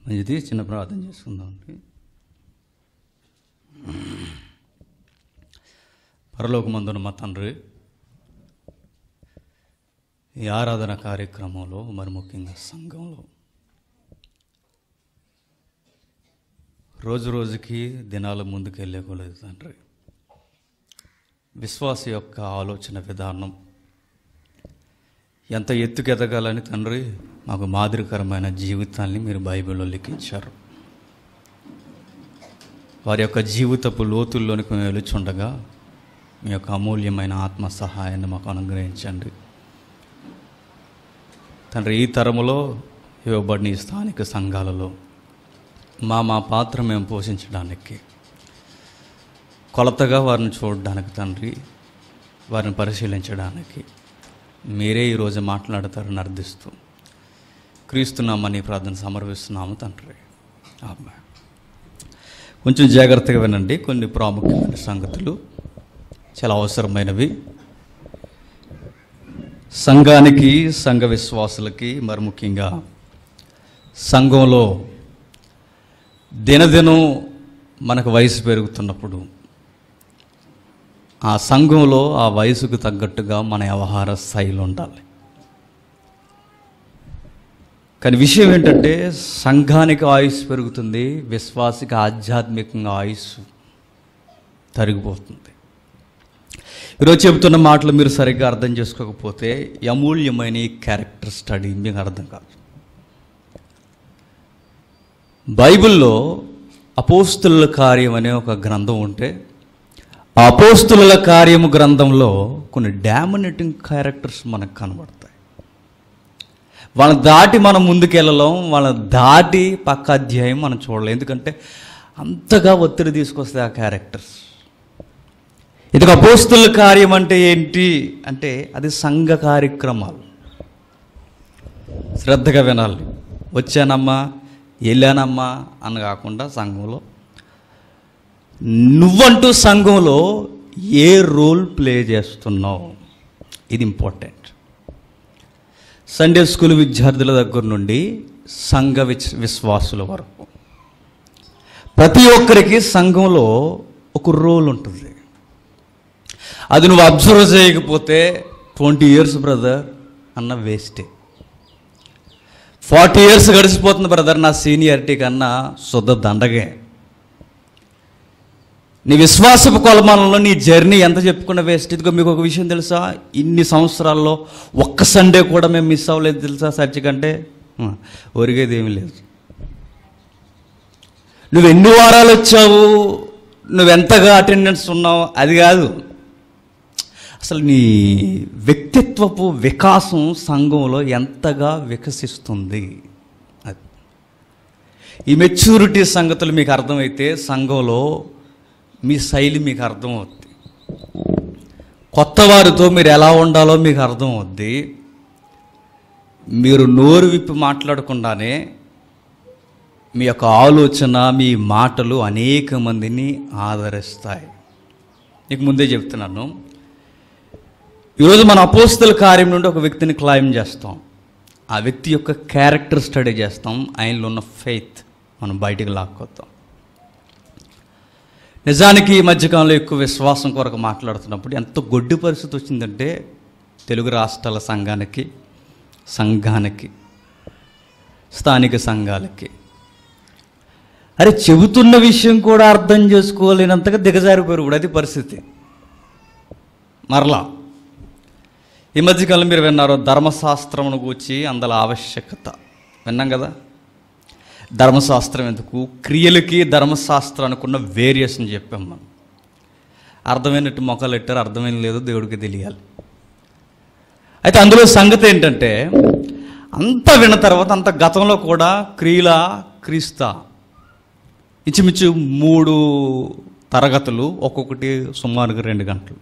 మంచిది చిన్న ప్రార్థన చేసుకుందాం అండి పరలోకమందున మా తండ్రి ఈ ఆరాధన కార్యక్రమంలో మరి ముఖ్యంగా సంఘంలో రోజు రోజుకి దినాలు ముందుకు వెళ్ళేకోలేదు తండ్రి విశ్వాస యొక్క ఆలోచన విధానం ఎంత ఎత్తుకు ఎదగాలని తండ్రి మాకు మాదిరికరమైన జీవితాన్ని మీరు బైబిల్లో లిఖించారు వారి యొక్క జీవితపు లోతుల్లోనికి మేము వెలుచుండగా మీ యొక్క అమూల్యమైన ఆత్మ సహాయాన్ని మాకు అనుగ్రహించండి తండ్రి ఈ తరములో ఇవ్వబడిన ఈ స్థానిక సంఘాలలో మా మా పాత్ర మేము పోషించడానికి కొలతగా వారిని చూడడానికి తండ్రి వారిని పరిశీలించడానికి మీరే ఈరోజు మాట్లాడతారని అర్థిస్తూ క్రీస్తున్నామని ప్రార్థన సమర్పిస్తున్నాము తండ్రి ఆమె కొంచెం జాగ్రత్తగా వినండి కొన్ని ప్రాముఖ్యమైన సంగతులు చాలా అవసరమైనవి సంఘానికి సంఘ విశ్వాసులకి మరి ముఖ్యంగా సంఘంలో దినదినం మనకు వయసు పెరుగుతున్నప్పుడు ఆ సంఘంలో ఆ వయసుకు తగ్గట్టుగా మన వ్యవహార శైలి ఉండాలి కానీ విషయం ఏంటంటే సంఘానికి ఆయుష్ పెరుగుతుంది విశ్వాసికి ఆధ్యాత్మికంగా ఆయుష్ తరిగిపోతుంది ఈరోజు చెబుతున్న మాటలు మీరు సరిగ్గా అర్థం చేసుకోకపోతే ఈ అమూల్యమైన ఈ క్యారెక్టర్ స్టడీ మీకు అర్థం కాదు బైబిల్లో అపోస్తుల కార్యం అనే ఒక గ్రంథం ఉంటే ఆ అపోస్తుల కార్యము గ్రంథంలో కొన్ని డామినేటింగ్ క్యారెక్టర్స్ మనకు కనబడతాయి వాళ్ళని దాటి మనం ముందుకెళ్ళలేం వాళ్ళని దాటి పక్క అధ్యాయం మనం చూడలేం ఎందుకంటే అంతగా ఒత్తిడి తీసుకొస్తాయి ఆ క్యారెక్టర్స్ ఇది అపోస్తుల కార్యం అంటే ఏంటి అంటే అది సంఘ కార్యక్రమాలు శ్రద్ధగా వినాలి వచ్చానమ్మా వెళ్ళానమ్మా అని కాకుండా సంఘంలో నువ్వంటూ సంఘంలో ఏ రోల్ ప్లే చేస్తున్నావు ఇది ఇంపార్టెంట్ సండే స్కూల్ విద్యార్థుల దగ్గర నుండి సంఘ విచ్ విశ్వాసుల వరకు ప్రతి ఒక్కరికి సంఘంలో ఒక రోల్ ఉంటుంది అది నువ్వు అబ్జర్వ్ చేయకపోతే ట్వంటీ ఇయర్స్ బ్రదర్ అన్న వేస్టే ఫార్టీ ఇయర్స్ గడిచిపోతుంది బ్రదర్ నా సీనియారిటీ కన్నా శుద్ధ దండగే నీ విశ్వాసపు కొలమానంలో నీ జర్నీ ఎంత చెప్పుకున్న వేస్ట్ ఇదిగో మీకు ఒక విషయం తెలుసా ఇన్ని సంవత్సరాల్లో ఒక్క సండే కూడా మేము మిస్ అవ్వలేదు తెలుసా సర్చ్ కంటే ఒరిగేది ఏమీ లేదు నువ్వు ఎన్ని వారాలు వచ్చావు నువ్వెంతగా అటెండెన్స్ ఉన్నావు అది కాదు అసలు నీ వ్యక్తిత్వపు వికాసం సంఘంలో ఎంతగా వికసిస్తుంది అది ఈ మెచ్యూరిటీ సంగతులు మీకు అర్థమైతే సంఘంలో మీ శైలి మీకు అర్థమవుద్ది కొత్త వారితో మీరు ఎలా ఉండాలో మీకు అర్థమవుద్ది మీరు నోరు విప్పి మాట్లాడకుండానే మీ యొక్క ఆలోచన మీ మాటలు అనేక మందిని ఆదరిస్తాయి నీకు ముందే చెప్తున్నాను ఈరోజు మన అపోస్తుల కార్యం నుండి ఒక వ్యక్తిని క్లైమ్ చేస్తాం ఆ వ్యక్తి యొక్క క్యారెక్టర్ స్టడీ చేస్తాం ఆయనలో ఉన్న ఫెయిత్ మనం బయటికి లాక్కొద్దాం నిజానికి ఈ మధ్యకాలంలో ఎక్కువ విశ్వాసం కొరకు మాట్లాడుతున్నప్పుడు ఎంత గొడ్డి పరిస్థితి వచ్చిందంటే తెలుగు రాష్ట్రాల సంఘానికి సంఘానికి స్థానిక సంఘాలకి అరే చెబుతున్న విషయం కూడా అర్థం చేసుకోలేనంతగా దిగజారిపోయారు కూడా అది పరిస్థితి మరలా ఈ మధ్యకాలం మీరు విన్నారు ధర్మశాస్త్రమును గూర్చి అందులో ఆవశ్యకత విన్నాం కదా ధర్మశాస్త్రం ఎందుకు క్రియలకి ధర్మశాస్త్రానికి ఉన్న వేరియేషన్ చెప్పాం మనం అర్థమైనట్టు మొక్కలు పెట్టారు అర్థమైన లేదో దేవుడికి తెలియాలి అయితే అందులో సంగతి ఏంటంటే అంత విన్న తర్వాత అంత గతంలో కూడా క్రియల క్రీస్తా ఇంచుమించు మూడు తరగతులు ఒక్కొక్కటి సుమారుగా రెండు గంటలు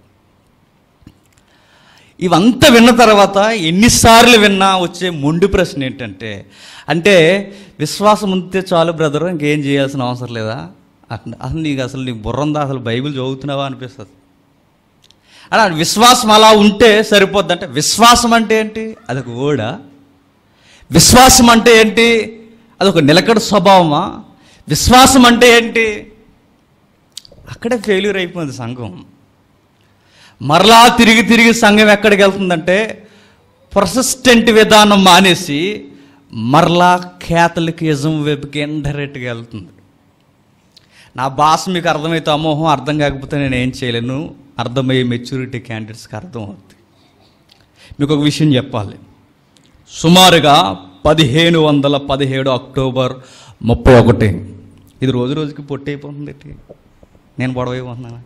ఇవంతా విన్న తర్వాత ఎన్నిసార్లు విన్నా వచ్చే మొండి ప్రశ్న ఏంటంటే అంటే విశ్వాసం ఉంటే చాలు బ్రదర్ ఇంకేం చేయాల్సిన అవసరం లేదా అట్లా అసలు నీకు అసలు నీకు బుర్రందా అసలు బైబిల్ చదువుతున్నావా అనిపిస్తుంది అలా విశ్వాసం అలా ఉంటే సరిపోద్ది అంటే విశ్వాసం అంటే ఏంటి అదొక ఓడా విశ్వాసం అంటే ఏంటి అదొక నిలకడ స్వభావమా విశ్వాసం అంటే ఏంటి అక్కడే ఫెయిల్యూర్ అయిపోయింది సంఘం మరలా తిరిగి తిరిగి సంఘం ఎక్కడికి వెళ్తుందంటే ప్రొసెస్టెంట్ విధానం మానేసి మరలా క్యాథలికిజం వైపుకి ఇండైరెక్ట్గా వెళ్తుంది నా భాష మీకు అర్థమైతే అమోహం అర్థం కాకపోతే నేను ఏం చేయలేను అర్థమయ్యే మెచ్యూరిటీ క్యాండిడేట్స్కి అర్థం అవుతుంది మీకు ఒక విషయం చెప్పాలి సుమారుగా పదిహేను వందల పదిహేడు అక్టోబర్ ముప్పై ఒకటి ఇది రోజు రోజుకి పొట్టి అయిపోతుంది ఏంటి? నేను పొడవైపోతున్నాను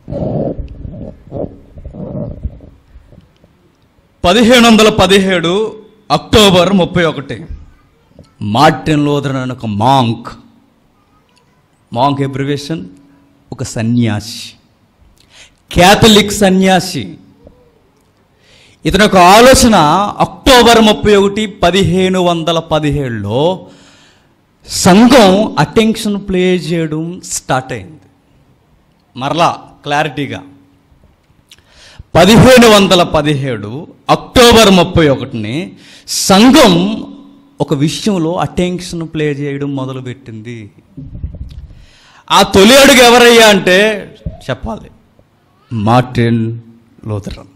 పదిహేను వందల పదిహేడు అక్టోబర్ ముప్పై ఒకటి మార్టిన్ లోదరన్ అనే ఒక మాంక్ మాంక్ ఎబ్రివేషన్ ఒక సన్యాసి క్యాథలిక్ సన్యాసి ఇతని యొక్క ఆలోచన అక్టోబర్ ముప్పై ఒకటి పదిహేను వందల పదిహేడులో సంఘం అటెన్షన్ ప్లే చేయడం స్టార్ట్ అయింది మరలా క్లారిటీగా పదిహేను వందల పదిహేడు అక్టోబర్ ముప్పై ఒకటిని సంఘం ఒక విషయంలో అటెన్షన్ ప్లే చేయడం మొదలుపెట్టింది ఆ తొలి అడుగు ఎవరయ్యా అంటే చెప్పాలి మార్టిన్ లూథరన్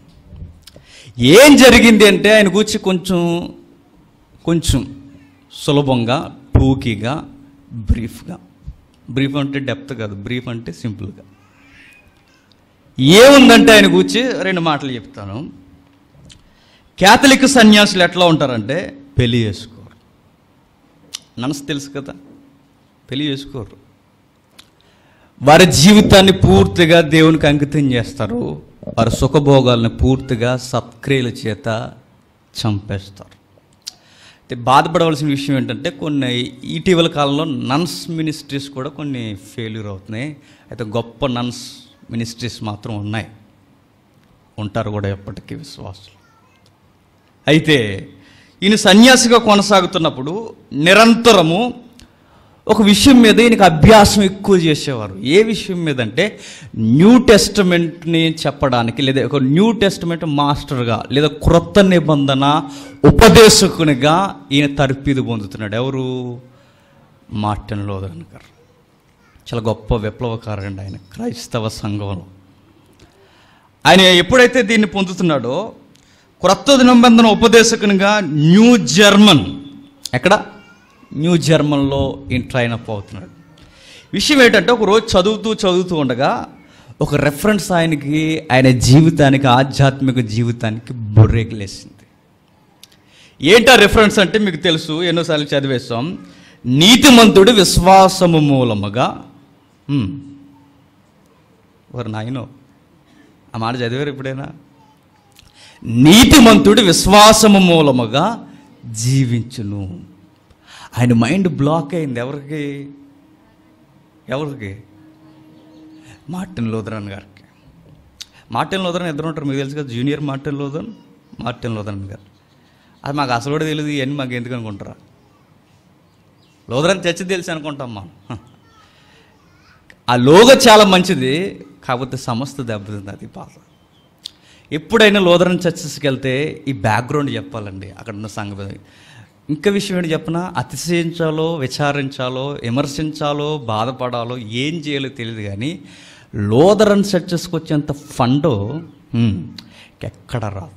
ఏం జరిగింది అంటే ఆయన గురించి కొంచెం కొంచెం సులభంగా టూకీగా బ్రీఫ్గా బ్రీఫ్ అంటే డెప్త్ కాదు బ్రీఫ్ అంటే సింపుల్గా ఏముందంటే ఆయన గురించి రెండు మాటలు చెప్తాను క్యాథలిక్ సన్యాసులు ఎట్లా ఉంటారంటే పెళ్లి చేసుకోరు నన్స్ తెలుసు కదా పెళ్లి చేసుకోరు వారి జీవితాన్ని పూర్తిగా దేవునికి అంకితం చేస్తారు వారి సుఖభోగాల్ని పూర్తిగా సత్క్రియల చేత చంపేస్తారు అయితే బాధపడవలసిన విషయం ఏంటంటే కొన్ని ఇటీవల కాలంలో నన్స్ మినిస్ట్రీస్ కూడా కొన్ని ఫెయిల్యూర్ అవుతున్నాయి అయితే గొప్ప నన్స్ మినిస్ట్రీస్ మాత్రం ఉన్నాయి ఉంటారు కూడా ఎప్పటికీ విశ్వాసులు అయితే ఈయన సన్యాసిగా కొనసాగుతున్నప్పుడు నిరంతరము ఒక విషయం మీద ఈయనకి అభ్యాసం ఎక్కువ చేసేవారు ఏ విషయం మీద అంటే న్యూ టెస్టమెంట్ని చెప్పడానికి లేదా ఒక న్యూ టెస్టమెంట్ మాస్టర్గా లేదా క్రొత్త నిబంధన ఉపదేశకునిగా ఈయన తర్ఫీదు పొందుతున్నాడు ఎవరు మార్టిన్ లోదరన్ గారు చాలా గొప్ప విప్లవకారండి ఆయన క్రైస్తవ సంఘంలో ఆయన ఎప్పుడైతే దీన్ని పొందుతున్నాడో క్రొత్త నిబంధన ఉపదేశకునిగా న్యూ జర్మన్ ఎక్కడ న్యూ జర్మన్లో ఈయన ట్రైన్ అప్ అవుతున్నాడు విషయం ఏంటంటే ఒక రోజు చదువుతూ చదువుతూ ఉండగా ఒక రెఫరెన్స్ ఆయనకి ఆయన జీవితానికి ఆధ్యాత్మిక జీవితానికి బుర్రేకులేసింది ఏంటా రెఫరెన్స్ అంటే మీకు తెలుసు ఎన్నోసార్లు చదివేస్తాం నీతిమంతుడు విశ్వాసము మూలముగా హ్మ్. వారు నాయనో ఆ మాట చదివారు ఎప్పుడైనా నీతిమంతుడు విశ్వాసము మూలముగా జీవించును ఆయన మైండ్ బ్లాక్ అయింది ఎవరికి ఎవరికి మార్టిన్ లోదరన్ గారికి మార్టిన్ లోదరన్ ఇద్దరు ఉంటారు మీకు తెలుసు కదా junior Martin Luther Martin Lutheran garu అది మాకు అసలు కూడా తెలియదు ఇవన్నీ మాకు ఎందుకు అనుకుంటారా లోదరన్ చచ్చి తెలిసి అనుకుంటాం మనం హ. ఆ లోగో చాలా మంచిది కాకపోతే సమస్త దెబ్బతింది అది బాధ ఎప్పుడైనా లోదరన్ చర్చెస్కి వెళ్తే ఈ బ్యాక్గ్రౌండ్ చెప్పాలండి అక్కడ ఉన్న సంఘ ఇంకా విషయం ఏంటి చెప్పనా అతిశయించాలో విచారించాలో విమర్శించాలో బాధపడాలో ఏం చేయాలో తెలియదు కానీ లోదరన్ చర్చెస్కి వచ్చేంత ఫండ్ ఎక్కడ రాదు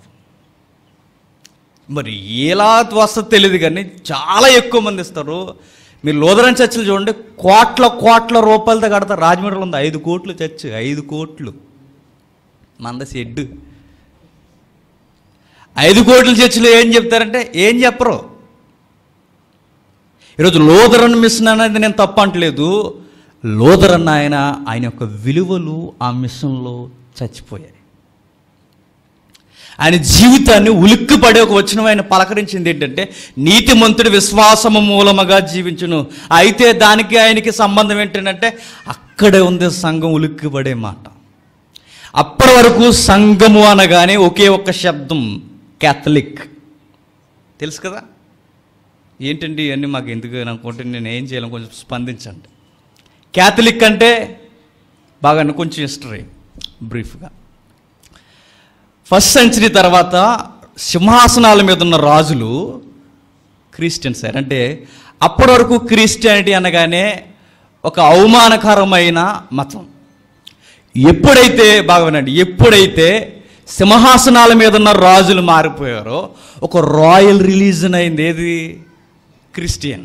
మరి ఎలా వస్తుందో తెలియదు కానీ చాలా ఎక్కువ మంది ఇస్తారు మీరు లోదరన్ చర్చలు చూడండి కోట్ల కోట్ల రూపాయలతో కడతారు రాజమండ్రిలో ఉంది ఐదు కోట్లు చర్చ్ ఐదు కోట్లు మంద షెడ్ ఐదు కోట్ల చర్చిలో ఏం చెప్తారంటే ఏం చెప్పరు ఈరోజు లోదరన్ మిషన్ అనేది నేను తప్ప అంటలేదు లోదరన్ ఆయన ఆయన యొక్క విలువలు ఆ మిషన్లో చచ్చిపోయాయి ఆయన జీవితాన్ని ఉలిక్కిపడే ఒక వచనం ఆయన పలకరించింది ఏంటంటే నీతిమంతుడి విశ్వాసము మూలముగా జీవించును అయితే దానికి ఆయనకి సంబంధం ఏంటంటే అక్కడే ఉంది సంఘం ఉలిక్కిపడే మాట అప్పటి వరకు సంఘము అనగానే ఒకే ఒక్క శబ్దం క్యాథలిక్ తెలుసు కదా ఏంటండి ఇవన్నీ మాకు ఎందుకు అని అనుకుంటే నేను ఏం చేయాలని కొంచెం స్పందించండి క్యాథలిక్ అంటే బాగా కొంచెం హిస్టరీ బ్రీఫ్గా ఫస్ట్ సెంచరీ తర్వాత సింహాసనాల మీద ఉన్న రాజులు క్రిస్టియన్ సైడ్ అంటే అప్పటి వరకు క్రిస్టియానిటీ అనగానే ఒక అవమానకరమైన మతం ఎప్పుడైతే బాగా వినండి ఎప్పుడైతే సింహాసనాల మీద ఉన్న రాజులు మారిపోయారో ఒక రాయల్ రిలీజన్ అయింది ఏది క్రిస్టియన్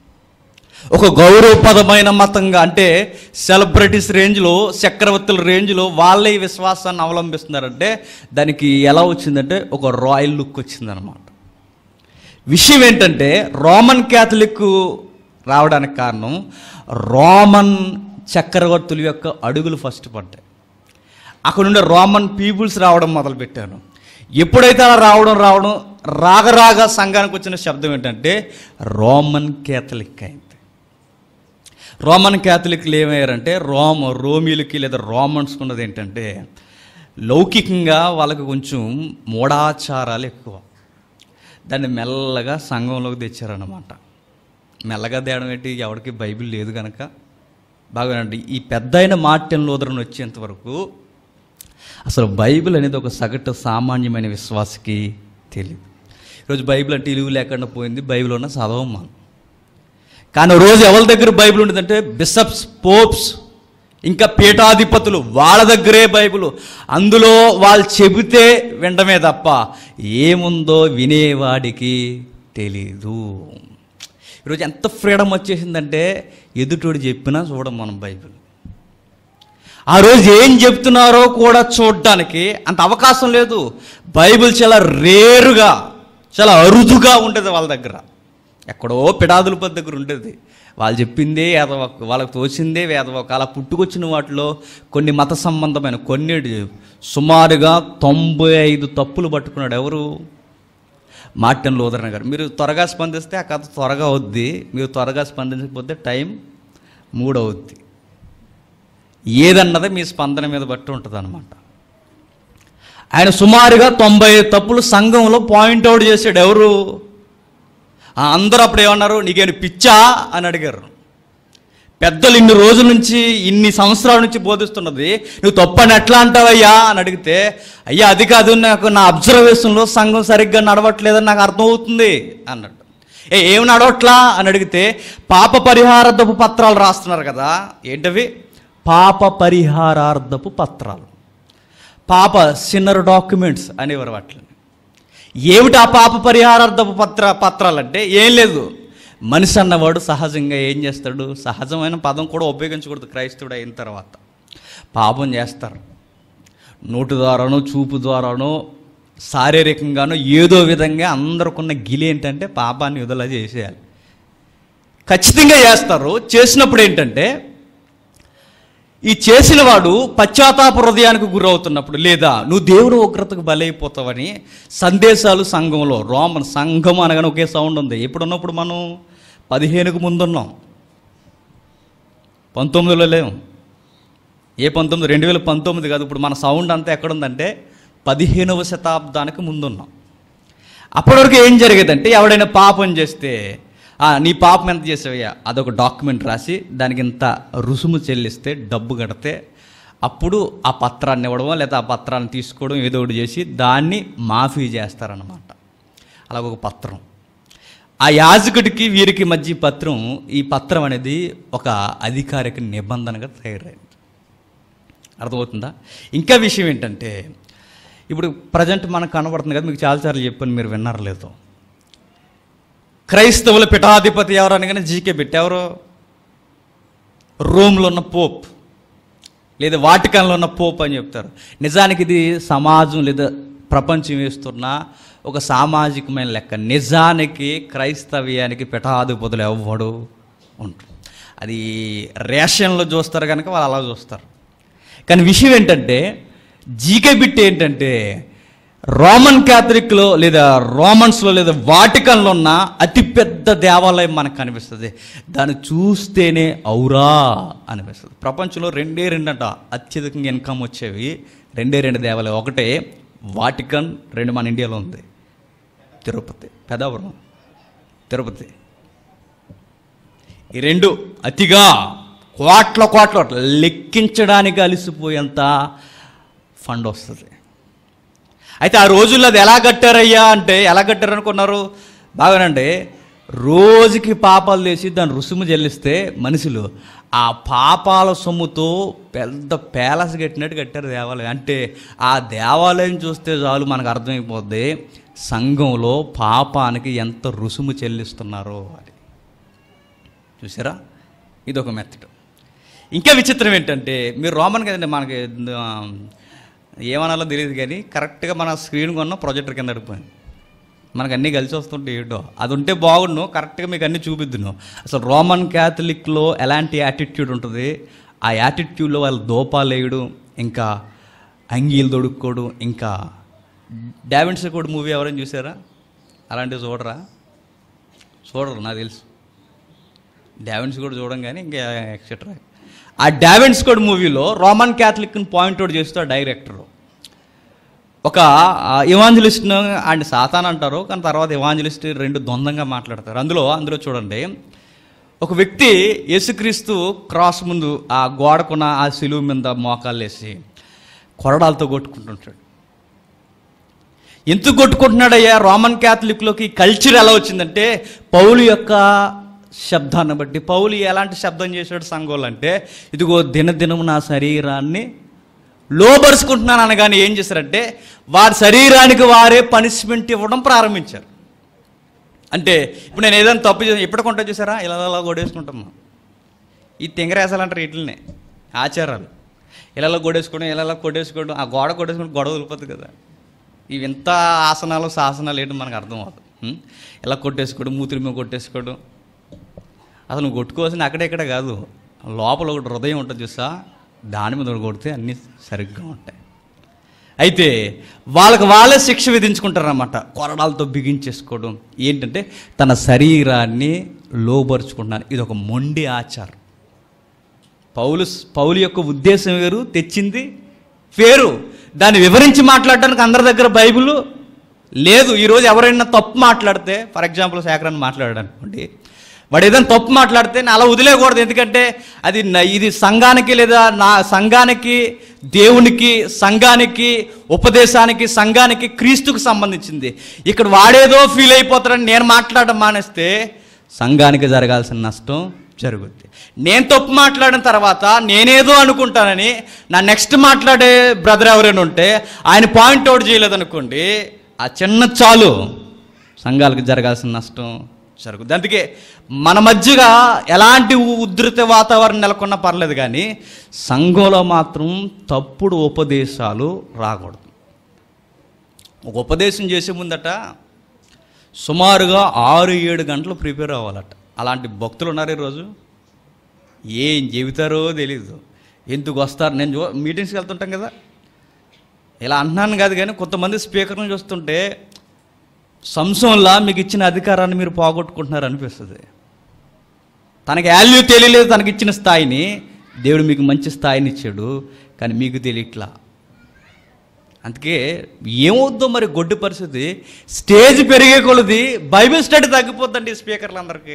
ఒక గౌరవపదమైన మతంగా అంటే సెలబ్రిటీస్ రేంజ్లో చక్రవర్తుల రేంజ్లో వాళ్ళే ఈ విశ్వాసాన్ని అవలంబిస్తున్నారంటే దానికి ఎలా వచ్చిందంటే ఒక రాయల్ లుక్ వచ్చిందనమాట విషయం ఏంటంటే రోమన్ క్యాథలిక్ రావడానికి కారణం రోమన్ చక్రవర్తుల యొక్క అడుగులు ఫస్ట్ పడ్డాయి అక్కడ ఉండే రోమన్ పీపుల్స్ రావడం మొదలుపెట్టాను ఎప్పుడైతే అలా రావడం రావడం రాగరాగ సంఘానికి వచ్చిన శబ్దం ఏంటంటే రోమన్ క్యాథలిక్ అయింది రోమన్ క్యాథలిక్లు ఏమయ్యారంటే రోమ రోమిలకి లేదా రోమన్స్కి ఉన్నది ఏంటంటే లౌకికంగా వాళ్ళకి కొంచెం మూఢాచారాలు ఎక్కువ దాన్ని మెల్లగా సంఘంలోకి తెచ్చారన్నమాట మెల్లగా తేయడం ఏంటి ఎవరికి బైబిల్ లేదు కనుక బాగానండి ఈ పెద్ద అయిన మార్టిన్ లోదరన్ వచ్చేంత వరకు అసలు బైబిల్ అనేది ఒక సగటు సామాన్యమైన విశ్వాసకి తెలియదు ఈరోజు బైబిల్ అంటే ఇలువ లేకుండా పోయింది బైబిల్ ఉన్న చదవం మనం కానీ రోజు ఎవరి దగ్గర బైబిల్ ఉండదంటే బిషప్స్ పోప్స్ ఇంకా పీఠాధిపతులు వాళ్ళ దగ్గరే బైబిల్ అందులో వాళ్ళు చెబితే వినడమే తప్ప ఏముందో వినేవాడికి తెలీదు ఈరోజు ఎంత ఫ్రీడమ్ వచ్చేసిందంటే ఎదుటోడు చెప్పినా చూడం మనం బైబిల్ ఆ రోజు ఏం చెప్తున్నారో కూడా చూడడానికి అంత అవకాశం లేదు బైబిల్ చాలా రేరుగా చాలా అరుదుగా ఉంటుంది వాళ్ళ దగ్గర ఎక్కడో పిడాదులపతి దగ్గర ఉండేది వాళ్ళు చెప్పిందే వేదవాక్కు వాళ్ళకి తోచిందే వేదవాక్కు అలా పుట్టుకొచ్చిన వాటిలో కొన్ని మత సంబంధమైన కొన్ని సుమారుగా తొంభై ఐదు తప్పులు పట్టుకున్నాడు ఎవరు మార్టిన్ లూథరన్ గారు మీరు త్వరగా స్పందిస్తే ఆ కథ త్వరగా అవుద్ది మీరు త్వరగా స్పందించకపోతే టైం మూడవుద్ది ఏదన్నది మీ స్పందన మీద బట్టి ఉంటుంది అనమాట ఆయన సుమారుగా తొంభై ఐదు తప్పులు సంఘంలో పాయింట్అవుట్ చేశాడు ఎవరు ఆ అందరూ అప్పుడు ఏమన్నారు నీకేను పిచ్చా అని అడిగారు పెద్దలు ఇన్ని రోజుల నుంచి ఇన్ని సంవత్సరాల నుంచి బోధిస్తున్నది నువ్వు తప్పని ఎట్లా అంటావయ్యా అని అడిగితే అయ్యా అది కాదు నాకు నా అబ్జర్వేషన్లో సంఘం సరిగ్గా నడవట్లేదని నాకు అర్థమవుతుంది అన్నాడు ఏ ఏం నడవట్లా అని అడిగితే పాప పరిహారార్థపు పత్రాలు రాస్తున్నారు కదా ఏంటవి పాప పరిహారార్థపు పత్రాలు పాప సిన్నర్ డాక్యుమెంట్స్ అనేవారు వాటిని ఏమిటి ఆ పాప పరిహారార్థపు పత్ర పత్రాలంటే ఏం లేదు మనిషి అన్నవాడు సహజంగా ఏం చేస్తాడు సహజమైన పదం కూడా ఉపయోగించకూడదు క్రైస్తవుడు అయిన తర్వాత పాపం చేస్తారు నోటు ద్వారానో చూపు ద్వారానో శారీరకంగానో ఏదో విధంగా అందరికున్న గిలి ఏంటంటే పాపాన్ని విడుదల చేసేయాలి ఖచ్చితంగా చేస్తారు చేసినప్పుడు ఏంటంటే ఈ చేసిన వాడు పశ్చాత్తాప హృదయానికి గురవుతున్నప్పుడు లేదా నువ్వు దేవుని ఉగ్రతకు బలైపోతావని సందేశాలు సంఘంలో రోమన్ సంఘం అనగానే ఒకే సౌండ్ ఉంది ఎప్పుడు ఉన్నప్పుడు మనం పదిహేనుకు ముందున్నాం పంతొమ్మిదిలో లేము ఏ పంతొమ్మిది రెండు వేల పంతొమ్మిది కాదు ఇప్పుడు మన సౌండ్ అంతా ఎక్కడుందంటే పదిహేనవ శతాబ్దానికి ముందున్నాం అప్పటి వరకు ఏం జరిగేదంటే ఎవడైనా పాపం చేస్తే "ఆ, నీ పాపం ఎంత చేసావయ్యా అదొక డాక్యుమెంట్ రాసి దానికి ఇంత రుసుము చెల్లిస్తే డబ్బు కడితే అప్పుడు ఆ పత్రాన్ని ఇవ్వడమో లేదా ఆ పత్రాన్ని తీసుకోవడం ఏదో ఒకటి చేసి దాన్ని మాఫీ చేస్తారన్నమాట అలాగ ఒక పత్రం ఆ యాజకుడికి వీరికి మధ్య ఈ పత్రం ఈ పత్రం అనేది ఒక అధికారిక నిబంధనగా తయారైంది అర్థమవుతుందా ఇంకా విషయం ఏంటంటే ఇప్పుడు ప్రజెంట్ మనకు కనబడుతుంది కదా మీకు చాలాసార్లు చెప్పాను మీరు విన్నారు లేదో క్రైస్తవుల పిఠాధిపతి ఎవరు అనగానే జీకే పెట్టి ఎవరు రోమ్లో ఉన్న పోప్ లేదా వాటికన్లో ఉన్న పోప్ అని చెప్తారు నిజానికి ఇది సమాజం లేదా ప్రపంచం వేస్తున్న ఒక సామాజికమైన లెక్క నిజానికి క్రైస్తవ్యానికి పిఠాధిపతులు ఎవ్వడు ఉంటారు అది రేషన్లో చూస్తారు కనుక వాళ్ళు అలా చూస్తారు కానీ విషయం ఏంటంటే జీకే బిట్ ఏంటంటే రోమన్ క్యాథలిక్లో లేదా రోమన్స్లో లేదా వాటికన్లో ఉన్న అతిపెద్ద దేవాలయం మనకు కనిపిస్తుంది దాన్ని చూస్తేనే ఔరా అనిపిస్తుంది ప్రపంచంలో రెండే రెండంట అత్యధికంగా ఇన్కమ్ వచ్చేవి రెండే రెండు దేవాలయం ఒకటే వాటికన్ రెండు మన ఇండియాలో ఉంది తిరుపతి పెదాపురం తిరుపతి ఈ రెండు అతిగా కోట్ల కోట్ల లెక్కించడానికి అలిసిపోయేంత ఫండ్ వస్తుంది అయితే ఆ రోజుల్లో అది ఎలా కట్టారయ్యా అంటే ఎలా కట్టారు అనుకున్నారు బాగానండి రోజుకి పాపాలు చేసి దాని రుసుము చెల్లిస్తే మనుషులు ఆ పాపాల సొమ్ముతో పెద్ద ప్యాలెస్ కట్టినట్టు కట్టారు దేవాలయం అంటే ఆ దేవాలయం చూస్తే చాలు మనకు అర్థమైపోద్ది సంఘంలో పాపానికి ఎంత రుసుము చెల్లిస్తున్నారో అని చూసారా ఇది ఒక మెథడ్ ఇంకా విచిత్రం ఏంటంటే మీరు రోమన్ కదండి మనకి ఆ, ఏమనాలో తెలియదు కానీ కరెక్ట్గా మన స్క్రీన్ కొన్న ప్రొజెక్టర్ కింద అడిపోయింది మనకు అన్నీ కలిసి వస్తుంటే ఏంటో అది ఉంటే బాగుండు కరెక్ట్గా మీకు అన్నీ చూపిద్దును అసలు రోమన్ క్యాథలిక్లో ఎలాంటి యాటిట్యూడ్ ఉంటుంది ఆ యాటిట్యూడ్లో వాళ్ళు దోపాలు వేయడం ఇంకా అంగీలు దొడుక్కోవడం ఇంకా డావిన్స్ కూడా మూవీ ఎవరైనా చూసారా అలాంటివి చూడరా చూడరు నాకు తెలుసు డావిన్స్ కూడా చూడం కానీ ఇంకా ఎక్సెట్రా ఆ డావిన్స్ కోడ్ మూవీలో రోమన్ క్యాథలిక్ని పాయింట్ అవుట్ చేస్తూ ఆ డైరెక్టర్ ఒక ఇవాంజలిస్ట్ను ఆయన సాతాన్ అంటారు కానీ తర్వాత ఇవాంజలిస్ట్ రెండు ద్వంద్వంగా మాట్లాడతారు అందులో అందులో చూడండి ఒక వ్యక్తి యేసుక్రీస్తు క్రాస్ ముందు ఆ గోడకున్న ఆ సిలువు మీద మోకాలు వేసి కొరడాలతో కొట్టుకుంటుంటాడు ఎందుకు కొట్టుకుంటున్నాడయ్యా రోమన్ క్యాథలిక్లోకి కల్చర్ ఎలా వచ్చిందంటే పౌలు యొక్క శబ్దాన్ని బట్టి పౌలు ఎలాంటి శబ్దం చేశాడు సంఘోలు అంటే ఇదిగో దినదినము నా శరీరాన్ని లోబరుచుకుంటున్నాను అనగానే ఏం చేశారంటే వారి శరీరానికి వారే పనిష్మెంట్ ఇవ్వడం ప్రారంభించారు అంటే ఇప్పుడు నేను ఏదైనా తప్పు చేసి ఎప్పుడు కొంట చూసారా ఇలా ఇలా గొడేసుకుంటున్నాను ఈ తింగరేసాలు అంటారు వీటిని ఆచారాలు ఇలా గొడేసుకోవడం ఇలా కొట్టేసుకోవడం ఆ గోడ కొట్టేసుకోవడం గొడవ వదిలిపోతుంది కదా ఇవి ఎంత ఆసనాలు శాసనాలు ఏంటో మనకు అర్థం అవుతుంది ఉం? ఇలా కొట్టేసుకోవడం మూతిరి మీద కొట్టేసుకోవడం అసలు నువ్వు కొట్టుకోవాల్సింది అక్కడ ఇక్కడ కాదు లోపల ఒకటి హృదయం ఉంటుంది చూసా దాని మీద ఒకటి కొడితే అన్నీ సరిగ్గా ఉంటాయి అయితే వాళ్ళకి వాళ్ళే శిక్ష విధించుకుంటారన్నమాట కొరడాలతో బిగించేసుకోవడం ఏంటంటే తన శరీరాన్ని లోబరుచుకుంటున్నాను ఇది ఒక మొండి ఆచారం పౌలు పౌలు యొక్క ఉద్దేశం వేరు తెచ్చింది వేరు దాన్ని వివరించి మాట్లాడడానికి అందరి దగ్గర బైబిల్ లేదు ఈరోజు ఎవరైనా తప్పు మాట్లాడితే ఫర్ ఎగ్జాంపుల్ సేకరణ మాట్లాడాడు అనుకోండి వాడు ఏదైనా తప్పు మాట్లాడితే నేను అలా వదిలేయకూడదు ఎందుకంటే అది న- ఇది సంఘానికి లేదా నా సంఘానికి దేవునికి సంఘానికి ఉపదేశానికి సంఘానికి క్రీస్తుకు సంబంధించింది ఇక్కడ వాడేదో ఫీల్ అయిపోతాడని నేను మాట్లాడడం మానేస్తే సంఘానికి జరగాల్సిన నష్టం జరుగుద్ది నేను తప్పు మాట్లాడిన తర్వాత నేనేదో అనుకుంటానని నా నెక్స్ట్ మాట్లాడే బ్రదర్ ఎవరైనా ఉంటే ఆయన పాయింట్ అవుట్ చేయలేదనుకోండి ఆ చిన్న చాలు సంఘాలకు జరగాల్సిన నష్టం జరుగుద్ది అందుకే మన మధ్యగా ఎలాంటి ఉధృత వాతావరణం నెలకొన్నా పర్లేదు కానీ సంఘంలో మాత్రం తప్పుడు ఉపదేశాలు రాకూడదు ఒక ఉపదేశం చేసే ముందట సుమారుగా ఆరు ఏడు గంటలు ప్రిపేర్ అవ్వాలట అలాంటి భక్తులు ఉన్నారు ఈరోజు ఏం చెబుతారో తెలీదు ఎందుకు వస్తారు నేను చూ మీటింగ్స్కి వెళ్తుంటాం కదా ఇలా అంటున్నాను కాదు కానీ కొంతమంది స్పీకర్లను చూస్తుంటే సంసంలా మీకు ఇచ్చిన అధికారాన్ని మీరు పోగొట్టుకుంటున్నారు అనిపిస్తుంది తనకి వాల్యూ తెలియలేదు తనకి ఇచ్చిన స్థాయిని దేవుడు మీకు మంచి స్థాయిని ఇచ్చాడు కానీ మీకు తెలియట్లా అందుకే ఏమవుద్దో మరి గొడ్డు పరిస్థితి స్టేజ్ పెరిగే కొలది బైబిల్ స్టడీ తగ్గిపోద్దండి స్పీకర్లందరికీ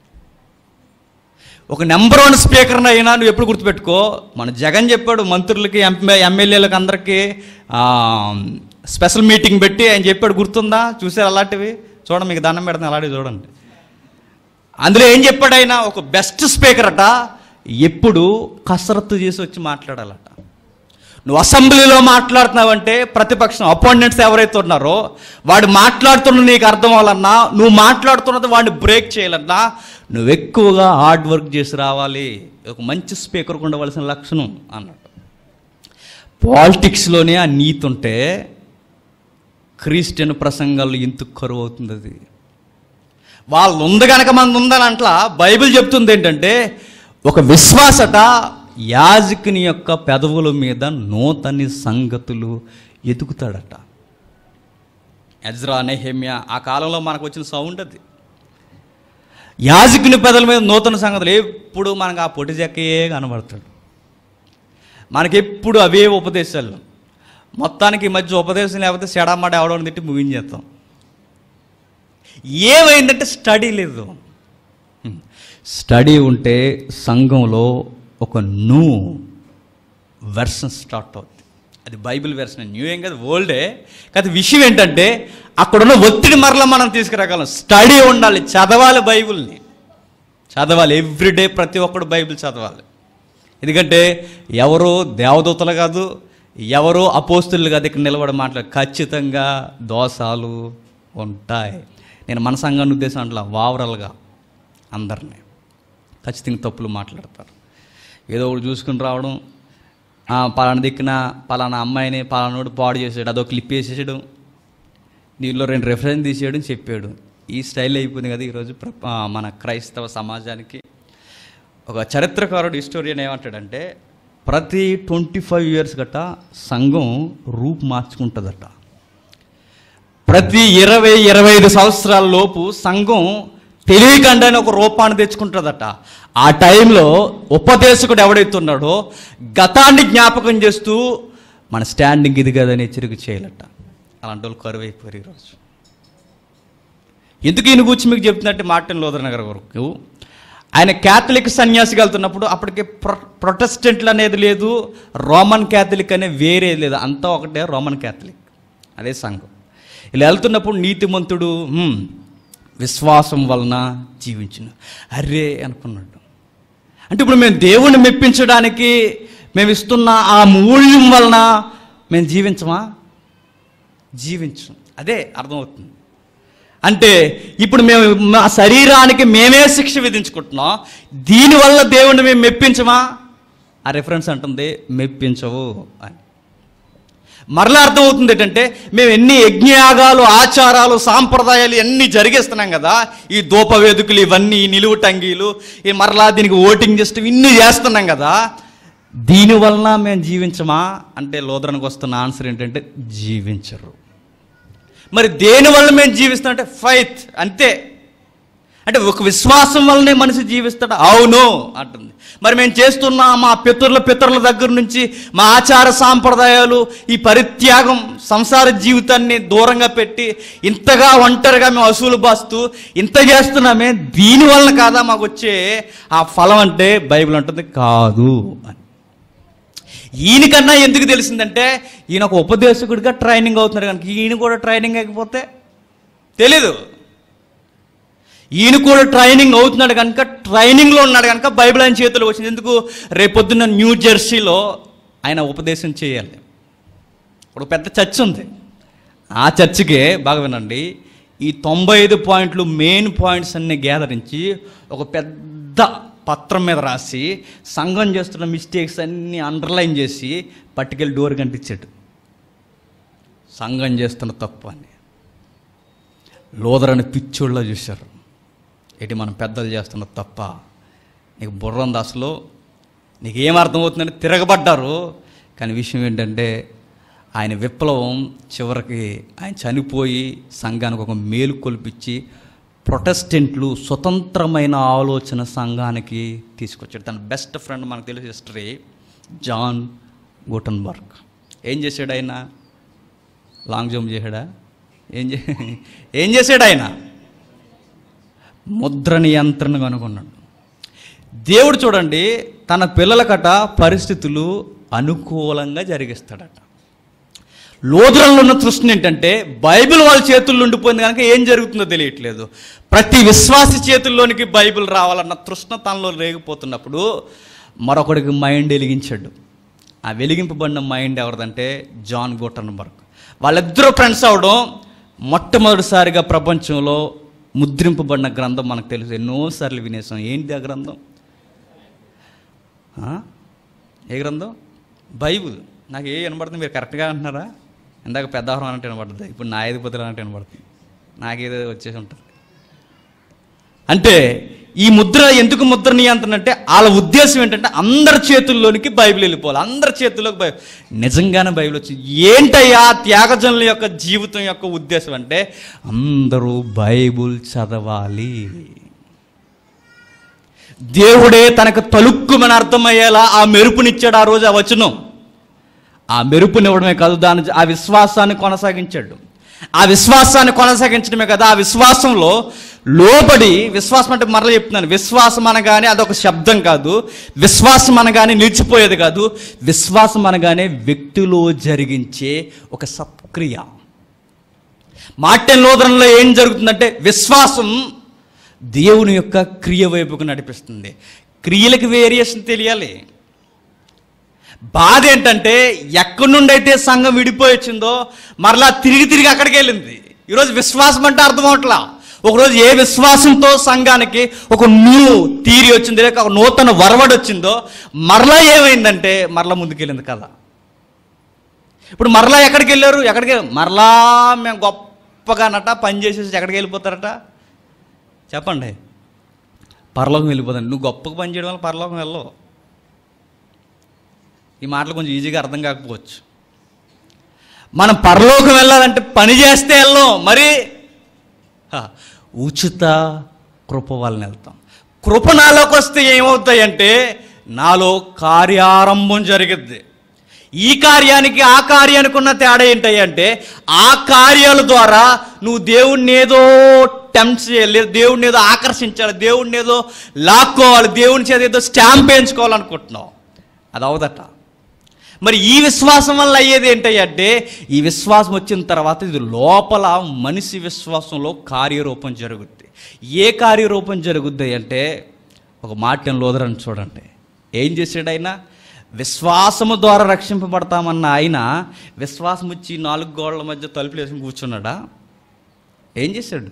ఒక నెంబర్ వన్ స్పీకర్ని అయినా నువ్వు ఎప్పుడు గుర్తుపెట్టుకో మన జగన్ చెప్పాడు మంత్రులకి ఎంపీ ఎమ్మెల్యేలకు అందరికీ ఆ, స్పెషల్ మీటింగ్ పెట్టి ఆయన చెప్పాడు గుర్తుందా చూసారు అలాంటివి చూడండి మీకు దండం పెడతాను అలాంటివి చూడండి అందులో ఏం చెప్పాడు ఆయన ఒక బెస్ట్ స్పీకర్ అట ఎప్పుడు కసరత్తు చేసి వచ్చి మాట్లాడాలట నువ్వు అసెంబ్లీలో మాట్లాడుతున్నావంటే ప్రతిపక్షం అపోనెంట్స్ ఎవరైతే ఉన్నారో వాడు మాట్లాడుతున్న నీకు అర్థం అవ్వాలన్నా నువ్వు మాట్లాడుతున్నది వాడిని బ్రేక్ చేయాలన్నా నువ్వు ఎక్కువగా హార్డ్ వర్క్ చేసి రావాలి ఒక మంచి స్పీకర్కి ఉండవలసిన లక్షణం అన్నట్టు పాలిటిక్స్లోనే ఆ నీతి ఉంటే క్రిస్టియన్ ప్రసంగాల్లో ఎందుకు కరువు అవుతుంది అది వాళ్ళు ఉంది కనుక మంది ఉందని అంట్లా బైబిల్ చెప్తుంది ఏంటంటే ఒక విశ్వాసట యాజకుని యొక్క పెదవుల మీద నూతని సంగతులు ఎదుగుతాడట ఎజ్రా నెహెమ్యా ఆ కాలంలో మనకు వచ్చిన సౌండ్ అది యాజకుని పెదవుల మీద నూతన సంగతులు ఎప్పుడు మనకు ఆ పొట్టి చెక్కయే కనబడతాడు మనకెప్పుడు అవే ఉపదేశాలు మొత్తానికి ఈ మధ్య ఉపదేశం లేకపోతే సెడామాట ఎవడో తిట్టి ముగించేస్తాం ఏమైందంటే స్టడీ లేదు స్టడీ ఉంటే సంఘంలో ఒక న్యూ వెర్షన్ స్టార్ట్ అవుతుంది అది అది బైబిల్ వెర్షన్ న్యూ ఏం కదా ఓల్డే కాదు విషయం ఏంటంటే అక్కడున్న ఒత్తిడి మరలా మనం తీసుకురాగలం స్టడీ ఉండాలి చదవాలి బైబిల్ని చదవాలి ఎవ్రీడే ప్రతి ఒక్కడు బైబిల్ చదవాలి ఎందుకంటే ఎవరో దేవదూతలు కాదు ఎవరో అపోస్తులు కాదు ఇక్కడ నిలబడి మాట్లాడు ఖచ్చితంగా దోషాలు ఉంటాయి నేను మన సంఘాన్ని ఉద్దేశం అంటలా వావరల్గా అందరినీ ఖచ్చితంగా తప్పులు మాట్లాడతారు ఏదో ఒకటి చూసుకుని రావడం ఆ, పలానా దిక్కున పలానా అమ్మాయిని పలానోడు పాడు చేసాడు అదొక క్లిప్ వేసేసాడు దీనిలో రెండు రెఫరెన్స్ తీసేయడం చెప్పాడు ఈ స్టైల్ అయిపోయింది కదా ఈరోజు ప్ర- ఆ, మన క్రైస్తవ సమాజానికి ఒక చరిత్రకారుడు హిస్టోరియన్ ఏమంటాడంటే ప్రతి ట్వంటీ ఫైవ్ ఇయర్స్ గట్ట సంఘం రూపు మార్చుకుంటుందట ప్రతి ఇరవై ఇరవై ఐదు సంవత్సరాల లోపు సంఘం తెలియకుండానే ఒక రూపాన్ని తెచ్చుకుంటుందట ఆ టైంలో ఉపదేశకుడు ఎవడైతే ఉన్నాడో గతాన్ని జ్ఞాపకం చేస్తూ మన స్టాండింగ్ ఇది కదని హెచ్చరిక చేయాలట అలాంటి వాళ్ళు కరువు అయిపోయారు ఈరోజు ఎందుకు ఈయన గురించి మీకు చెప్తున్నట్టు మార్టిన్ లోదర్ నగర్ వరకు ఆయన క్యాథలిక్ సన్యాసికి వెళ్తున్నప్పుడు అప్పటికే ప్రొ ప్రొటెస్టెంట్లు అనేది లేదు రోమన్ క్యాథలిక్ అనే వేరే లేదు అంతా ఒకటే రోమన్ క్యాథలిక్ అదే సంఘం ఇలా వెళ్తున్నప్పుడు నీతిమంతుడు "హ్మ్, విశ్వాసం వలన జీవించిన అర్రే అనుకున్నాడు అంటే ఇప్పుడు మేము దేవుణ్ణి మెప్పించడానికి మేము ఇస్తున్న ఆ మూల్యం వలన మేము జీవించమా జీవించం అదే అర్థమవుతుంది అంటే ఇప్పుడు మేము మా శరీరానికి మేమే శిక్ష విధించుకుంటున్నాం దీనివల్ల దేవుణ్ణి మేము మెప్పించమా ఆ రెఫరెన్స్ అంటుంది మెప్పించవు అని మరలా అర్థమవుతుంది ఏంటంటే మేము ఎన్ని యజ్ఞయాగాలు ఆచారాలు సాంప్రదాయాలు ఎన్ని జరిగేస్తున్నాం కదా ఈ దూప వేదికలు ఇవన్నీ ఈ నిలువు టంగీలు ఈ మరలా దీనికి ఓటింగ్ చేస్తూ ఇన్ని చేస్తున్నాం కదా దీనివలన మేము జీవించమా అంటే లోదరానికి వస్తున్న ఆన్సర్ ఏంటంటే జీవించరు మరి దేనివల్ల మేము జీవిస్తాం అంటే ఫైత్ అంతే అంటే ఒక విశ్వాసం వల్లనే మనిషి జీవిస్తాడు అవును అంటుంది మరి మేము చేస్తున్న మా పితరుల పితరుల దగ్గర నుంచి మా ఆచార సాంప్రదాయాలు ఈ పరిత్యాగం సంసార జీవితాన్ని దూరంగా పెట్టి ఇంతగా ఒంటరిగా మేము అసూలు బాస్తూ ఇంత చేస్తున్నామే దీని వలన కాదా మాకు వచ్చే ఆ ఫలం అంటే బైబిల్ అంటుంది కాదు అని ఈయనకన్నా ఎందుకు తెలిసిందంటే ఈయన ఒక ఉపదేశకుడిగా ట్రైనింగ్ అవుతున్నాడు కనుక ఈయన కూడా ట్రైనింగ్ అయిపోతే తెలీదు ఈయన కూడా ట్రైనింగ్ అవుతున్నాడు కనుక ట్రైనింగ్లో ఉన్నాడు కనుక బైబిల్ ఆయన చేతిలో వచ్చింది ఎందుకు రేపొద్దున్న న్యూ జెర్సీలో ఆయన ఉపదేశం చేయాలి ఇప్పుడు పెద్ద చర్చ్ ఉంది ఆ చర్చికే బాగా వినండి ఈ తొంభై ఐదు పాయింట్లు మెయిన్ పాయింట్స్ అన్ని గ్యాదరించి ఒక పెద్ద పత్రం మీద రాసి సంఘం చేస్తున్న మిస్టేక్స్ అన్నీ అండర్లైన్ చేసి పట్టుకెళ్ళి డోర్ కంటించాడు సంఘం చేస్తున్న తప్పు అని లోదరని పిచ్చోళ్ళ చూశారు ఏంటి మనం పెద్దలు చేస్తున్న తప్ప నీకు బుర్ర ఉంది అసలు నీకు ఏం అర్థమవుతుందని తిరగబడ్డారు కానీ విషయం ఏంటంటే ఆయన విప్లవం చివరికి ఆయన చనిపోయి సంఘానికి ఒక మేలు కొల్పించి ప్రొటెస్టెంట్లు స్వతంత్రమైన ఆలోచన సంఘానికి తీసుకొచ్చాడు తన బెస్ట్ ఫ్రెండ్ మనకు తెలిసి హిస్టరీ జాన్ గుటన్బర్గ్ ఏం చేశాడు ఆయన లాంగ్ జంప్ చేశాడా ఏం చే ఏం చేశాడు ఆయన ముద్ర నియంత్రణ కనుగొన్నాడు దేవుడు చూడండి తన పిల్లలకట పరిస్థితులు అనుకూలంగా జరిగిస్తాడట లోదురంలో ఉన్న తృష్ణ ఏంటంటే బైబిల్ వాళ్ళ చేతుల్లో ఉండిపోయింది కనుక ఏం జరుగుతుందో తెలియట్లేదు ప్రతి విశ్వాసి చేతుల్లోనికి బైబిల్ రావాలన్న తృష్ణ తనలో రేగిపోతున్నప్పుడు మరొకడికి మైండ్ వెలిగించాడు ఆ వెలిగింపబడిన మైండ్ ఎవరిదంటే జాన్ గోటన్బర్గ్ వాళ్ళిద్దరూ ఫ్రెండ్స్ అవడం మొట్టమొదటిసారిగా ప్రపంచంలో ముద్రింపబడిన గ్రంథం మనకు తెలుసు ఎన్నోసార్లు వినేసాం ఏంటి ఆ గ్రంథం ఆ? ఏ గ్రంథం బైబుల్ నాకు ఏ వినబడుతుంది మీరు కరెక్ట్గా అంటున్నారా ఇందాక పెద్దవరం అంటే వినబడుతుంది ఇప్పుడు నా ఐదుపతులు అంటే వినబడుతుంది నాకేదో వచ్చేసి ఉంటుంది అంటే ఈ ముద్ర ఎందుకు ముద్ర నియంత్రణ అంటే వాళ్ళ ఉద్దేశం ఏంటంటే అందరి చేతుల్లోనికి బైబిల్ వెళ్ళిపోవాలి అందరి చేతుల్లోకి బైబిల్ నిజంగానే బైబిల్ వచ్చింది ఏంటయ్యా త్యాగజనుల యొక్క జీవితం యొక్క ఉద్దేశం అంటే అందరూ బైబుల్ చదవాలి దేవుడే తనకు తలుక్కుమని అర్థమయ్యేలా ఆ మెరుపునిచ్చాడు ఆ రోజు ఆ వచనం ఆ మెరుపునివ్వడమే కాదు దాని ఆ విశ్వాసాన్ని కొనసాగించాడు ఆ విశ్వాసాన్ని కొనసాగించడమే కదా ఆ విశ్వాసంలో లోబడి విశ్వాసం అంటే మరలా చెప్తున్నాను విశ్వాసం అనగానే అదొక శబ్దం కాదు విశ్వాసం అనగానే నిలిచిపోయేది కాదు విశ్వాసం అనగానే వ్యక్తిలో జరిగించే ఒక సత్క్రియ మార్టిన్ లోదరంలో ఏం జరుగుతుందంటే విశ్వాసం దేవుని యొక్క క్రియ వైపుకు నడిపిస్తుంది క్రియలకు వేరియేషన్ తెలియాలి బాధ ఏంటంటే ఎక్కడి నుండి అయితే సంఘం విడిపోయి వచ్చిందో మరలా తిరిగి తిరిగి అక్కడికి వెళ్ళింది ఈరోజు విశ్వాసం అంటే అర్థం అవట్లా ఒకరోజు ఏ విశ్వాసంతో సంఘానికి ఒక న్యూ తీరి వచ్చింది లేక ఒక నూతన వరవడి వచ్చిందో మరలా ఏమైందంటే మరలా ముందుకెళ్ళింది కదా ఇప్పుడు మరలా ఎక్కడికి వెళ్ళారు ఎక్కడికి మరలా మేము గొప్పగానట పని చేసేసి ఎక్కడికి వెళ్ళిపోతారట చెప్పండి పరలోకం వెళ్ళిపోతాను నువ్వు గొప్పగా పని చేయడం వల్ల పరలోకం వెళ్ళవు ఈ మాటలు కొంచెం ఈజీగా అర్థం కాకపోవచ్చు మనం పరలోకం వెళ్ళాలంటే పని చేస్తే వెళ్ళాం మరి హ, ఉచిత కృప వలన వెళ్తాం కృప నాలోకి వస్తే ఏమవుతాయంటే నాలో కార్యారంభం జరిగిద్ది ఈ కార్యానికి ఆ కార్యానికి ఉన్న తేడా ఏంటంటే ఆ కార్యాల ద్వారా నువ్వు దేవుణ్ణి ఏదో టెంప్ట్ చేయాలి దేవుణ్ణి ఏదో ఆకర్షించాలి దేవుణ్ణి ఏదో లాక్కోవాలి దేవుని చేత ఏదో స్టాంప్ వేయించుకోవాలనుకుంటున్నావు అది అవదట మరి ఈ విశ్వాసం వల్ల అయ్యేది ఏంటంటే ఈ విశ్వాసం వచ్చిన తర్వాత ఇది లోపల మనిషి విశ్వాసంలో కార్యరూపం జరుగుద్ది ఏ కార్యరూపం జరుగుద్ది అంటే ఒక మాట లోదరని చూడండి ఏం చేశాడు ఆయన విశ్వాసము ద్వారా రక్షింపబడతామన్న ఆయన విశ్వాసం వచ్చి నాలుగు గోడల మధ్య తలుపులు వేసుకుని కూర్చున్నాడా ఏం చేశాడు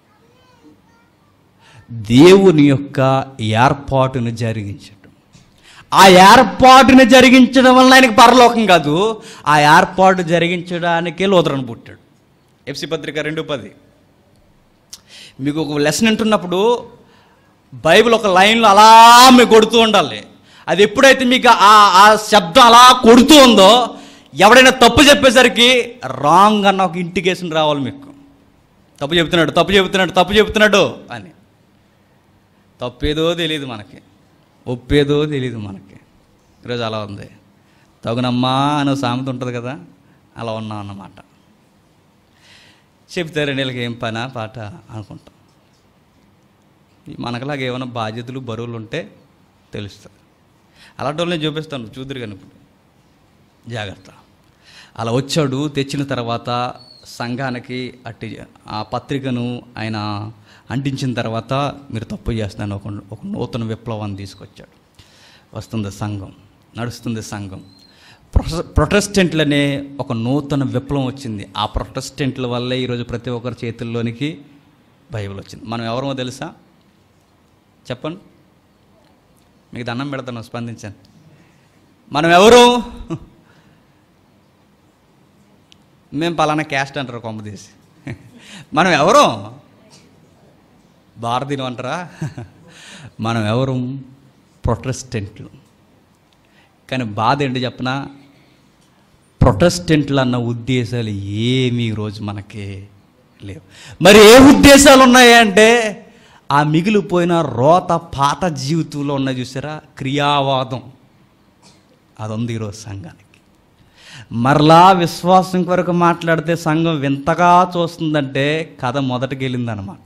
దేవుని యొక్క ఏర్పాటును జరిగించాడు ఆ ఏర్పాటుని జరిగించడం వల్ల ఆయనకి పరలోకం కాదు ఆ ఏర్పాటు జరిగించడానికే లోదరను పుట్టాడు ఎఫ్సి పత్రిక రెండు పది మీకు ఒక లెసన్ వింటున్నప్పుడు బైబిల్ ఒక లైన్లో అలా మీకు కొడుతూ ఉండాలి అది ఎప్పుడైతే మీకు ఆ ఆ శబ్దం అలా కొడుతూ ఉందో ఎవడైనా తప్పు చెప్పేసరికి రాంగ్ అన్న ఒక ఇంటికేషన్ రావాలి మీకు తప్పు చెబుతున్నాడు తప్పు చెబుతున్నాడు తప్పు చెబుతున్నాడు అని తప్పేదో తెలియదు మనకి ఒప్పేదో తెలియదు మనకి ఈరోజు అలా ఉంది తగునమ్మా అని ఒక సామెత ఉంటుంది కదా అలా ఉన్నాం అన్నమాట చెప్తే రెండేళ్ళకి ఏం పనా పాట అనుకుంటాం ఈ మనకులాగా ఏమైనా బాధ్యతలు బరువులు ఉంటే తెలుస్తుంది అలాంటి వాళ్ళని చూపిస్తాను చూద్దరు కానీ ఇప్పుడు జాగ్రత్త అలా వచ్చాడు తెచ్చిన తర్వాత సంఘానికి అట్టి ఆ పత్రికను ఆయన అంటించిన తర్వాత మీరు తప్పు చేస్తున్నాను ఒక ఒక నూతన విప్లవాన్ని తీసుకొచ్చాడు వస్తుంది సంఘం నడుస్తుంది సంఘం ప్రొటె- ప్రొటెస్టెంట్లనే ఒక నూతన విప్లవం వచ్చింది ఆ ప్రొటెస్టెంట్ల వల్లే ఈరోజు ప్రతి ఒక్కరి చేతుల్లోనికి బైబిల్ వచ్చింది మనం ఎవరమో తెలుసా చెప్పండి మీకు దండం పెడతాను స్పందించండి మనం ఎవరు మేము పలానా క్యాస్ట్ అంటారు కొంపదీసి మనం ఎవరు భారతీయులు అంటారా మనం ఎవరు ప్రొటెస్టెంట్లు కానీ బాధ ఏంటి చెప్పనా ప్రొటెస్టెంట్లు అన్న ఉద్దేశాలు ఏమీ ఈరోజు మనకి లేవు మరి ఏ ఉద్దేశాలు ఉన్నాయంటే ఆ మిగిలిపోయిన రోత పాత జీవితంలో ఉన్నాయి చూసారా క్రియావాదం అది ఉంది ఈరోజు సంఘానికి మరలా విశ్వాసం కొరకు మాట్లాడితే సంఘం వింతగా చూస్తుందంటే కథ మొదటికి వెళ్ళిందనమాట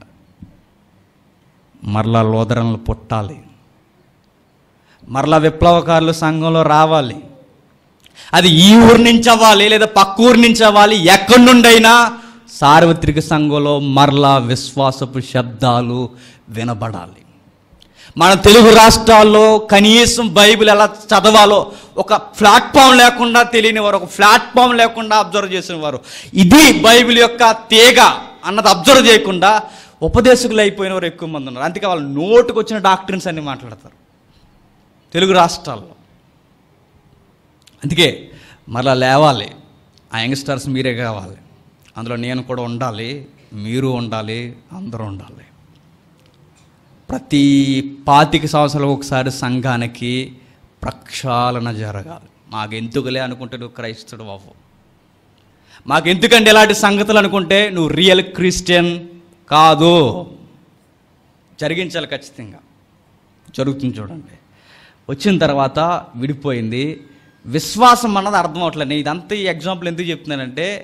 మరలా లోదరణలు పుట్టాలి మరలా విప్లవకారులు సంఘంలో రావాలి అది ఈ ఊరి నుంచి అవ్వాలి లేదా పక్క ఊరి నుంచి అవ్వాలి ఎక్కడి నుండైనా సార్వత్రిక సంఘంలో మరలా విశ్వాసపు శబ్దాలు వినబడాలి మన తెలుగు రాష్ట్రాల్లో కనీసం బైబిల్ ఎలా చదవాలో ఒక ప్లాట్ఫామ్ లేకుండా తెలియని వారు ఒక ప్లాట్ఫామ్ లేకుండా అబ్జర్వ్ చేసిన వారు ఇది బైబిల్ యొక్క తీగ అన్నది అబ్జర్వ్ చేయకుండా ఉపదేశకులు అయిపోయిన వారు ఎక్కువ మంది ఉన్నారు అందుకే వాళ్ళు నోటుకు వచ్చిన డాక్టర్స్ అన్ని మాట్లాడతారు తెలుగు రాష్ట్రాల్లో అందుకే మరలా లేవాలి ఆ యంగ్స్టర్స్ మీరే కావాలి అందులో నేను కూడా ఉండాలి మీరు ఉండాలి అందరూ ఉండాలి ప్రతి పాతిక సంవత్సరాలకు ఒకసారి సంఘానికి ప్రక్షాళన జరగాలి మాకెందుకులే అనుకుంటే నువ్వు క్రైస్తుడు అవ్వు మాకెందుకంటే ఇలాంటి సంగతులు అనుకుంటే నువ్వు రియల్ క్రిస్టియన్ కాదు జరిగించాలి ఖచ్చితంగా జరుగుతుంది చూడండి వచ్చిన తర్వాత విడిపోయింది విశ్వాసం అన్నది అర్థం అవట్లేదు నేను ఇదంతా ఈ ఎగ్జాంపుల్ ఎందుకు చెప్తున్నానంటే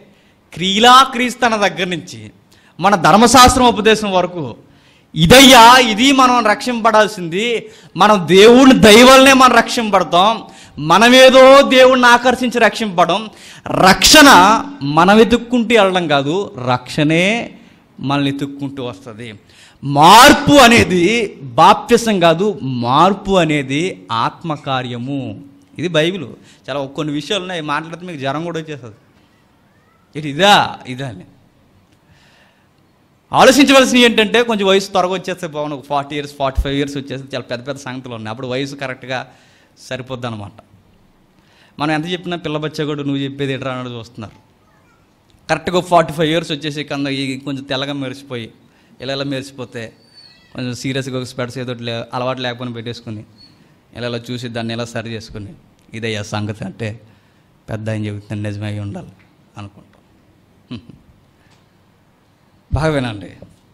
క్రీలా క్రీస్తన దగ్గర నుంచి మన ధర్మశాస్త్రం ఉపదేశం వరకు ఇదయ్యా ఇది మనం రక్షింపడాల్సింది మనం దేవుని దైవల్నే మనం రక్షింపడతాం మనమేదో దేవుణ్ణి ఆకర్షించి రక్షింపడం రక్షణ మనం వెతుక్కుంటూ వెళ్ళడం కాదు రక్షణే మనల్ని ఎత్తుక్కుంటూ వస్తుంది మార్పు అనేది బాప్యసం కాదు మార్పు అనేది ఆత్మకార్యము ఇది బైబిల్ చాలా కొన్ని విషయాలు ఉన్నాయి మాట్లాడితే మీకు జ్వరం కూడా వచ్చేస్తుంది ఏంటి ఇదా ఇదా అని ఆలోచించవలసింది ఏంటంటే కొంచెం వయసు త్వరగా వచ్చేస్తే బాగుంది ఒక forty years forty five years వచ్చేస్తే చాలా పెద్ద పెద్ద సంగతులు ఉన్నాయి అప్పుడు వయసు కరెక్ట్గా సరిపోద్ది అనమాట మనం ఎంత చెప్పినా పిల్ల బచ్చగాడు నువ్వు చెప్పేది ఎట్రా అన్నది చూస్తున్నారు కరెక్ట్గా ఫార్టీ ఫైవ్ ఇయర్స్ వచ్చేసి కింద ఈ కొంచెం తెల్లగా మెరిసిపోయి ఇలా ఇలా మెరిసిపోతే కొంచెం సీరియస్గా ఒక స్పెడ్స్ ఏదో లే అలవాటు లేకపోయినా పెట్టేసుకుని ఇలా ఇలా చూసి దాన్ని ఇలా సరి చేసుకుని ఇదయ్యా సంగతి అంటే పెద్ద ఆయన చెబుతుంది నిజమే అయి ఉండాలి అనుకుంటాం హ్మ్. బాగా వినండి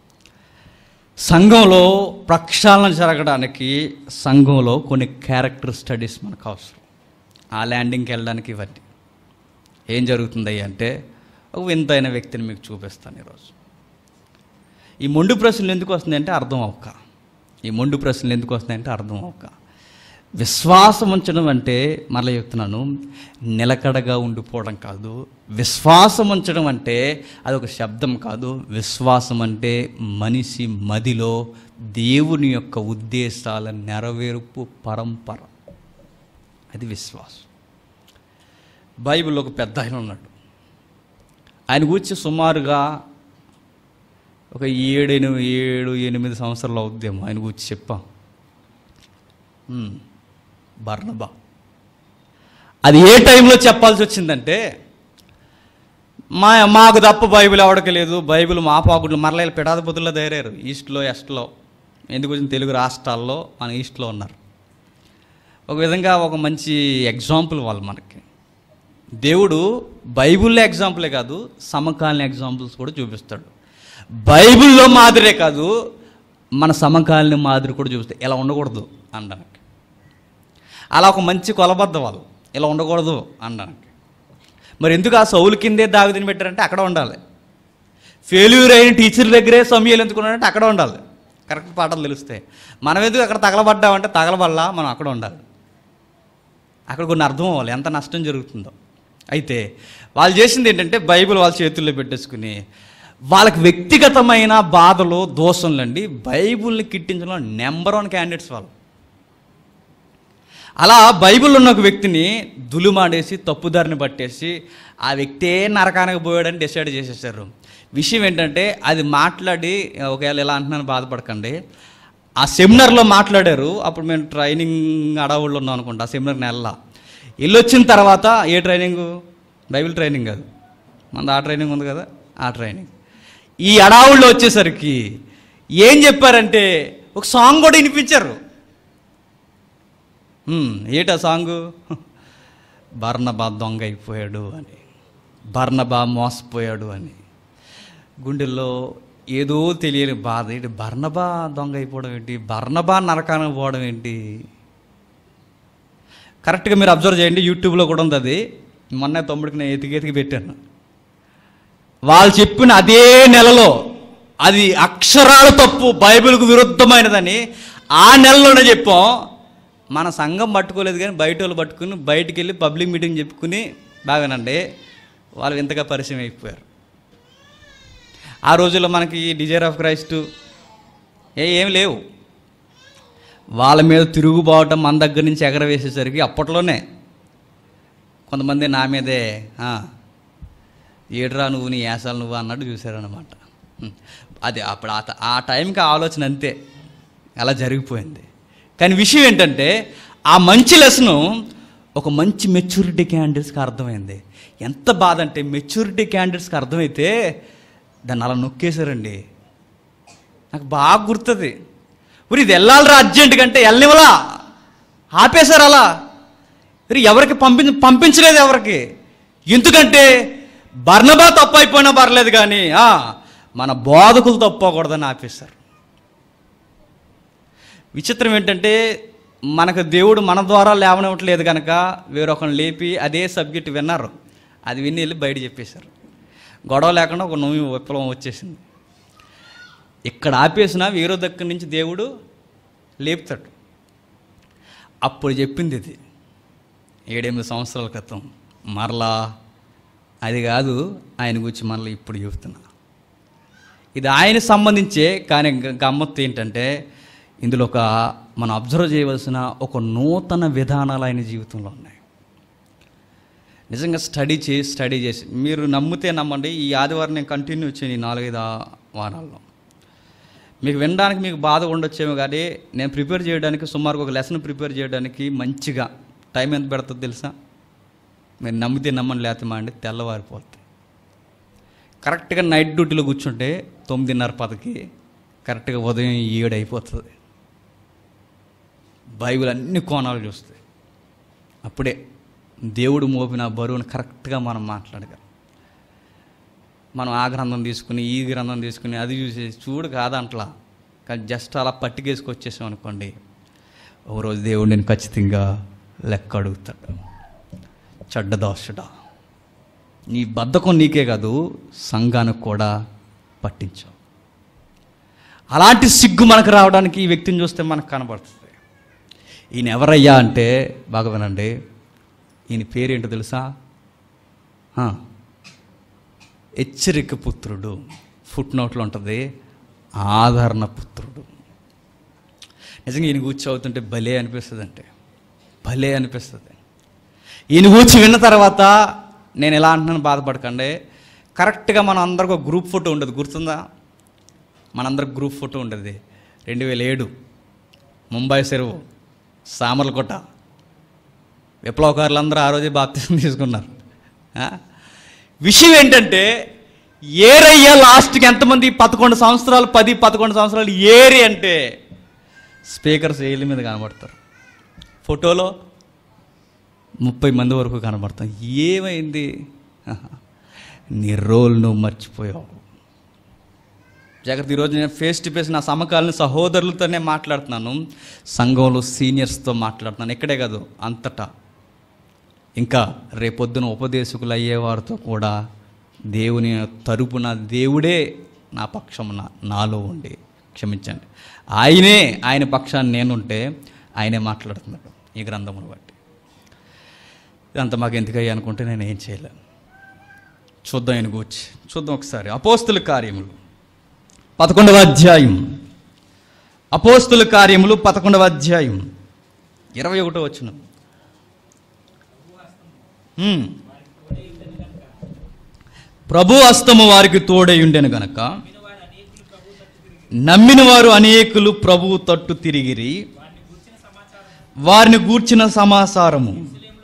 సంఘంలో ప్రక్షాళన జరగడానికి సంఘంలో కొన్ని క్యారెక్టర్ స్టడీస్ మనకు అవసరం ఆ ల్యాండింగ్కి వెళ్ళడానికి ఇవన్నీ ఏం జరుగుతుంది అంటే ఒక వింతైన వ్యక్తిని మీకు చూపిస్తాను ఈరోజు ఈ మొండు ప్రశ్నలు ఎందుకు వస్తున్నాయంటే అర్థం అవ్వక ఈ మొండు ప్రశ్నలు ఎందుకు వస్తున్నాయంటే అర్థం అవ్వక విశ్వాసం ఉంచడం అంటే మరలా చెప్తున్నాను నిలకడగా ఉండిపోవడం కాదు విశ్వాసం ఉంచడం అంటే అది ఒక శబ్దం కాదు విశ్వాసం అంటే మనిషి మదిలో దేవుని యొక్క ఉద్దేశాల నెరవేర్పు పరంపర అది విశ్వాసం బైబిల్లో ఒక పెద్ద ఆయన ఉన్నాడు ఆయన గురించి సుమారుగా ఒక ఏడు ఎనిమిది ఏడు ఎనిమిది సంవత్సరాలు అవుద్దేమో ఆయన గురించి చెప్పాం ఉమ్, బర్నబా అది ఏ టైంలో చెప్పాల్సి వచ్చిందంటే మా మాకు తప్ప బైబిల్ ఎవడికి లేదు బైబిల్ మా పాకుడు మరలా వీళ్ళు పిఠాధిపతుల్లో తయారయ్యారు ఈస్ట్లో ఎస్ట్లో ఎందుకు వచ్చిన తెలుగు రాష్ట్రాల్లో మన ఈస్ట్లో ఉన్నారు ఒక విధంగా ఒక మంచి ఎగ్జాంపుల్ వాళ్ళు మనకి దేవుడు బైబిల్లో ఎగ్జాంపులే కాదు సమకాలీన ఎగ్జాంపుల్స్ కూడా చూపిస్తాడు బైబిల్లో మాదిరే కాదు మన సమకాలీన మాదిరి కూడా చూపిస్తాడు ఇలా ఉండకూడదు అనడానికి అలా ఒక మంచి కొలబద్ద వాళ్ళు ఇలా ఉండకూడదు అనడానికి మరి ఎందుకు ఆ సౌలు కిందే దావిదిని పెట్టారంటే అక్కడ ఉండాలి ఫెయిల్యూర్ అయిన టీచర్ దగ్గరే సమయాలు ఎందుకున్నాడంటే అక్కడ ఉండాలి కరెక్ట్ పాటలు తెలుస్తాయి మనం ఎందుకు అక్కడ తగలబడ్డామంటే తగలబడలా మనం అక్కడ ఉండాలి అక్కడ కొన్ని అర్థం అవ్వాలి ఎంత నష్టం జరుగుతుందో అయితే వాళ్ళు చేసింది ఏంటంటే బైబిల్ వాళ్ళ చేతుల్లో పెట్టేసుకుని వాళ్ళకి వ్యక్తిగతమైన బాధలు దోషంలండి బైబిల్ని కిట్టించడంలో నెంబర్ వన్ క్యాండిడేట్స్ వాళ్ళు అలా బైబిల్ ఉన్న ఒక వ్యక్తిని దులుమాడేసి తప్పుదారిని పట్టేసి ఆ వ్యక్తే నరకానికి పోయాడని డిసైడ్ చేసేసారు విషయం ఏంటంటే అది మాట్లాడి ఒకవేళ ఇలా అంటున్నాను బాధపడకండి ఆ సెమినార్లో మాట్లాడారు అప్పుడు మేము ట్రైనింగ్ అడవుల్లో ఉన్నాం అనుకుంటా ఆ సెమినార్ నెల వెళ్ళి వచ్చిన తర్వాత ఏ ట్రైనింగ్ బైబిల్ ట్రైనింగ్ కాదు మనది ఆ ట్రైనింగ్ ఉంది కదా ఆ ట్రైనింగ్ ఈ అడావుల్లో వచ్చేసరికి ఏం చెప్పారంటే ఒక సాంగ్ కూడా వినిపించారు హ్మ్, ఏటా సాంగు బర్ణబా దొంగ అయిపోయాడు అని బర్ణబా మోసపోయాడు అని గుండెల్లో ఏదో తెలియని బాధ ఏంటి బర్ణబా దొంగ అయిపోవడం ఏంటి బర్ణబా నరకానికి పోవడం ఏంటి కరెక్ట్గా మీరు అబ్జర్వ్ చేయండి యూట్యూబ్లో కూడా ఉంది అది మొన్న తమ్ముడికి నేను ఎతికి ఎతికి పెట్టాను వాళ్ళు చెప్పిన అదే నెలలో అది అక్షరాల తప్పు బైబిల్కు విరుద్ధమైనదని ఆ నెలలోనే చెప్పాం మన సంఘం పట్టుకోలేదు కానీ బయట వాళ్ళు పట్టుకుని బయటికి వెళ్ళి పబ్లిక్ మీటింగ్ చెప్పుకుని బాగానండి వాళ్ళు ఇంతగా పరిచయం అయిపోయారు ఆ రోజుల్లో మనకి డిజైర్ ఆఫ్ క్రైస్ట్ ఏ ఏం లేవు వాళ్ళ మీద తిరుగుబావటం మన దగ్గర నుంచి ఎగరవేసేసరికి అప్పట్లోనే కొంతమంది నా మీదే "ఆ, ఏడ్రా నువ్వు నీ యాసాలు నువ్వు అన్నట్టు చూశారనమాట హ్మ్. అది అప్పుడు ఆ ట- ఆ టైంకి ఆ ఆలోచన అంతే అలా జరిగిపోయింది కానీ విషయం ఏంటంటే ఆ మంచి లెసను ఒక మంచి మెచ్యూరిటీ క్యాండిడేట్స్కి అర్థమైంది ఎంత బాధ అంటే మెచ్యూరిటీ క్యాండిడేట్స్కి అర్థమైతే దాన్ని అలా నొక్కేశారండి నాకు బాగా గుర్తుంది మరి ఇది వెళ్ళాలిరా అర్జెంట్ కంటే వెళ్ళనివలా ఆపేశారు అలా మరి ఎవరికి పంపి పంపించలేదు ఎవరికి ఎందుకంటే బర్ణబా తప్పు అయిపోయినా పర్లేదు కానీ ఆ, మన బోధకులు తప్పకూడదని ఆపేశారు విచిత్రం ఏంటంటే మనకు దేవుడు మన ద్వారా లేవనివ్వట్లేదు కనుక వేరొకరిని లేపి అదే సబ్జెక్ట్ విన్నారు అది విని వెళ్ళి బయట చెప్పేశారు గొడవ లేకుండా ఒక నోమి విప్లవం వచ్చేసింది ఇక్కడ ఆపేసిన వేరే దగ్గర నుంచి దేవుడు లేపుతాడు అప్పుడు చెప్పింది ఇది ఏడెనిమిది సంవత్సరాల క్రితం మరలా అది కాదు ఆయన గురించి మరలా ఇప్పుడు చెబుతున్నా ఇది ఆయన సంబంధించే కానీ గ- గమ్మత్తు ఏంటంటే ఇందులో ఒక మనం అబ్జర్వ్ చేయవలసిన ఒక నూతన విధానాలు ఆయన జీవితంలో ఉన్నాయి నిజంగా స్టడీ చేసి స్టడీ చేసి మీరు నమ్మితే నమ్మండి ఈ ఆదివారం నేను కంటిన్యూ వచ్చాను ఈ నాలుగైదు ఆ- వారాల్లో మీకు వినడానికి మీకు బాధ ఉండొచ్చేమో కానీ నేను ప్రిపేర్ చేయడానికి సుమారుగా ఒక లెసన్ ప్రిపేర్ చేయడానికి మంచిగా టైం ఎంత పెడుతుంది తెలుసా మీరు నమ్మితే నమ్మని లేకపోతే మా అండి తెల్లవారిపోతుంది కరెక్ట్గా నైట్ డ్యూటీలో కూర్చుంటే తొమ్మిదిన్నర పదకి కరెక్ట్గా ఉదయం ఏడు అయిపోతుంది బైబిల్ అన్ని కోణాలు చూస్తాయి అప్పుడే దేవుడు మోపిన బరువును కరెక్ట్గా మనం మాట్లాడగలం మనం ఆ గ్రంథం తీసుకుని ఈ గ్రంథం తీసుకుని అది చూసి చూడు కాదంట్లా కానీ జస్ట్ అలా పట్టుకేసుకొచ్చేసాం అనుకోండి ఒకరోజు దేవుడు నేను ఖచ్చితంగా లెక్క అడుగుతాడు చెడ్డదోషుడా నీ బద్ధకం నీకే కాదు సంఘానికి కూడా పట్టించావు అలాంటి సిగ్గు మనకు రావడానికి ఈ వ్యక్తిని చూస్తే మనకు కనబడుతుంది ఈయన ఎవరయ్యా అంటే బాగా వినండి ఈయన పేరేంటో తెలుసా ఆ, హెచ్చరిక పుత్రుడు ఫుట్ నోట్లో ఉంటుంది ఆదరణ పుత్రుడు నిజంగా ఈయన కూర్చో అవుతుంటే భలే అనిపిస్తుంది అంటే భలే అనిపిస్తుంది ఈయన కూర్చి విన్న తర్వాత నేను ఎలా అంటున్నాను బాధపడకండి కరెక్ట్గా మనం అందరికి ఒక గ్రూప్ ఫోటో ఉండదు గుర్తుందా మనందరికి గ్రూప్ ఫోటో ఉండేది రెండు వేల ఏడు ముంబై చెరువు సామర్లకోట విప్లవకారులందరూ ఆ రోజే బాప్తిజం తీసుకున్నారు ఆ? విషయం ఏంటంటే ఏరయ్యా లాస్ట్కి ఎంతమంది పదకొండు సంవత్సరాలు పది పదకొండు సంవత్సరాలు ఏరి అంటే స్పీకర్స్ ఏళ్ళ మీద కనబడతారు ఫోటోలో ముప్పై మంది వరకు కనబడతాం ఏమైంది ఆహా. నీ రోల్ నువ్వు మర్చిపోయావు జాగ్రత్త ఈరోజు నేను ఫేస్ టు ఫేస్ నా సమకాలీన సహోదరులతోనే మాట్లాడుతున్నాను సంఘంలో సీనియర్స్తో మాట్లాడుతున్నాను ఇక్కడే కాదు అంతటా ఇంకా రేపొద్దున ఉపదేశకులు అయ్యేవారితో కూడా దేవుని తరపున దేవుడే నా పక్షమున నాలో ఉండి క్షమించండి ఆయనే ఆయన పక్షాన్ని నేనుంటే ఆయనే మాట్లాడుతున్నాడు ఈ గ్రంథమును బట్టి ఇదంతా మాకు ఎందుకయ్యా అనుకుంటే నేను ఏం చేయలేను చూద్దాం ఆయన కూర్చి చూద్దాం ఒకసారి అపోస్తుల కార్యములు పదకొండవ అధ్యాయం అపోస్తుల కార్యములు పదకొండవ అధ్యాయం ఇరవై ఒకటో వచ్చిన ప్రభు హస్తము వారికి తోడై ఉండెను గనక నమ్మిన వారు అనేకులు ప్రభు తట్టు తిరిగిరి వారిని గూర్చిన సమాచారము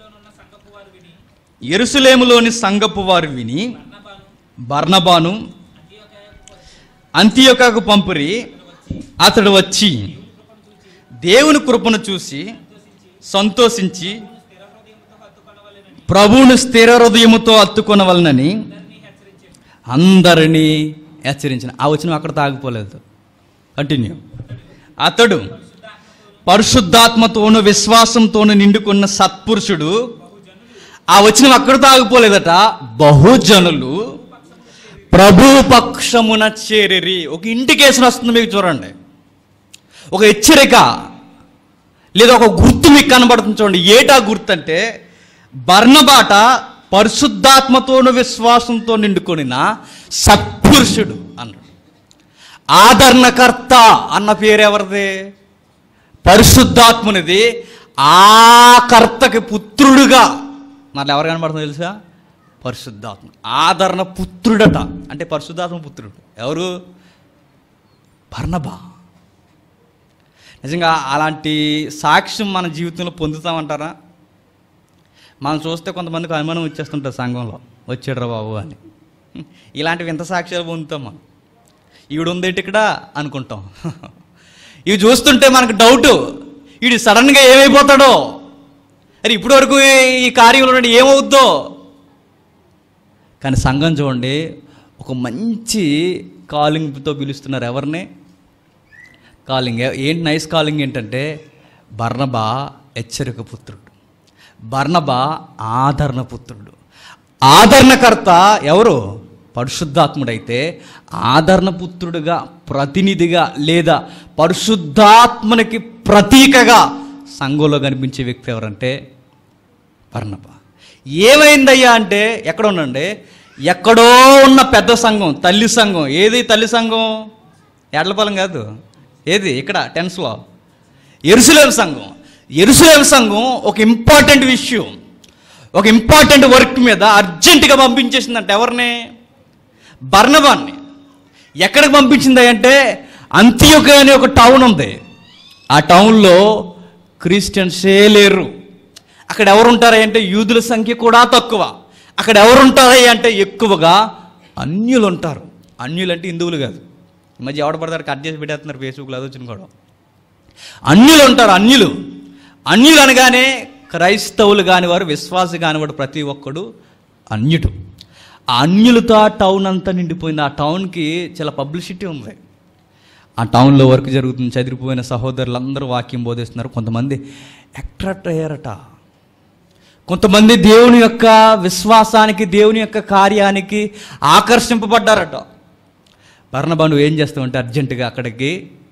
ఎరుసలేములోని సంగపు వారు విని బర్నబాను అంత్యొకకు పంపురి అతడు వచ్చి దేవుని కృపను చూసి సంతోషించి ప్రభువును స్థిర హృదయముతో అత్తుకొనవలనని అందరినీ హెచ్చరించిన ఆ వచనం అక్కడ తాగిపోలేదు కంటిన్యూ అతడు పరిశుద్ధాత్మతోను విశ్వాసంతోను నిండుకున్న సత్పురుషుడు ఆ వచనం అక్కడ తాగిపోలేదట బహుజనులు ప్రభు పక్షమున చేరిరి ఒక ఇండికేషన్ వస్తుంది మీకు చూడండి ఒక హెచ్చరిక లేదా ఒక గుర్తు మీకు కనబడుతుంది చూడండి ఏటా గుర్తు అంటే బర్ణబాట పరిశుద్ధాత్మతోను విశ్వాసంతో నిండుకొనిన సత్పురుషుడు అన్నాడు ఆదరణకర్త అన్న పేరు ఎవరిది పరిశుద్ధాత్మునిది ఆ కర్తకి పుత్రుడుగా మళ్ళీ ఎవరు కనబడుతుందో తెలుసా పరిశుద్ధాత్మ ఆదరణ పుత్రుడట అంటే పరిశుద్ధాత్మ పుత్రుడు ఎవరు బర్ణబా నిజంగా అలాంటి సాక్ష్యం మన జీవితంలో పొందుతామంటారా మనం చూస్తే కొంతమందికి అనుమానం వచ్చేస్తుంటుంది సంఘంలో వచ్చాడురా బాబు అని ఇలాంటి వింత సాక్ష్యాలు పొందుతాం మనం ఈవిడ ఉందేంటి ఇక్కడ అనుకుంటాం ఇవి చూస్తుంటే మనకు డౌట్ వీడు సడన్గా ఏమైపోతాడో అరే ఇప్పటి వరకు ఈ కార్యంలో నుండి ఏమవుద్దో కానీ సంఘం చూడండి ఒక మంచి కాలింగ్తో పిలుస్తున్నారు ఎవరిని కాలింగ్ ఏ- ఏంటి నైస్ కాలింగ్ ఏంటంటే బర్ణబా హెచ్చరిక పుత్రుడు బర్ణబా ఆదరణ పుత్రుడు ఆదరణకర్త ఎవరు పరిశుద్ధాత్ముడైతే ఆదరణ పుత్రుడుగా ప్రతినిధిగా లేదా పరిశుద్ధాత్మనికి ప్రతీకగా సంఘంలో కనిపించే వ్యక్తి ఎవరంటే పర్ణప ఏమైందయ్యా అంటే ఎక్కడ ఉండండి ఎక్కడో ఉన్న పెద్ద సంఘం తల్లి సంఘం ఏది తల్లి సంఘం ఎడ్లపాలెం కాదు ఏది ఇక్కడ టెన్స్లో ఎరుసలేం సంఘం ఎరుసలేం సంఘం ఒక ఇంపార్టెంట్ విషయం ఒక ఇంపార్టెంట్ వర్క్ మీద అర్జెంటుగా పంపించేసిందంట ఎవరిని బర్ణబాన్ని ఎక్కడికి పంపించింది అంటే అంత్యొక అనే ఒక టౌన్ ఉంది ఆ టౌన్లో క్రిస్టియన్సే లేరు అక్కడ ఎవరు ఉంటారా అంటే యూదుల సంఖ్య కూడా తక్కువ అక్కడ ఎవరు ఉంటారా అంటే ఎక్కువగా అన్యులు ఉంటారు అన్యులు అంటే హిందువులు కాదు ఈ మధ్య ఎవడ పడతారు కట్ చేసి పెట్టేస్తున్నారు ఫేస్బుక్లో అది వచ్చిన కూడా అన్యులు ఉంటారు అన్యులు అన్యులు అనగానే క్రైస్తవులు కాని వారు విశ్వాసి కాని వాడు ప్రతి ఒక్కడు అన్యుడు ఆ అన్యులతో ఆ టౌన్ అంతా నిండిపోయింది ఆ టౌన్కి చాలా పబ్లిసిటీ ఉంది ఆ టౌన్లో వర్క్ జరుగుతుంది చదిరిపోయిన సహోదరులందరూ వాక్యం బోధిస్తున్నారు కొంతమంది అట్రాక్ట్ అయ్యారట కొంతమంది దేవుని యొక్క విశ్వాసానికి దేవుని యొక్క కార్యానికి ఆకర్షింపబడ్డారట బర్ణబా నువ్వు ఏం చేస్తావు అంటే అర్జెంటుగా అక్కడికి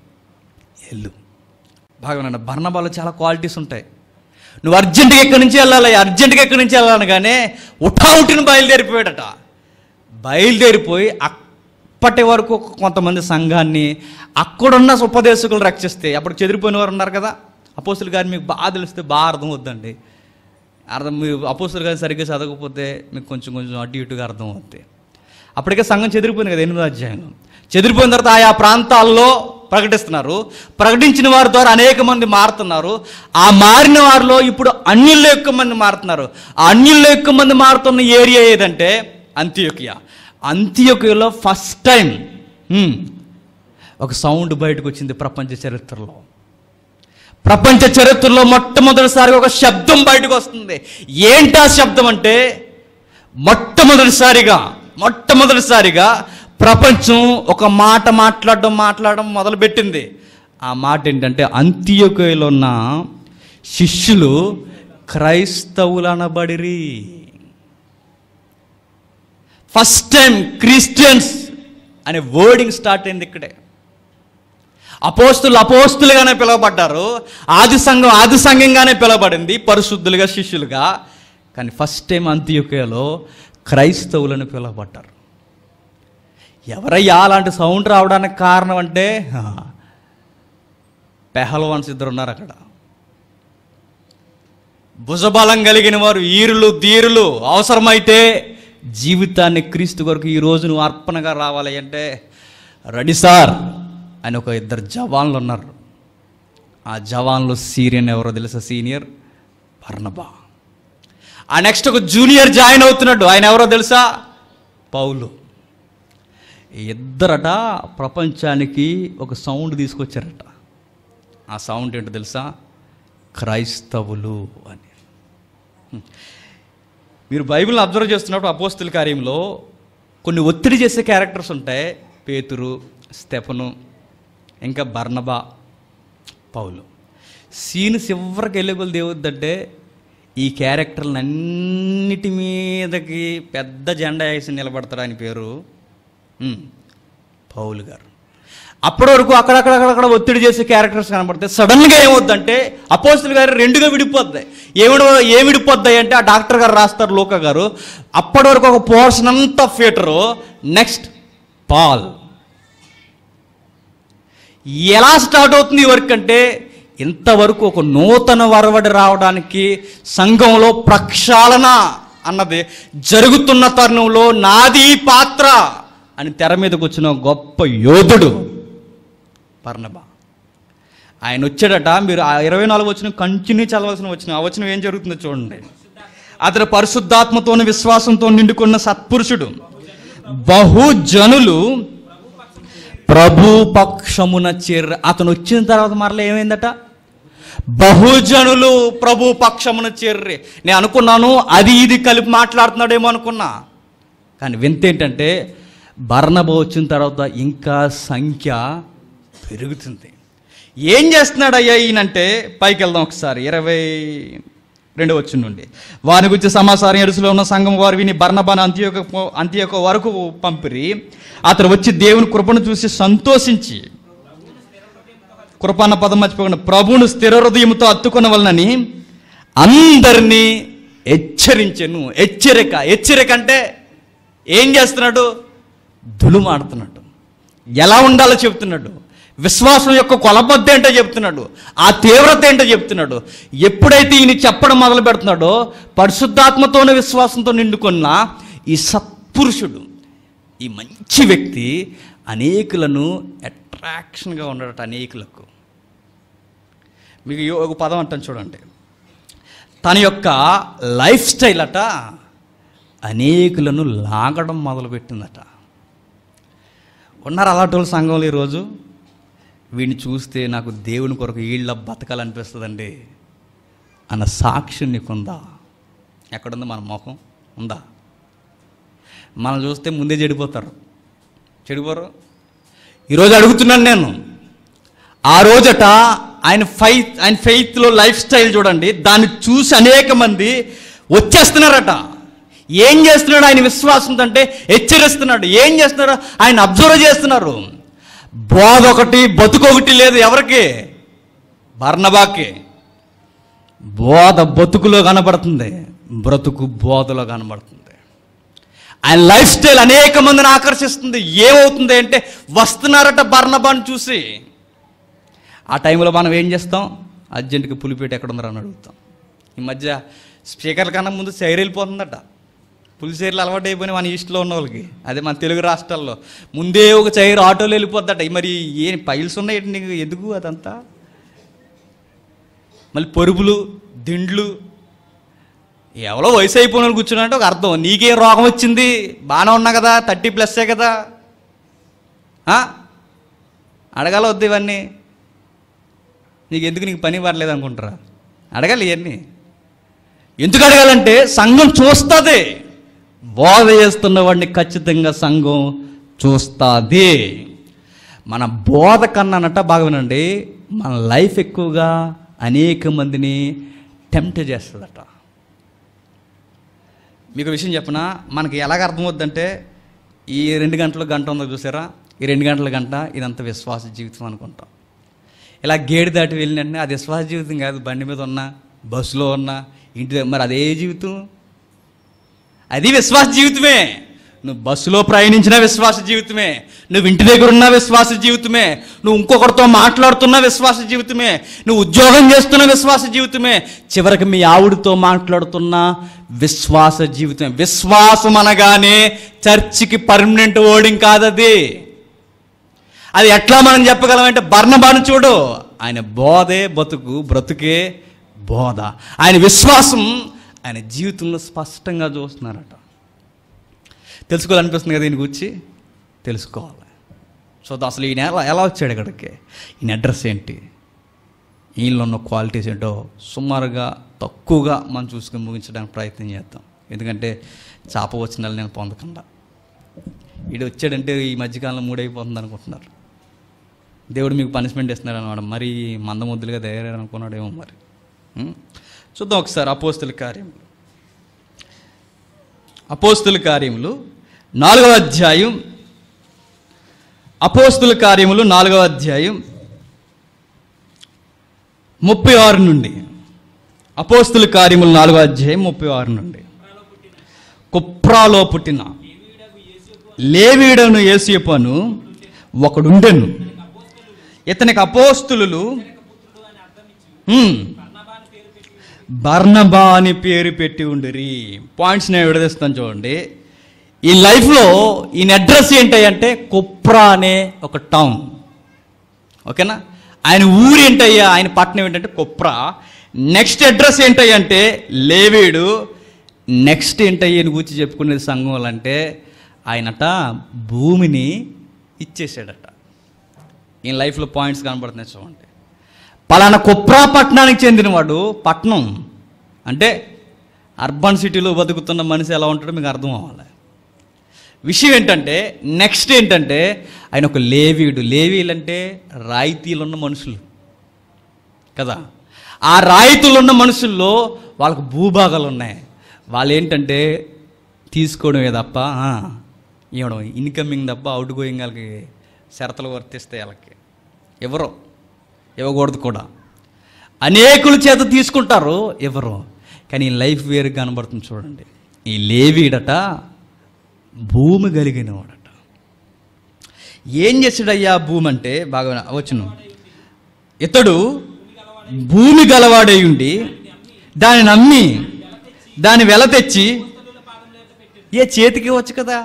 వెళ్ళు బాగా వినండి బర్ణబాలో చాలా క్వాలిటీస్ ఉంటాయి నువ్వు అర్జెంటుగా ఎక్కడి నుంచి వెళ్ళాలి అర్జెంటుగా ఎక్కడి నుంచి వెళ్ళాలి కానీ ఉఠావుటిని బయలుదేరిపోయాడట బయలుదేరిపోయి అప్పటి వరకు కొంతమంది సంఘాన్ని అక్కడున్న ఉపదేశకులు రక్షిస్తే అప్పుడు చెదిరిపోయిన వారు ఉన్నారు కదా అపోస్తులు గారు మీకు బాగా తెలిస్తే బాగా అర్థం అవుద్దండి అర్థం మీరు అపోస్తులు గారు సరిగ్గా చదవకపోతే మీకు కొంచెం కొంచెం అటు ఇటుగా అర్థం అవుతాయి అప్పటికే సంఘం చెదిరిపోయింది కదా ఎనిమిదో అధ్యాయంలో చెదిరిపోయిన తర్వాత ఆయా ప్రాంతాల్లో ప్రకటిస్తున్నారు ప్రకటించిన వారి ద్వారా అనేక మంది మారుతున్నారు ఆ మారిన వారిలో ఇప్పుడు అన్యుల్లో ఎక్కువ మంది మారుతున్నారు ఆ అన్యుల్లో ఎక్కువ మంది మారుతున్న ఏరియా ఏదంటే అంత్యోకియా అంత్యోకియాలో ఫస్ట్ టైం ఒక సౌండ్ బయటకు వచ్చింది ప్రపంచ చరిత్రలో ప్రపంచ చరిత్రలో మొట్టమొదటిసారిగా ఒక శబ్దం బయటకు వస్తుంది ఏంటా శబ్దం అంటే మొట్టమొదటిసారిగా మొట్టమొదటిసారిగా ప్రపంచం ఒక మాట మాట్లాడడం మాట్లాడడం మొదలుపెట్టింది ఆ మాట ఏంటంటే అంత్యోకయలో ఉన్న శిష్యులు క్రైస్తవులనబడిరి ఫస్ట్ టైం క్రిస్టియన్స్ అనే వర్డింగ్ స్టార్ట్ అయింది ఇక్కడే అపోస్తులు అపోస్తులుగానే పిలువబడ్డారు ఆది సంఘం ఆది సంఘంగానే పిలువబడింది పరిశుద్ధులుగా శిష్యులుగా కానీ ఫస్ట్ టైం అంత్యోకయలో క్రైస్తవులను పిలువబడ్డారు ఎవరయ్యా అలాంటి సౌండ్ రావడానికి కారణం అంటే హా, పెహల్వాన్స్ ఇద్దరు ఉన్నారు అక్కడ భుజబలం కలిగిన వారు ఈరులు ధీరులు అవసరమైతే జీవితాన్ని క్రీస్తు కొరకు ఈ రోజు నువ్వు అర్పణగా రావాలి అంటే రెడీ సార్ అని ఒక ఇద్దరు జవాన్లు ఉన్నారు ఆ జవాన్లు సీరియన్ ఎవరో తెలుసా సీనియర్ పర్ణబా ఆ నెక్స్ట్ ఒక జూనియర్ జాయిన్ అవుతున్నాడు ఆయన ఎవరో తెలుసా పౌలు ఈ ఇద్దరట ప్రపంచానికి ఒక సౌండ్ తీసుకొచ్చారట ఆ సౌండ్ ఏంటో తెలుసా క్రైస్తవులు అని హ్మ్. మీరు బైబిల్ని అబ్జర్వ్ చేస్తున్నప్పుడు అపోస్తుల కార్యంలో కొన్ని ఒత్తిడి చేసే క్యారెక్టర్స్ ఉంటాయి పేతురు స్టెఫను ఇంకా బర్నబా పౌలు సీన్ చివరికి వెళ్ళే కొద్ది ఏమవుద్దంటే ఈ క్యారెక్టర్లను అన్నిటి మీదకి పెద్ద జెండా వేసి నిలబడతాడు ఆయన పేరు ఉమ్, పౌలు గారు అప్పటి వరకు అక్కడక్కడక్కడ ఒత్తిడి చేసే క్యారెక్టర్స్ కనబడతాయి సడన్గా ఏమవుద్దంటే అపోస్తులు గారు రెండుగా విడిపోద్దాయి ఏమిడి ఏ విడిపోద్దాయి అంటే ఆ డాక్టర్ గారు రాస్తారు లోక గారు అప్పటి వరకు ఒక పోర్షన్ అంతా ఫియటరు నెక్స్ట్ పాల్ ఎలా స్టార్ట్ అవుతుంది ఈ వర్క్ అంటే ఇంతవరకు ఒక నూతన వరవడి రావడానికి సంఘంలో ప్రక్షాళన అన్నది జరుగుతున్న తరుణంలో నాది ఈ పాత్ర అని తెర మీదకి వచ్చిన గొప్ప యోధుడు పర్ణబ ఆయన వచ్చాడట మీరు ఆ ఇరవై నాలుగు వచ్చిన కంటిన్యూ చదవాల్సిన వచ్చిన ఆ వచనం ఏం జరుగుతుందో చూడండి అతడు పరిశుద్ధాత్మతోని విశ్వాసంతో నిండుకున్న సత్పురుషుడు బహుజనులు ప్రభు పక్షమున చేర అతను వచ్చిన తర్వాత మరలా ఏమైందట బహుజనులు ప్రభు పక్షమున చేర్రి నేను అనుకున్నాను అది ఇది కలిపి మాట్లాడుతున్నాడేమో అనుకున్నా కానీ వింత ఏంటంటే బర్ణబ వచ్చిన తర్వాత ఇంకా సంఖ్య పెరుగుతుంది ఏం చేస్తున్నాడు అయ్యా ఈయనంటే పైకి వెళ్దాం ఒకసారి ఇరవై రెండో వచ్చిన నుండి వారి గురించి సమాచారం ఎరుసలో ఉన్న సంఘం వారు విని బర్ణబాన్ అంత్యొక అంత్యొక వరకు పంపిరి అతను వచ్చి దేవుని కృపను చూసి సంతోషించి కృపన్న పదం మర్చిపోకుండా ప్రభువును స్థిర హృదయంతో అత్తుకున్న వలనని అందరినీ హెచ్చరించెను హెచ్చరిక హెచ్చరిక అంటే ఏం చేస్తున్నాడు దులుమాడుతున్నాడు ఎలా ఉండాలో చెప్తున్నాడు విశ్వాసం యొక్క కొలబద్ద ఏంటో చెప్తున్నాడు ఆ తీవ్రత ఏంటో చెప్తున్నాడు ఎప్పుడైతే ఈయన చెప్పడం మొదలు పెడుతున్నాడో పరిశుద్ధాత్మతోనే విశ్వాసంతో నిండుకున్న ఈ సత్పురుషుడు ఈ మంచి వ్యక్తి అనేకులను అట్రాక్షన్గా ఉండడట అనేకులకు మీకు ఈ ఒక పదం అంటాను చూడండి తన యొక్క లైఫ్ స్టైల్ అట అనేకులను లాగడం మొదలుపెట్టిందట ఉన్నారు అలాంటి వాళ్ళ సంఘంలో ఈరోజు వీడిని చూస్తే నాకు దేవుని కొరకు వీళ్ళ బతకాలనిపిస్తుందండి అన్న సాక్ష్యం నీకుందా ఎక్కడుంది మన ముఖం ఉందా మనం చూస్తే ముందే చెడిపోతారు చెడిపోరు ఈరోజు అడుగుతున్నాను నేను ఆ రోజట ఆయన ఫైత్ ఆయన ఫెయిత్లో లైఫ్ స్టైల్ చూడండి దాన్ని చూసి అనేక మంది వచ్చేస్తున్నారట ఏం చేస్తున్నాడు ఆయన విశ్వాసంతో అంటే హెచ్చరిస్తున్నాడు ఏం చేస్తున్నాడు ఆయన అబ్జర్వ్ చేస్తున్నారు బోధ ఒకటి బతుకొకటి లేదు ఎవరికి బర్ణబాకి బోధ బతుకులో కనబడుతుంది బ్రతుకు బోధలో కనబడుతుంది ఆయన లైఫ్ స్టైల్ అనేక మందిని ఆకర్షిస్తుంది ఏమవుతుంది అంటే వస్తున్నారట బర్ణబాని చూసి ఆ టైంలో మనం ఏం చేస్తాం అర్జెంటుగా పులిపేట ఎక్కడ ఉందని అడుగుతాం ఈ మధ్య స్పీకర్ల కన్నా ముందు చైర్ వెళ్ళిపోతుందట పులిసేర్లు అలవాటు అయిపోయిన మన ఈస్ట్లో ఉన్న వాళ్ళకి అదే మన తెలుగు రాష్ట్రాల్లో ముందే ఒక చైర్ ఆటోలో వెళ్ళిపోద్దట మరి ఏ పైల్స్ ఉన్నాయి నీకు ఎందుకు అదంతా మళ్ళీ పరుపులు దిండ్లు ఎవరో వయసు అయిపోయిన వాళ్ళు కూర్చున్నట్టు ఒక అర్థం నీకేం రోగం వచ్చింది బాగానే ఉన్నా కదా థర్టీ ప్లస్సే కదా ఆ? అడగాల వద్దు ఇవన్నీ నీకు ఎందుకు నీకు పని పడలేదు అనుకుంటారా అడగాలి ఇవన్నీ ఎందుకు అడగాలంటే సంఘం చూస్తుంది బోధ చేస్తున్న వాడిని ఖచ్చితంగా సంఘం చూస్తుంది మన బోధ కన్నానట బాగా వినండి మన లైఫ్ ఎక్కువగా అనేక మందిని టెంప్ట్ చేస్తుందట మీకు విషయం చెప్పనా మనకి ఎలాగ అర్థమవుద్దంటే ఈ రెండు గంటలు గంట ఉందో చూసారా ఈ రెండు గంటల గంట ఇదంతా విశ్వాస జీవితం అనుకుంటాం ఇలా గేడు దాటి వెళ్ళినట్టు అది విశ్వాస జీవితం కాదు బండి మీద ఉన్నా బస్సులో ఉన్నా ఇంటి దగ్గర మరి అదే జీవితం అది విశ్వాస జీవితమే నువ్వు బస్సులో ప్రయాణించిన విశ్వాస జీవితమే నువ్వు ఇంటి దగ్గర ఉన్న విశ్వాస జీవితమే నువ్వు ఇంకొకరితో మాట్లాడుతున్న విశ్వాస జీవితమే నువ్వు ఉద్యోగం చేస్తున్న విశ్వాస జీవితమే చివరికి మీ ఆవిడతో మాట్లాడుతున్న విశ్వాస జీవితమే విశ్వాసం అనగానే చర్చికి పర్మనెంట్ ఓడింగ్ కాదది అది ఎట్లా మనం చెప్పగలమంటే బర్ణబాను చూడు ఆయన బోధే బతుకు బ్రతుకే బోధ ఆయన విశ్వాసం ఆయన జీవితంలో స్పష్టంగా చూస్తున్నారట తెలుసుకోవాలనిపిస్తుంది కదా దీని గురించి తెలుసుకోవాలి సో అసలు ఈయన ఎలా ఎలా వచ్చాడు ఇక్కడికి ఈయన అడ్రస్ ఏంటి ఈయనలో ఉన్న క్వాలిటీస్ ఏంటో సుమారుగా తక్కువగా మనం చూసుకుని ముగించడానికి ప్రయత్నం చేద్దాం ఎందుకంటే చాప వచ్చిన నేను పొందకుండా ఈడు వచ్చాడంటే ఈ మధ్యకాలంలో మూడైపోతుంది అనుకుంటున్నారు దేవుడు మీకు పనిష్మెంట్ ఇస్తున్నాడు అనమాట మరీ మందముద్దులుగా తయారయ్యారు అనుకున్నాడేమో మరి ఉం? చూద్దాం ఒకసారి అపోస్తుల కార్యములు అపోస్తుల కార్యములు నాలుగవ అధ్యాయం అపోస్తుల కార్యములు నాలుగవ అధ్యాయం ముప్పై ఆరు నుండి అపోస్తుల కార్యములు నాలుగవ అధ్యాయం ముప్పై ఆరు నుండి కుప్రాలో పుట్టిన లేవీడను ఏసియపను ఒకడుండెను ఇతనికి అపోస్తులు బర్నబా అని పేరు పెట్టి ఉండిరి పాయింట్స్ నేను విడదీస్తాను చూడండి ఈ లైఫ్లో ఈయన అడ్రస్ ఏంటంటే కుప్రా అనే ఒక టౌన్ ఓకేనా ఆయన ఊరు ఏంటయ్యా ఆయన పట్టణం ఏంటంటే కుప్రా నెక్స్ట్ అడ్రస్ ఏంటంటే లేవీడు నెక్స్ట్ ఏంటయ్యా అని కూర్చి చెప్పుకునేది సంఘం అంటే ఆయనట భూమిని ఇచ్చేసాడట ఈయన లైఫ్లో పాయింట్స్ కనబడుతున్నాయి చూడండి పలానా కుప్రా పట్టణానికి చెందినవాడు పట్నం అంటే అర్బన్ సిటీలో బతుకుతున్న మనిషి ఎలా ఉంటాడో మీకు అర్థం అవ్వాలి విషయం ఏంటంటే నెక్స్ట్ ఏంటంటే ఆయన ఒక లేవీయుడు లేవీలు అంటే రాయితీలు ఉన్న మనుషులు కదా ఆ రాయితీలు ఉన్న మనుషుల్లో వాళ్ళకు భూభాగాలు ఉన్నాయి వాళ్ళు ఏంటంటే తీసుకోవడమే తప్ప ఆ, ఇవ్వడం ఇన్కమింగ్ తప్ప అవుట్ గోయింగ్ వాళ్ళకి షరతులు వర్తిస్తాయి వాళ్ళకి ఎవరు ఇవ్వకూడదు కూడా అనేకుల చేత తీసుకుంటారు ఎవరు కానీ ఈ లైఫ్ వేరు కనబడుతుంది చూడండి ఈ లేవీడట భూమి కలిగిన వాడట ఏం చేసాడయ్యా భూమి అంటే బాగా వచ్చును ఇతడు భూమి గలవాడై ఉండి దాన్ని నమ్మి దాని వెల తెచ్చి ఏ చేతికి ఇవ్వచ్చు కదా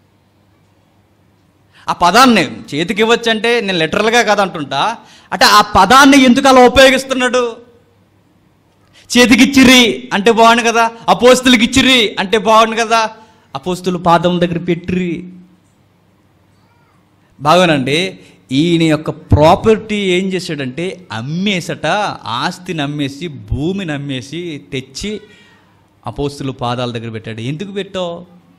ఆ పదాన్ని చేతికి ఇవ్వచ్చు అంటే నేను లిటరల్గా కదా అంటుంటా అంటే ఆ పదాన్ని ఎందుకు అలా ఉపయోగిస్తున్నాడు చేతికిచ్చిరి అంటే బాగుండు కదా అపోస్తులకి ఇచ్చిరి అంటే బాగుండు కదా అపోస్తులు పాదం దగ్గర పెట్టిరి బాగానండి ఈయన యొక్క ప్రాపర్టీ ఏం చేశాడంటే అమ్మేసట ఆస్తిని అమ్మేసి భూమిని అమ్మేసి తెచ్చి అపోస్తులు పాదాల దగ్గర పెట్టాడు ఎందుకు పెట్టావు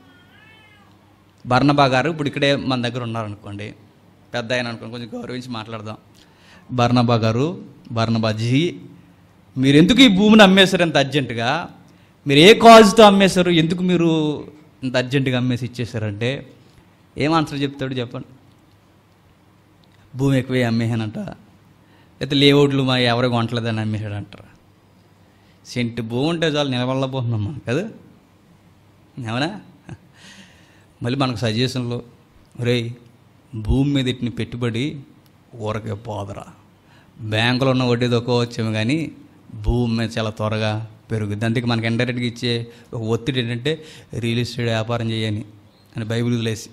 బర్ణబా గారు ఇప్పుడు ఇక్కడే మన దగ్గర ఉన్నారనుకోండి పెద్ద ఆయన అనుకోండి కొంచెం గౌరవించి మాట్లాడదాం బర్ణబా గారు బర్ణబాజీ మీరు ఎందుకు ఈ భూమిని అమ్మేశారు ఇంత అర్జెంటుగా మీరు ఏ కాజ్తో అమ్మేశారు ఎందుకు మీరు ఇంత అర్జెంటుగా అమ్మేసి ఇచ్చేశారంటే ఏం ఆన్సర్ చెప్తాడు చెప్పండి భూమి ఎక్కువే అమ్మేసానంట లేకపోతే లేఅవుట్లు మా ఎవరు కొనట్లేదని అమ్మేశాడంటారు సెంటు భూమి ఉంటే చాలు నిలబడలేకపోతున్నాం మనం కదా ఏమన్నా మళ్ళీ మనకు సజెషన్లు రేయ్ భూమి మీద ఇట్ని పెట్టుబడి ఊరకే పోదరా బ్యాంకులో ఉన్న వడ్డీ దొక్కవచ్చేమో కానీ భూమి మీద చాలా త్వరగా పెరుగుద్ది అందుకే మనకి ఇండైరెక్ట్గా ఇచ్చే ఒక ఒత్తిడి ఏంటంటే రియల్ ఎస్టేట్ వ్యాపారం చేయని అని బైబిల్ వదిలేసి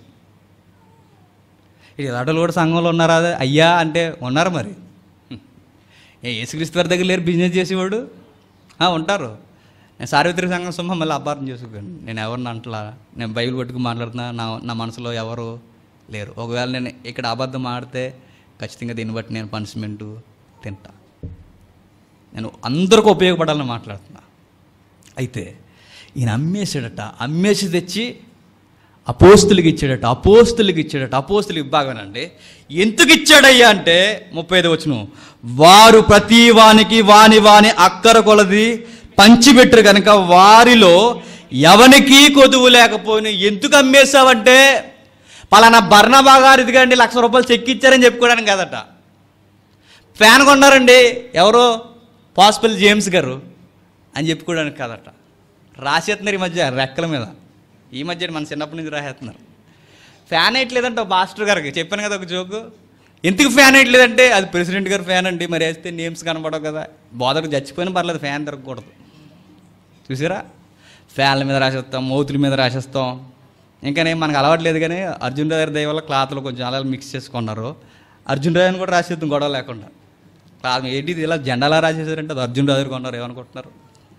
ఇది అడలు కూడా సంఘంలో ఉన్నారా అదే అయ్యా అంటే ఉన్నారు మరి ఏ యేసుక్రీస్తు వారి దగ్గర లేరు బిజినెస్ చేసేవాడు ఆ, ఉంటారు నేను సార్వత్రిక సంఘం సొమ్మ మళ్ళీ అపార్థం చేసుకోండి నేను ఎవరిని అంటలా నేను బైబిల్ పట్టుకుని మాట్లాడుతున్నా నా నా మనసులో ఎవరు లేరు ఒకవేళ నేను ఇక్కడ అబద్ధం ఆడితే ఖచ్చితంగా దీన్ని బట్టి నేను పనిష్మెంట్ తింటా నేను అందరికీ ఉపయోగపడాలని మాట్లాడుతున్నా అయితే ఈయన అమ్మేసాడట అమ్మేసి తెచ్చి అపోస్తులకి ఇచ్చాడట అపోస్తులకి ఇచ్చాడట అపోస్తులకి బాగానండి ఎందుకు ఇచ్చాడయ్యా అంటే ముప్పై ఐదు వచ్చును వారు ప్రతి వానికి వాని వాని అక్కర కొలది పంచిపెట్టరు కనుక వారిలో ఎవనికి కొదువు లేకపోయినా ఎందుకు అమ్మేశావంటే పలానా బర్ణబా గారు ఇదిగండి లక్ష రూపాయలు చెక్ ఇచ్చారని చెప్పుకోవడానికి కదట ఫ్యాన్ కొన్నారండి ఎవరో పాసిబుల్ జేమ్స్ గారు అని చెప్పుకోవడానికి కదట రాసేస్తున్నారు ఈ మధ్య రెక్కల మీద ఈ మధ్య మన చిన్నప్పటి నుంచి రాసేస్తున్నారు ఫ్యాన్ వేయట్లేదంట ఓ మాస్టర్ గారికి చెప్పాను కదా ఒక జోకు ఎందుకు ఫ్యాన్ వేయట్లేదంటే అది ప్రెసిడెంట్ గారు ఫ్యాన్ అండి మరి వేస్తే నేమ్స్ కనపడవు కదా బోధకు చచ్చిపోయినా పర్లేదు ఫ్యాన్ తిరగకూడదు చూసారా ఫ్యాన్ల మీద రాసేస్తాం మౌతుల మీద రాసేస్తాం ఇంకా నేను మనకు అలవాట్లేదు కానీ అర్జున్ రావు గారి దయ వల్ల క్లాత్లు కొంచెం అలా మిక్స్ చేసుకున్నారు అర్జున్ రావు అని కూడా రాసేద్దాం గొడవ లేకుండా క్లాత్ ఏంటి ఇది ఇలా జెండాలా రాసేసారంటే అది అర్జున్ రావు గారు కొన్నారు ఏమనుకుంటున్నారు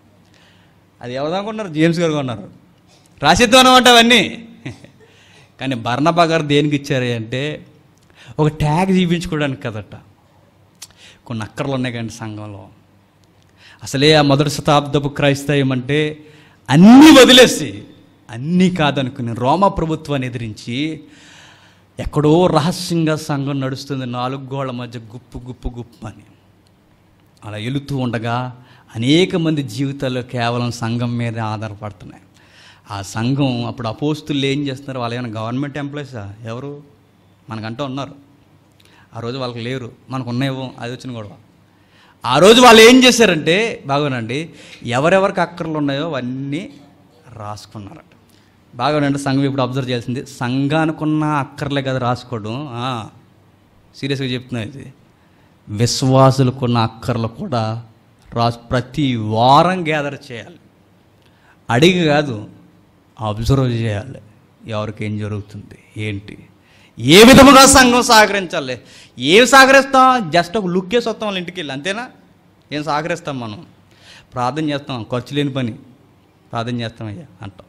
అది ఎవరనుకుంటున్నారు జేమ్స్ గారు కొన్నారు రాసేద్దాం అనమాట అవన్నీ కానీ బర్ణబా గారు దేనికి ఇచ్చారు అంటే ఒక ట్యాగ్ చూపించుకోవడానికి కదట కొన్ని అక్కర్లు ఉన్నాయి కానీ సంఘంలో అసలే ఆ మొదటి శతాబ్దపు క్రైస్తవం అంటే అన్నీ వదిలేసి అన్నీ కాదనుకుని రోమా ప్రభుత్వాన్ని ఎదిరించి ఎక్కడో రహస్యంగా సంఘం నడుస్తుంది నాలుగు గోళ్ల మధ్య గుప్పు గుప్పు గుప్పు అని అలా వెళుతూ ఉండగా అనేక మంది జీవితాల్లో కేవలం సంఘం మీదే ఆధారపడుతున్నాయి ఆ సంఘం అప్పుడు అపోస్తులు ఏం చేస్తున్నారు వాళ్ళు ఏమైనా గవర్నమెంట్ ఎంప్లాయీసా ఎవరు మనకంటూ ఉన్నారు ఆ రోజు వాళ్ళకి లేరు మనకు ఉన్నాయేమో అది వచ్చిన గొడవ ఆ రోజు వాళ్ళు ఏం చేశారంటే బాగోనండి ఎవరెవరికి అక్కర్లు ఉన్నాయో అవన్నీ రాసుకున్నారట బాగోనండి సంఘం ఇప్పుడు అబ్జర్వ్ చేయాల్సింది సంఘానికున్న అక్కర్లే కదా రాసుకోవడం సీరియస్గా చెప్తున్నా ఇది విశ్వాసులకున్న అక్కర్లు కూడా రాసు ప్రతి వారం గ్యాదర్ చేయాలి అడిగి కాదు అబ్జర్వ్ చేయాలి ఎవరికి ఏం జరుగుతుంది ఏంటి ఏ విధముగా సంఘం సహకరించాలి ఏం సహకరిస్తాం జస్ట్ ఒక లుక్ వేసి వస్తాం వాళ్ళ ఇంటికి వెళ్ళి అంతేనా ఏం సహకరిస్తాం మనం ప్రార్థన చేస్తాం ఖర్చు లేని పని ప్రార్థన చేస్తాం అయ్యా అంటాం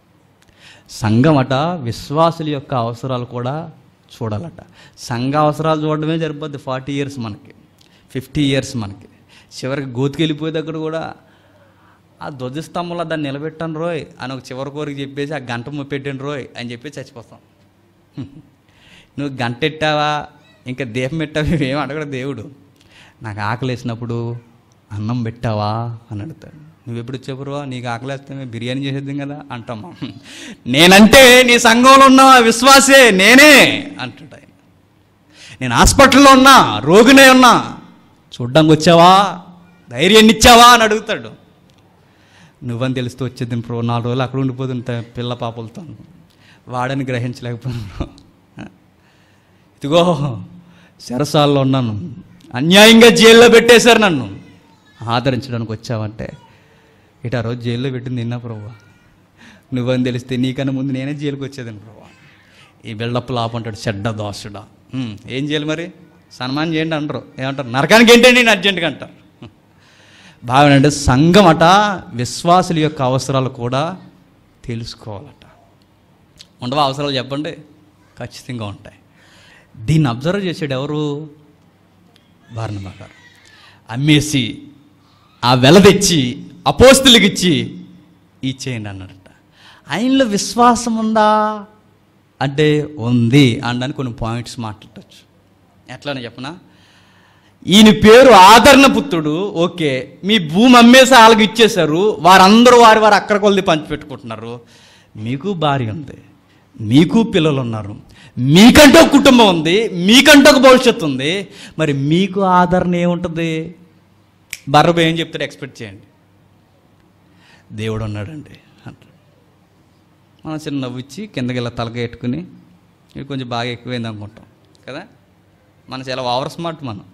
సంఘం అట విశ్వాసుల యొక్క అవసరాలు కూడా చూడాలట సంఘ అవసరాలు చూడడమే సరిపోద్ది ఫార్టీ ఇయర్స్ మనకి ఫిఫ్టీ ఇయర్స్ మనకి చివరికి గోతుకెళ్ళిపోయే దగ్గర కూడా ఆ ధ్వజస్తంభంలో దాన్ని నిలబెట్టాను రోయ్ అని ఒక చివరి కోరిక చెప్పేసి ఆ గంట పెట్టాను రోయ్ అని చెప్పి చచ్చిపోతాం నువ్వు గంట ఎట్టావా ఇంకా దీపం పెట్టావా ఏం అడగడు దేవుడు నాకు ఆకలి వేసినప్పుడు అన్నం పెట్టావా అని అడుగుతాడు నువ్వు ఎప్పుడు చెప్పరువా నీకు ఆకలేస్తే మేము బిర్యానీ చేసేద్దాం కదా అంటాం మనం. నేనంటే నీ సంఘంలో ఉన్న విశ్వాసే నేనే అంటాడు ఆయన నేను హాస్పిటల్లో ఉన్నా రోగినే ఉన్నా చూడ్డానికి వచ్చావా ధైర్యాన్ని ఇచ్చావా అని అడుగుతాడు నువ్వని తెలిస్తే వచ్చేది ప్రో నాలుగు రోజులు అక్కడ ఉండిపోతుంటా పిల్ల పాపలతో వాడని గ్రహించలేకపోతున్నాను ఇదిగో చెరసాల్లో ఉన్నాను అన్యాయంగా జైల్లో పెట్టేశారు నన్ను ఆదరించడానికి వచ్చావంటే ఇటు ఆ రోజు జైల్లో పెట్టింది నిన్న ప్రభు నువ్వని తెలిస్తే నీకన్నా ముందు నేనే జైలుకి వచ్చేదాన్ని ప్రభు ఈ బిల్డప్ లాపంటాడు చెడ్డ దోసుడా ఉమ్, ఏం చేయాలి మరి సన్మానం చేయండి అంటారు ఏమంటారు నరకానికి ఏంటండి నేను అర్జెంటుగా అంటారు బాగానంటే సంఘం అట విశ్వాసుల యొక్క అవసరాలు కూడా తెలుసుకోవాలట ఉండవా అవసరాలు చెప్పండి ఖచ్చితంగా ఉంటాయి దీన్ని అబ్జర్వ్ చేసాడు ఎవరు బార్నబా గారు అమ్మేసి ఆ వెల తెచ్చి అపోస్తులకి ఇచ్చి ఇచ్చేయండి అన్నాడట ఆయనలో విశ్వాసం ఉందా అంటే ఉంది అనడానికి కొన్ని పాయింట్స్ మాట్లాడచ్చు ఎట్లని చెప్పనా ఈయన పేరు ఆదరణ పుత్రుడు ఓకే మీ భూమి అమ్మేసి వాళ్ళకి ఇచ్చేశారు వారందరూ వారి వారు అక్కడ కొలది పంచిపెట్టుకుంటున్నారు మీకు భార్య ఉంది మీకు పిల్లలు ఉన్నారు మీకంటూ ఒక కుటుంబం ఉంది మీకంటూ ఒక భవిష్యత్తు ఉంది మరి మీకు ఆదరణ ఏముంటుంది బర్రబ ఏం చెప్తాడు ఎక్స్పెక్ట్ చేయండి దేవుడు ఉన్నాడండి అంటాడు మనం చిన్న నవ్విచ్చి కిందకి ఇలా తలక పెట్టుకుని ఇది కొంచెం బాగా ఎక్కువైంది అనుకుంటాం కదా మన చాలా ఓవర్ స్మార్ట్ మనం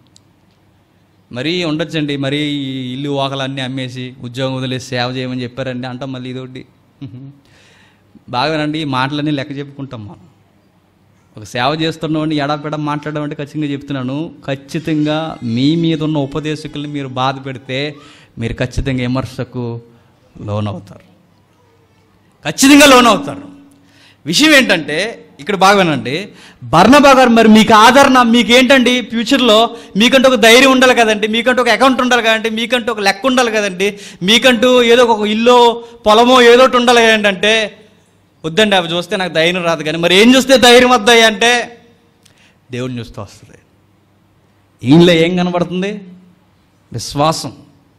మరీ ఉండొచ్చండి మరీ ఈ ఇల్లు వాకలన్నీ అమ్మేసి ఉద్యోగం వదిలేసి సేవ చేయమని చెప్పారండి అంటాం మళ్ళీ ఇదొకటి బాగానండి ఈ మాటలన్నీ లెక్క చెప్పుకుంటాం మనం ఒక సేవ చేస్తున్నామని ఎడాపెడ మాట్లాడడం అంటే ఖచ్చితంగా చెప్తున్నాను ఖచ్చితంగా మీ మీద ఉన్న ఉపదేశకుల్ని మీరు బాధ పెడితే మీరు ఖచ్చితంగా విమర్శకు లోనవుతారు ఖచ్చితంగా లోనవుతారు విషయం ఏంటంటే ఇక్కడ బాగానండి బర్ణబా గారు మరి మీకు ఆదరణ మీకు ఏంటండి ఫ్యూచర్లో మీకంటూ ఒక ధైర్యం ఉండాలి కదండి మీకంటూ ఒక అకౌంట్ ఉండాలి కదండి మీకంటూ ఒక లెక్క ఉండాలి కదండి మీకంటూ ఏదో ఒక ఇల్లు పొలమో ఏదో ఒకటి ఉండాలి కదండి అంటే వద్దండి అవి చూస్తే నాకు ధైర్యం రాదు కానీ మరి ఏం చూస్తే ధైర్యం వద్దాయి అంటే దేవుడిని చూస్తూ వస్తుంది ఈయనలో ఏం కనబడుతుంది విశ్వాసం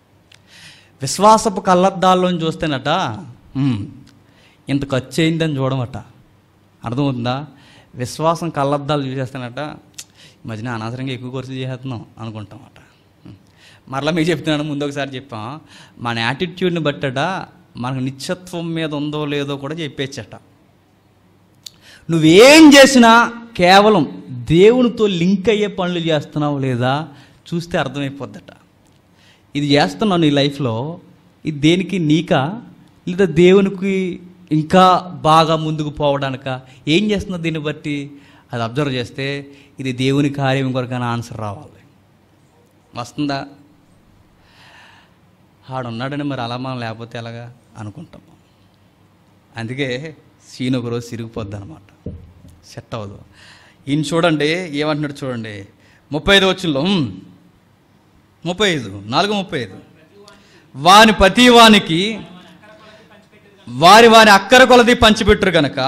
విశ్వాసపు కళ్ళద్దాల్లోని చూస్తేనట "ఉమ్, ఇంత ఖర్చు అయిందని చూడమట అర్థమవుతుందా విశ్వాసం కళ్ళద్దాలు చూసేస్తానట ఈ మధ్యన అనవసరంగా ఎక్కువ ఖర్చు చేసేస్తున్నాం అనుకుంటామట ఉమ్. మరలా మీకు చెప్తున్నాను ముందు ఒకసారి చెప్పాం మన యాటిట్యూడ్ని బట్టట మనకు నిత్యత్వం మీద ఉందో లేదో కూడా చెప్పేచ్చట నువ్వేం చేసినా కేవలం దేవునితో లింక్ అయ్యే పనులు చేస్తున్నావు లేదా చూస్తే అర్థమైపోద్దట ఇది చేస్తున్నావు నీ లైఫ్లో ఇది దేనికి నీకా లేదా దేవునికి ఇంకా బాగా ముందుకు పోవడానిక ఏం చేస్తున్నావు దీన్ని బట్టి అది అబ్జర్వ్ చేస్తే ఇది దేవుని కార్యం కొరకైనా ఆన్సర్ రావాలి వస్తుందా ఆడున్నాడని మరి అలా మనం లేకపోతే ఎలాగా అనుకుంటాం అందుకే సీన్ ఒకరోజు సిరిగిపోద్ది అనమాట సెట్ అవ్వదు ఈయన చూడండి ఏమంటున్నాడు చూడండి ముప్పై ఐదు వచ్చుల్లో ముప్పై ఐదు నాలుగు ముప్పై ఐదు వాని ప్రతి వానికి వారి వారి అక్కర కొలది పంచిపెట్టరు గనక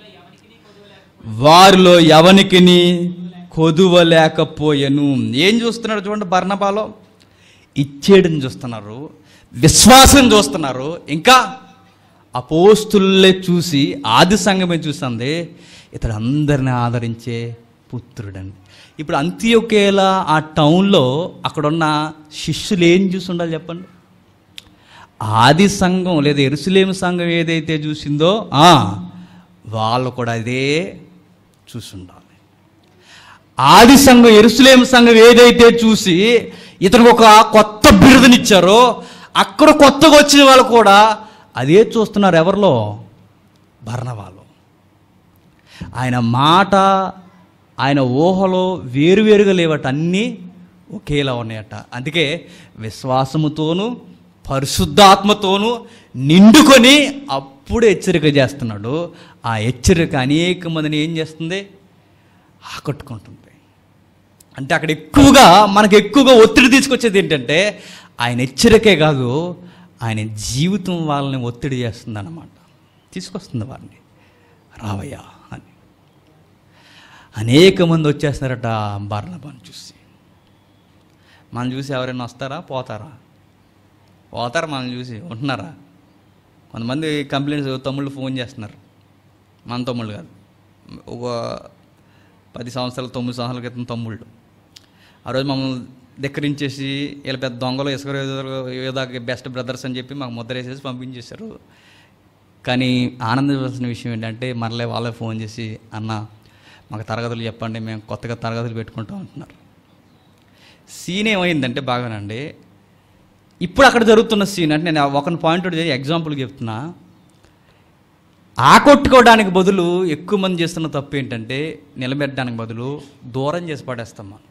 వారిలో ఎవనికిని కొదువలేకపోయెను ఏం చూస్తున్నాడు చూడండి బర్ణబాలో ఇచ్చేయడం చూస్తున్నారు విశ్వాసం చూస్తున్నారు ఇంకా అపోస్తుల్లే చూసి ఆది సంఘమే చూస్తుంది ఇతడు అందరిని ఆదరించే పుత్రుడండి ఇప్పుడు అంత్యొకేలా ఆ టౌన్లో అక్కడున్న శిష్యులు ఏం చూసి ఉండాలి చెప్పండి ఆది సంఘం లేదా ఎరుసలేము సంఘం ఏదైతే చూసిందో ఆ, వాళ్ళు కూడా అదే చూసి ఉండాలి ఆది సంఘం ఎరుసలేం సంఘం ఏదైతే చూసి ఇతనికి ఒక కొత్త బిరుదునిచ్చారో అక్కడ కొత్తగా వచ్చిన వాళ్ళు కూడా అదే చూస్తున్నారు ఎవరిలో భరణవాళ్ళు ఆయన మాట ఆయన ఊహలో వేరువేరుగా లేవట అన్నీ ఒకేలా ఉన్నాయట అందుకే విశ్వాసముతోనూ పరిశుద్ధాత్మతోనూ నిండుకొని అప్పుడు హెచ్చరిక చేస్తున్నాడు ఆ హెచ్చరిక అనేక మందిని ఏం చేస్తుంది ఆకట్టుకుంటుంది అంటే అక్కడ ఎక్కువగా మనకు ఎక్కువగా ఒత్తిడి తీసుకొచ్చేది ఏంటంటే ఆయన హెచ్చరికే కాదు ఆయన జీవితం వాళ్ళని ఒత్తిడి చేస్తుంది అన్నమాట తీసుకొస్తుంది వారిని రావయ్యా అని అనేక మంది వచ్చేస్తారట బర్ణబాన్ని చూసి మనం చూసి ఎవరైనా వస్తారా పోతారా పోతారు మనం చూసి ఉంటున్నారా కొంతమంది కంప్లైంట్స్ తమ్ముళ్ళు ఫోన్ చేస్తున్నారు మన తమ్ముళ్ళు కాదు ఒక పది సంవత్సరాలు తొమ్మిది సంవత్సరాల క్రితం తమ్ముళ్ళు ఆ రోజు మమ్మల్ని ధిక్కరించేసి వీళ్ళ పెద్ద దొంగలు ఇసుక ఏదో బెస్ట్ బ్రదర్స్ అని చెప్పి మాకు ముద్ర వేసేసి పంపించేశారు కానీ ఆనందించాల్సిన విషయం ఏంటంటే మరలే వాళ్ళే ఫోన్ చేసి అన్న మాకు తరగతులు చెప్పండి మేము కొత్తగా తరగతులు పెట్టుకుంటాం అంటున్నారు సీన్ ఏమైందంటే బాగానండి ఇప్పుడు అక్కడ జరుగుతున్న సీన్ అంటే నేను ఒక పాయింట్ ఒకటి ఎగ్జాంపుల్ చెప్తున్నా ఆకొట్టుకోవడానికి బదులు ఎక్కువ మంది చేస్తున్న తప్పు ఏంటంటే నిలబెట్టడానికి బదులు దూరం చేసి పడేస్తాం మనం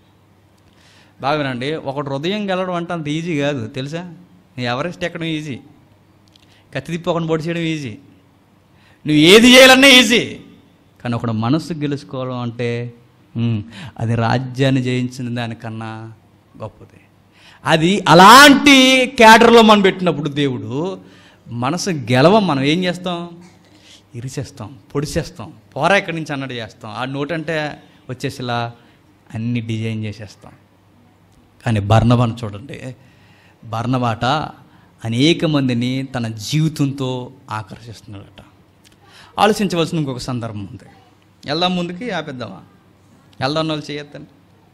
బాగానండి ఒకటి హృదయం గెలవడం అంటే అంత ఈజీ కాదు తెలుసా నీ ఎవరెస్ట్ ఎక్కడం ఈజీ కత్తి తిప్పి ఒకటి పొడి చేయడం ఈజీ నువ్వు ఏది చేయాలన్నా ఈజీ కానీ ఒకడు మనస్సు గెలుచుకోవడం అంటే ఉమ్, అది రాజ్యాన్ని జయించిన దానికన్నా గొప్పది అది అలాంటి క్యాడర్లో మనం పెట్టినప్పుడు దేవుడు మనసు గెలవం మనం ఏం చేస్తాం ఇరిచేస్తాం పొడిచేస్తాం పోరా ఎక్కడి నుంచి అన్నట్టు చేస్తాం ఆ నోట్ అంటే వచ్చేసిలా అన్ని డిజైన్ చేసేస్తాం కానీ బర్ణబాను చూడండి బర్ణబాట అనేక మందిని తన జీవితంతో ఆకర్షిస్తున్నాడట ఆలోచించవలసిన ఇంకొక సందర్భం ఉంది వెళ్దాం ముందుకి ఆపేద్దామా వెళ్దాం వాళ్ళు చేయొద్దండి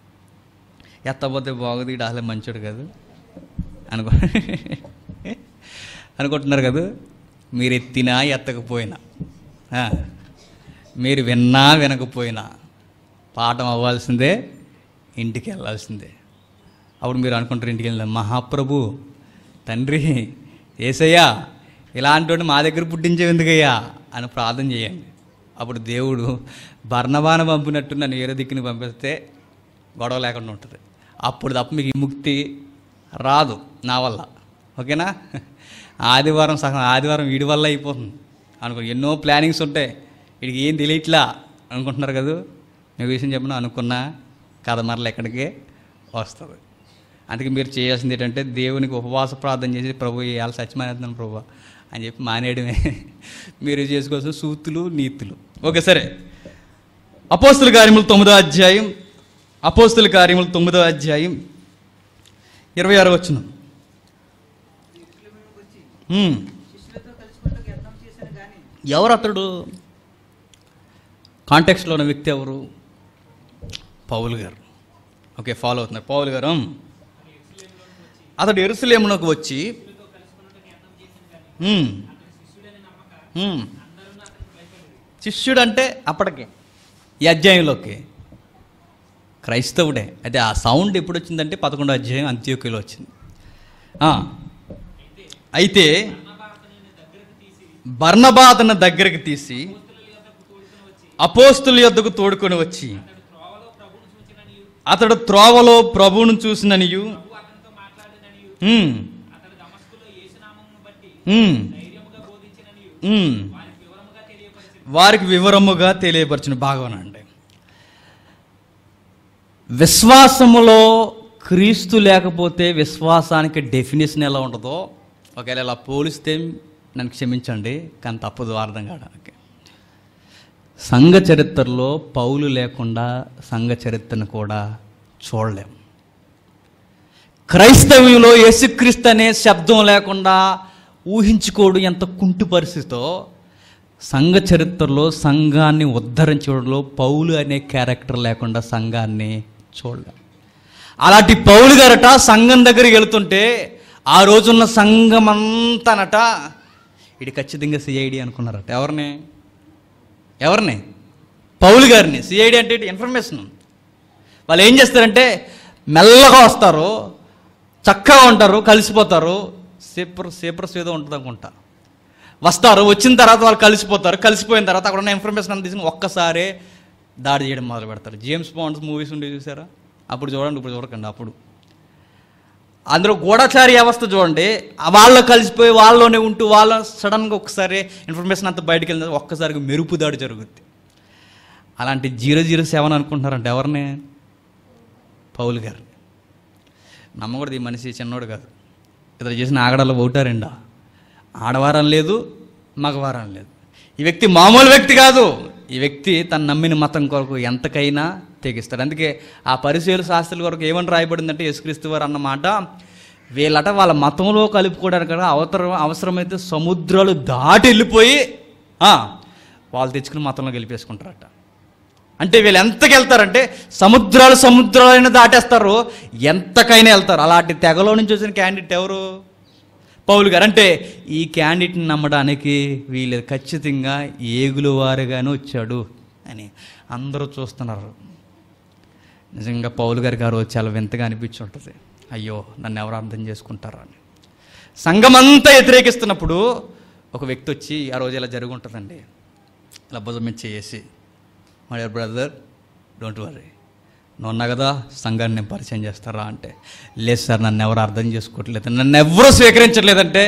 ఎత్తపోతే బాగుంది ఈడు అసలే మంచోడు కాదు అనుకో అనుకుంటున్నారు కదా మీరు ఎత్తినా ఎత్తకపోయినా ఆ, మీరు విన్నా వినకపోయినా పాఠం అవ్వాల్సిందే ఇంటికి వెళ్ళాల్సిందే అప్పుడు మీరు అనుకుంటారు ఇంటికి వెళ్ళిన మహాప్రభు తండ్రి ఏసయ్యా ఇలాంటి వాడిని మా దగ్గర పుట్టించేవి ఎందుకయ్యా అని ప్రార్థన చేయండి అప్పుడు దేవుడు బర్ణబాన పంపినట్టు నన్ను వేరే దిక్కుని పంపిస్తే గొడవ లేకుండా ఉంటుంది అప్పుడు తప్ప మీకు ఈ ముక్తి రాదు నా వల్ల ఓకేనా ఆదివారం సగం ఆదివారం వీడి వల్ల అయిపోతుంది అనుకో ఎన్నో ప్లానింగ్స్ ఉంటాయి వీడికి ఏం తెలియట్లా అనుకుంటున్నారు కదా మీకు విషయం చెప్పిన అనుకున్నా కథ మరల ఎక్కడికి వస్తుంది అందుకే మీరు చేయాల్సింది ఏంటంటే దేవునికి ఉపవాస ప్రార్థన చేసి ప్రభు ఇవాళ సత్యమానేస్తున్నాను ప్రభు అని చెప్పి మానేయడమే మీరు చేసుకోవాల్సిన సూతులు నీతులు ఓకే సరే అపోస్తుల కార్యములు తొమ్మిదో అధ్యాయం అపోస్తుల కార్యములు తొమ్మిదో అధ్యాయం ఇరవై ఆరు వచ్చిన శిష్యులతో కలుసుకుంటూ యత్నం చేశాను కానీ ఎవరు అతడు కాంటెక్స్లో ఉన్న వ్యక్తి ఎవరు పౌలు గారు ఓకే ఫాలో అవుతున్నారు పౌలు గారు అతడు ఎరుసలేమునకు వచ్చి ఉమ్, ఉమ్. శిష్యుడు అంటే అప్పటికే ఈ అధ్యాయంలోకి క్రైస్తవుడే అయితే ఆ సౌండ్ ఎప్పుడు వచ్చిందంటే పదకొండో అధ్యాయం అంత్యోక్యలో వచ్చింది ఆ. అయితే బర్నబా అతని దగ్గరికి తీసి అపోస్తుల యొద్దకు తోడుకొని వచ్చి అతడు త్రోవలో ప్రభువును చూసిననియు ఉమ్. ఉమ్. ఉమ్. వారికి వివరముగా తెలియపరచిన భాగవనండి విశ్వాసములో క్రీస్తు లేకపోతే విశ్వాసానికి డెఫినేషన్ ఎలా ఉంటుందో ఒకవేళ ఇలా పోలిస్తే నన్ను క్షమించండి కానీ తప్పదు అర్థం కావడానికి సంఘ చరిత్రలో పౌలు లేకుండా సంఘ చరిత్రను కూడా చూడలేం క్రైస్తవ్యంలో యేసుక్రీస్తు అనే శబ్దం లేకుండా ఊహించుకోవడం ఎంత కుంటు పరిస్థితితో సంఘ చరిత్రలో సంఘాన్ని ఉద్ధరించడంలో పౌలు అనే క్యారెక్టర్ లేకుండా సంఘాన్ని చూడలేం అలాంటి పౌలు గారట సంఘం దగ్గరికి వెళ్తుంటే ఆ రోజున్న సంఘం అంతానట ఇది ఖచ్చితంగా సిఐడి అనుకున్నారట ఎవరిని ఎవరిని పౌలు గారిని సిఐడి అంటే ఇన్ఫర్మేషన్ వాళ్ళు ఏం చేస్తారంటే మెల్లగా వస్తారు చక్కగా ఉంటారు కలిసిపోతారు సేపర్ సేపర్స్ ఏదో ఉంటుంది అనుకుంటా వస్తారు వచ్చిన తర్వాత వాళ్ళు కలిసిపోతారు కలిసిపోయిన తర్వాత అక్కడ ఉన్న ఇన్ఫర్మేషన్ అంతా తీసుకుని ఒక్కసారే దాడి చేయడం మొదలు పెడతారు జేమ్స్ బాండ్స్ మూవీస్ ఉండే చూసారా అప్పుడు చూడండి ఇప్పుడు చూడకండి అప్పుడు అందులో గూఢచారి వ్యవస్థ చూడండి ఆ వాళ్ళు కలిసిపోయి వాళ్ళలోనే ఉంటూ వాళ్ళ సడన్గా ఒకసారి ఇన్ఫర్మేషన్ అంతా బయటకు వెళ్ళిన తర్వాత ఒక్కసారిగా మెరుపు దాడి జరుగుద్ది అలాంటి జీరో జీరో సెవెన్ అనుకుంటున్నారంటే ఎవరిని పౌలు గారు నమ్మకూడదు ఈ మనిషి చిన్నోడు కాదు ఇతను చేసిన ఆగడాలు ఒకటా రెండా ఆడవారం లేదు మగవారం లేదు ఈ వ్యక్తి మామూలు వ్యక్తి కాదు ఈ వ్యక్తి తను నమ్మిన మతం కొరకు ఎంతకైనా తెగిస్తాడు అందుకే ఆ పరిశీలు శాస్త్రుల కొరకు ఏమని రాయబడిందంటే యేసుక్రీస్తు వారు అన్నమాట వీళ్ళట వాళ్ళ మతంలో కలుపుకోవడానికి కూడా అవసరం అవసరమైతే సముద్రాలు దాటి వెళ్ళిపోయి ఆ, వాళ్ళు తెచ్చుకుని మతంలో గెలిపేసుకుంటారట అంటే వీళ్ళు ఎంతకి వెళ్తారంటే సముద్రాలు సముద్రాలైనా దాటేస్తారు ఎంతకైనా వెళ్తారు అలాంటి తెగలో నుంచి వచ్చిన క్యాండిడేట్ ఎవరు పౌలు గారు అంటే ఈ క్యాండిడేట్ని నమ్మడానికి వీళ్ళు ఖచ్చితంగా ఏగులు వారుగానే వచ్చాడు అని అందరూ చూస్తున్నారు నిజంగా పౌలు గారికి ఆ రోజు చాలా వింతగా అనిపించి ఉంటుంది అయ్యో నన్ను ఎవరు అర్థం చేసుకుంటారా అని సంఘమంతా వ్యతిరేకిస్తున్నప్పుడు ఒక వ్యక్తి వచ్చి ఆ రోజు ఇలా జరిగి ఉంటుందండి ఇలా భుజం మీద చేసి మై బ్రదర్ డోంట్ వరీ నువ్వు ఉన్నా కదా సంఘాన్ని నేను పరిచయం చేస్తారా అంటే లేదు సార్ నన్ను ఎవరు అర్థం చేసుకోవట్లేదు నన్ను ఎవరు స్వీకరించట్లేదంటే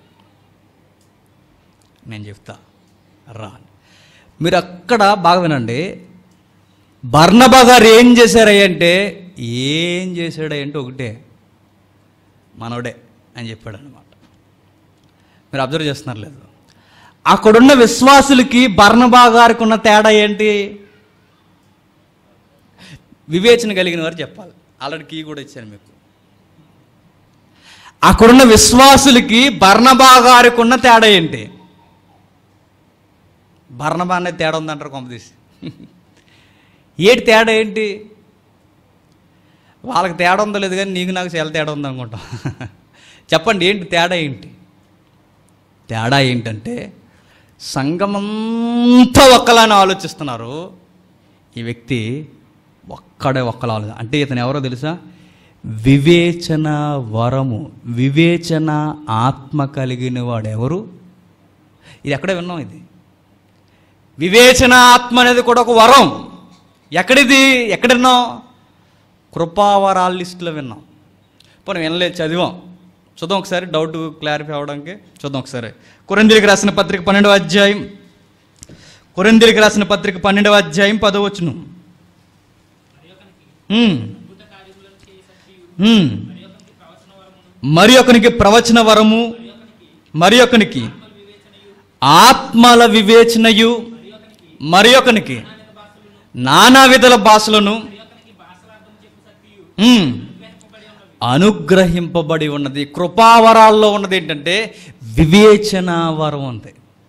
నేను చెప్తా రా అని. మీరు అక్కడ బాగా వినండి బర్ణబా గారు ఏం చేశారయ్య అంటే ఏం చేశాడయ్య అంటే ఒకటే మనోడే అని చెప్పాడు అనమాట మీరు అబ్జర్వ్ చేస్తున్నారు లేదు అక్కడున్న విశ్వాసులకి బర్ణబా గారికి ఉన్న తేడా ఏంటి వివేచన కలిగిన వారు చెప్పాలి ఆల్రెడీ కీ కూడా ఇచ్చాను మీకు అక్కడున్న విశ్వాసులకి బర్ణబా గారికి ఉన్న తేడా ఏంటి బర్ణబా అనేది తేడా ఉందంటారు కొంపదీసి ఏంటి తేడా ఏంటి వాళ్ళకి తేడా ఉందో లేదు కానీ నీకు నాకు చాలా తేడా ఉంది అనుకుంటా చెప్పండి ఏంటి తేడా ఏంటి తేడా ఏంటంటే సంఘమంతా ఒక్కలానే ఆలోచిస్తున్నారు ఈ వ్యక్తి ఒక్కడే ఒక్కలా ఆలోచన అంటే ఇతను ఎవరో తెలుసా వివేచన వరము వివేచన ఆత్మ కలిగిన వాడు ఎవరు ఇది ఎక్కడే విన్నాం ఇది వివేచన ఆత్మ అనేది కూడా ఒక వరం ఎక్కడిది ఎక్కడ విన్నాం కృపావరాల లిస్టులో విన్నాం పోనీ వినలేదు చదివాం చూద్దాం ఒకసారి డౌట్ క్లారిఫై అవడానికి చూద్దాం ఒకసారి కొరందీలకు రాసిన పత్రిక పన్నెండవ అధ్యాయం కొరందీలకు రాసిన పత్రిక పన్నెండవ అధ్యాయం పదవచ్చును మరి ఒకనికి ప్రవచన వరము మరి ఒకనికి ఆత్మల వివేచనయు మరి ఒకనికి నానా విధల భాషలను ఉమ్, అనుగ్రహింపబడి ఉన్నది కృపావరాల్లో ఉన్నది ఏంటంటే వివేచన వరం ఉంది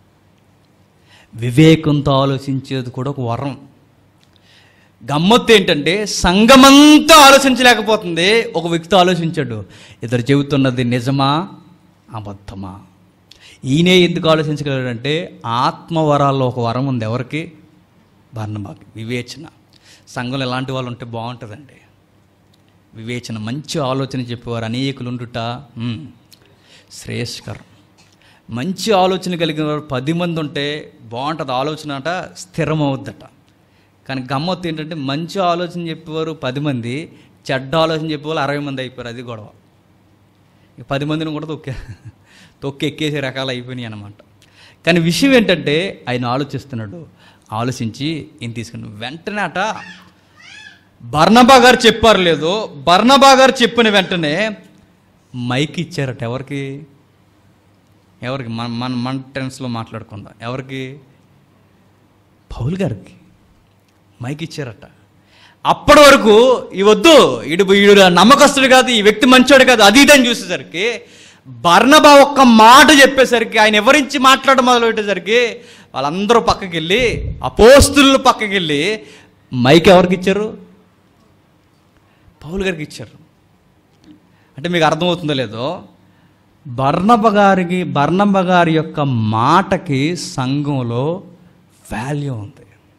వివేకంతో ఆలోచించేది కూడా ఒక వరం గమ్మత్తు ఏంటంటే సంఘమంతా ఆలోచించలేకపోతుంది ఒక వ్యక్తి ఆలోచించాడు ఇద్దరు చెబుతున్నది నిజమా అబద్ధమా ఈయనే ఎందుకు ఆలోచించగలడంటే ఆత్మవరాల్లో ఒక వరం ఉంది ఎవరికి బర్ణబాకి వివేచన సంఘంలో ఎలాంటి వాళ్ళు ఉంటే బాగుంటుందండి వివేచన మంచి ఆలోచన చెప్పేవారు అనేకులు ఉండుట మ్, శ్రేయస్కరం మంచి ఆలోచన కలిగిన వారు పది మంది ఉంటే బాగుంటుంది ఆలోచన అట స్థిరమవుద్దట కానీ గమ్మత్తు ఏంటంటే మంచి ఆలోచన చెప్పేవారు పది మంది చెడ్డ ఆలోచన చెప్పేవాళ్ళు అరవై మంది అయిపోయారు అది గొడవ ఈ పది మందిని కూడా తొక్కే తొక్కి ఎక్కేసే రకాలు అయిపోయినాయి అనమాట కానీ విషయం ఏంటంటే ఆయన ఆలోచిస్తున్నాడు ఆలోచించి ఈయన తీసుకుని వెంటనే అట బర్ణబా గారు చెప్పారు లేదో బర్ణబా గారు చెప్పిన వెంటనే మైక్ ఇచ్చారట ఎవరికి ఎవరికి మన మన మన టెన్స్లో మాట్లాడుకుందాం ఎవరికి పౌల్ గారికి మైక్ ఇచ్చారట అప్పటి వరకు ఈ వద్దు ఈడు ఈడు నమ్మకస్తుడు కాదు ఈ వ్యక్తి మంచోడు కాదు అది ఇది అని చూసేసరికి బర్ణబా ఒక్క మాట చెప్పేసరికి ఆయన ఎవరించి మాట్లాడడం మొదలు పెట్టేసరికి వాళ్ళందరూ పక్కకి వెళ్ళి అపోస్తులు పక్కకి వెళ్ళి మైక్ ఎవరికి ఇచ్చారు పౌలు గారికి ఇచ్చారు అంటే మీకు అర్థమవుతుందో లేదో బర్ణబ గారికి బర్ణబ గారి యొక్క మాటకి సంఘంలో వాల్యూ ఉంది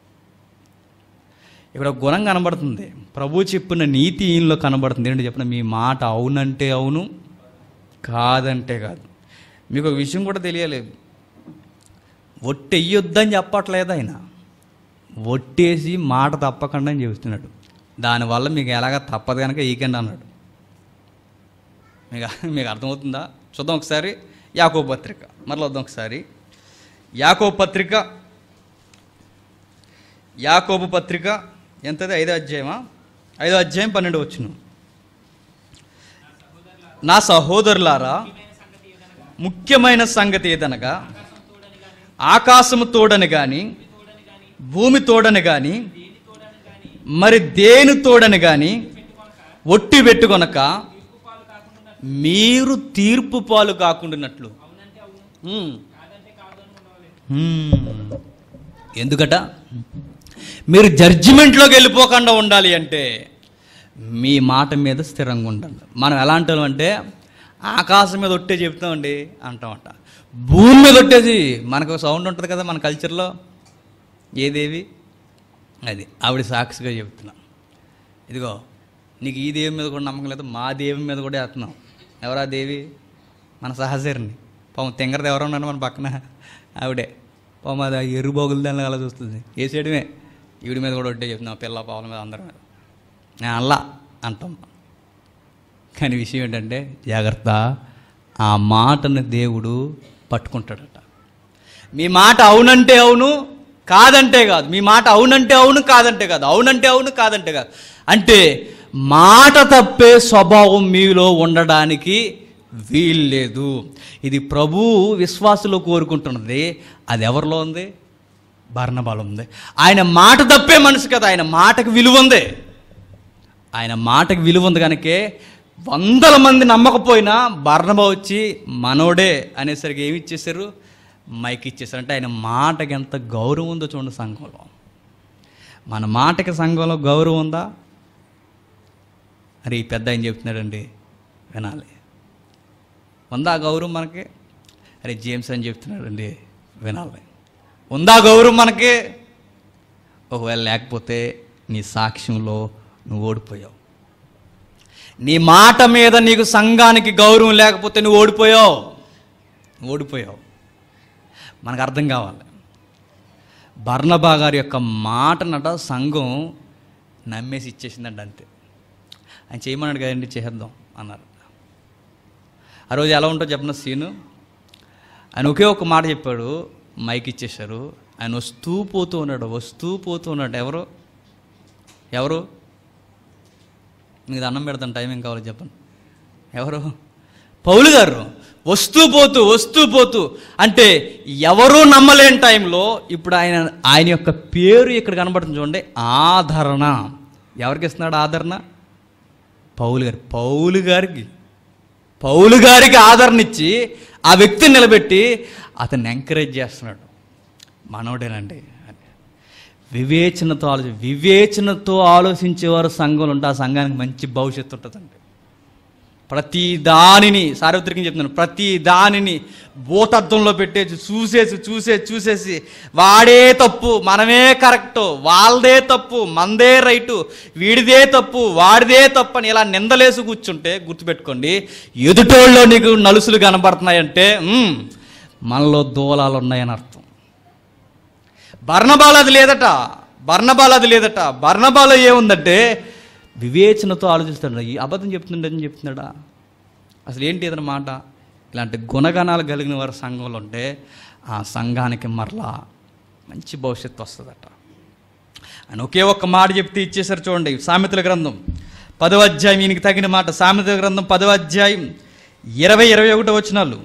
ఇక్కడ ఒక గుణం కనబడుతుంది ప్రభు చెప్పిన నీతి ఈయనలో కనబడుతుంది ఏంటంటే చెప్పిన మీ మాట అవునంటే అవును కాదంటే కాదు మీకు ఒక విషయం కూడా తెలియలేదు ఒట్టెయ్యొద్దని చెప్పట్లేదు ఆయన ఒట్టేసి మాట తప్పకుండా అని చెబుతున్నాడు దానివల్ల మీకు ఎలాగ తప్పదు కనుక ఈకండి అన్నాడు మీకు మీకు అర్థమవుతుందా చూద్దాం ఒకసారి యాకో పత్రిక మరలా వద్దాం ఒకసారి యాకో పత్రిక యాకోబు పత్రిక ఎంతది ఐదో అధ్యాయమా ఐదో అధ్యాయం పన్నెండు వచ్చును నా సహోదరులారా ముఖ్యమైన సంగతి ఏదనగా ఆకాశము తోడని కానీ భూమి తోడని కానీ మరి దేని తోడని కానీ ఒట్టి పెట్టుకొనక మీరు తీర్పు పాలు కాకుండానట్లు ఉమ్. ఉమ్. ఎందుకట మీరు జడ్జిమెంట్లోకి వెళ్ళిపోకుండా ఉండాలి అంటే మీ మాట మీద స్థిరంగా ఉండండి మనం ఎలా అంటాం అంటే ఆకాశం మీద ఒట్టే చెప్తామండి అంటామంట భూమి మీద ఒట్టేసి మనకు ఒక సౌండ్ ఉంటుంది కదా మన కల్చర్లో ఏదేవి అది ఆవిడ సాక్షిగా చెప్తున్నా ఇదిగో నీకు ఈ దేవి మీద కూడా నమ్మకం లేదు మా దేవి మీద కూడా వేస్తున్నాం ఎవరా దేవి మన సహచరిని పాము తెంగరది ఎవరు ఉన్నారు మన పక్కన ఆవిడే పాము అది ఎర్రు బొగులు దాన్ని అలా చూస్తుంది వేసేయడమే ఈవిడి మీద కూడా ఒకటే చెప్తున్నాం పిల్ల పావుల మీద అందరి మీద నేను అల్లా అంటాం కానీ విషయం ఏంటంటే జాగ్రత్త ఆ మాటను దేవుడు పట్టుకుంటాడట మీ మాట అవునంటే అవును కాదంటే కాదు మీ మాట అవునంటే అవును కాదంటే కాదు అవునంటే అవును కాదంటే కాదు అంటే మాట తప్పే స్వభావం మీలో ఉండడానికి వీల్లేదు ఇది ప్రభు విశ్వాసులో కోరుకుంటున్నది అది ఎవరిలో ఉంది బర్ణబాలు ఉంది ఆయన మాట తప్పే మనిషి కదా ఆయన మాటకు విలువ ఉంది ఆయన మాటకు విలువ ఉంది కనుకే వందల మంది నమ్మకపోయినా బర్ణబ వచ్చి మనోడే అనేసరికి ఏమి ఇచ్చేశారు మైక్ ఇచ్చేసారు అంటే ఆయన మాటకి ఎంత గౌరవం ఉందో చూడండి సంఘంలో మన మాటకి సంఘంలో గౌరవం ఉందా అరే ఈ పెద్ద ఆయన చెప్తున్నాడండి వినాలి ఉందా గౌరవం మనకి అరే జేమ్స్ అని చెప్తున్నాడండి వినాలి ఉందా గౌరవం మనకి ఒకవేళ లేకపోతే నీ సాక్ష్యంలో నువ్వు ఓడిపోయావు నీ మాట మీద నీకు సంఘానికి గౌరవం లేకపోతే నువ్వు ఓడిపోయావు నువ్వు ఓడిపోయావు మనకు అర్థం కావాలి బర్ణబా గారి యొక్క మాటనట సంఘం నమ్మేసి ఇచ్చేసిందండి అంతే ఆయన చేయమన్నాడు కదండి చేద్దాం అన్నారు ఆ రోజు ఎలా ఉంటుందో చెప్పిన సీను ఆయన ఒకే ఒక మాట చెప్పాడు మైక్ ఇచ్చేశారు ఆయన వస్తూ పోతూ ఉన్నాడు వస్తూ పోతూ ఉన్నాడు ఎవరు ఎవరు మీకు దండం పెడతాను టైం ఏం కావాలో చెప్పండి ఎవరు పౌలు గారు వస్తూ పోతూ వస్తూ పోతూ అంటే ఎవరూ నమ్మలేని టైంలో ఇప్పుడు ఆయన ఆయన యొక్క పేరు ఇక్కడ కనబడుతుంది చూడండి ఆదరణ ఎవరికి ఇస్తున్నాడు ఆదరణ పౌలు గారు పౌలు గారికి పౌలు గారికి ఆదరణ ఇచ్చి ఆ వ్యక్తిని నిలబెట్టి అతన్ని ఎంకరేజ్ చేస్తున్నాడు మనోడేనండి అని వివేచనతో ఆలోచి వివేచనతో ఆలోచించేవారు సంఘంలో ఉంటే ఆ సంఘానికి మంచి భవిష్యత్తు ఉంటుందండి ప్రతి దానిని సార్వత్రికం చెప్తున్నాను ప్రతి దానిని భూతత్వంలో పెట్టేసి చూసేసి చూసేసి చూసేసి వాడే తప్పు మనమే కరెక్ట్ వాళ్ళదే తప్పు మందే రైటు వీడిదే తప్పు వాడిదే తప్పు అని ఇలా నిందలేసి కూర్చుంటే గుర్తుపెట్టుకోండి ఎదుటోళ్ళలో నీకు నలుసులు కనబడుతున్నాయంటే ఉమ్, మనలో దూలాలు ఉన్నాయని అర్థం బర్ణబాలు అది లేదట బర్ణబాలు అది లేదట బర్ణబాలో ఏముందంటే వివేచనతో ఆలోచిస్తాడు ఈ అబద్ధం చెప్తుండని చెప్తున్నాడా అసలు ఏంటి ఏదైనా మాట ఇలాంటి గుణగణాలు కలిగిన వారి సంఘంలో ఉంటే ఆ సంఘానికి మరలా మంచి భవిష్యత్తు వస్తుందట అని ఒకే ఒక్క మాట చెప్తే ఇచ్చేసారు చూడండి సామెతల గ్రంథం పదవ అధ్యాయం ఈయనకి తగిన మాట సామెతల గ్రంథం పదవ అధ్యాయం ఇరవై ఇరవై ఒకటో వచనాలు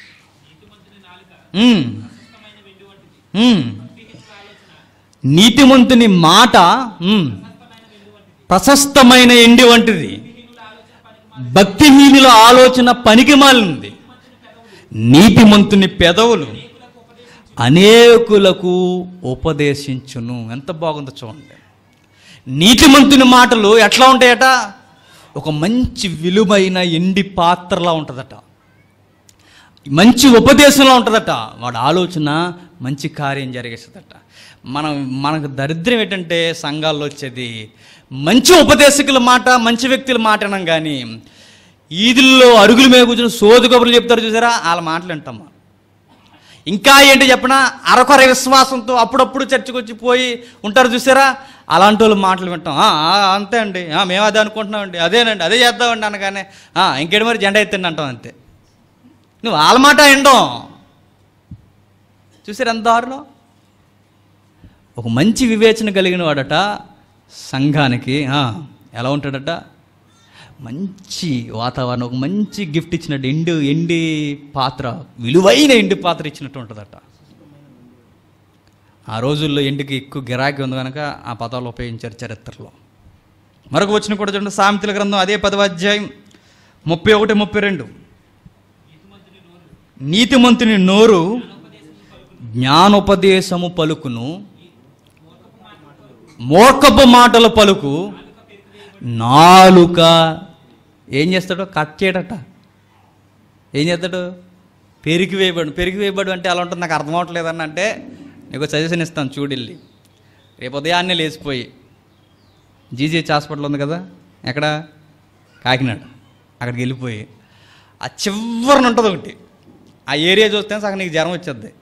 ఉమ్. ఉమ్. నీతిమంతుని మాట ఉమ్, ప్రశస్తమైన ఎండి వంటిది భక్తిహీనుల ఆలోచన పనికి మాలింది నీతిమంతుని పెదవులు అనేకులకు ఉపదేశించును ఎంత బాగుందో చూడండి నీతిమంతుని మాటలు ఎట్లా ఉంటాయట ఒక మంచి విలువైన ఎండి పాత్రలా ఉంటుందట మంచి ఉపదేశంలో ఉంటుందట వాడు ఆలోచన మంచి కార్యం జరిగేస్తుందట మనం మనకు దరిద్రం ఏంటంటే సంఘాల్లో వచ్చేది మంచి ఉపదేశకుల మాట మంచి వ్యక్తుల మాట అనం కానీ ఈదుల్లో అరుగుల మీద కూర్చొని సోదు కబుర్లు చెప్తారు చూసారా వాళ్ళ మాటలు వింటాం మనం. ఇంకా ఏంటి చెప్పనా అరకొర విశ్వాసంతో అప్పుడప్పుడు చర్చకు వచ్చి పోయి ఉంటారు చూసారా అలాంటి వాళ్ళు మాటలు వింటాం "ఆ, ఆ, అంతే అండి ఆ, మేము అదే అనుకుంటున్నామండి అదేనండి అదే చేద్దామండి అనగానే "ఆ, ఇంకేంటి మరి జెండా ఎత్తండి అంటాం అంతే నువ్వు వాళ్ళ మాట వినడం చూసారు ఎంత దారుణం ఒక మంచి వివేచన కలిగిన వాడట సంఘానికి ఆ, ఎలా ఉంటాడట మంచి వాతావరణం ఒక మంచి గిఫ్ట్ ఇచ్చినట్టు ఎండు ఎండి పాత్ర విలువైన ఎండి పాత్ర ఇచ్చినట్టు ఉంటుందట ఆ రోజుల్లో ఎండికి ఎక్కువ గిరాకీ ఉంది కనుక ఆ పదాలు ఉపయోగించారు చరిత్రలో మరొక వచ్చిన కూడా చూడండి సామెతల గ్రంథం అదే పదవ అధ్యాయం ముప్పై ఒకటి ముప్పై రెండు నీతిమంతుని నోరు జ్ఞానోపదేశము పలుకును మూర్ఖపు మాటల పలుకు నాలుక ఏం చేస్తాడు కట్ చేయడట ఏం చేస్తాడు పెరిగి వేయబడు పెరిగి వేయబడు అంటే అలా ఉంటుంది నాకు అర్థం అవట్లేదన్న అంటే నీకు సజెషన్ ఇస్తాను చూడిల్లి రేపు ఉదయాన్నే లేచిపోయి జీజీహెచ్ హాస్పిటల్ ఉంది కదా ఎక్కడ కాకినాడ అక్కడికి వెళ్ళిపోయి ఆ చివరిన ఉంటుంది ఒకటి ఆ ఏరియా చూస్తే సగం నీకు జ్వరం వచ్చేద్ది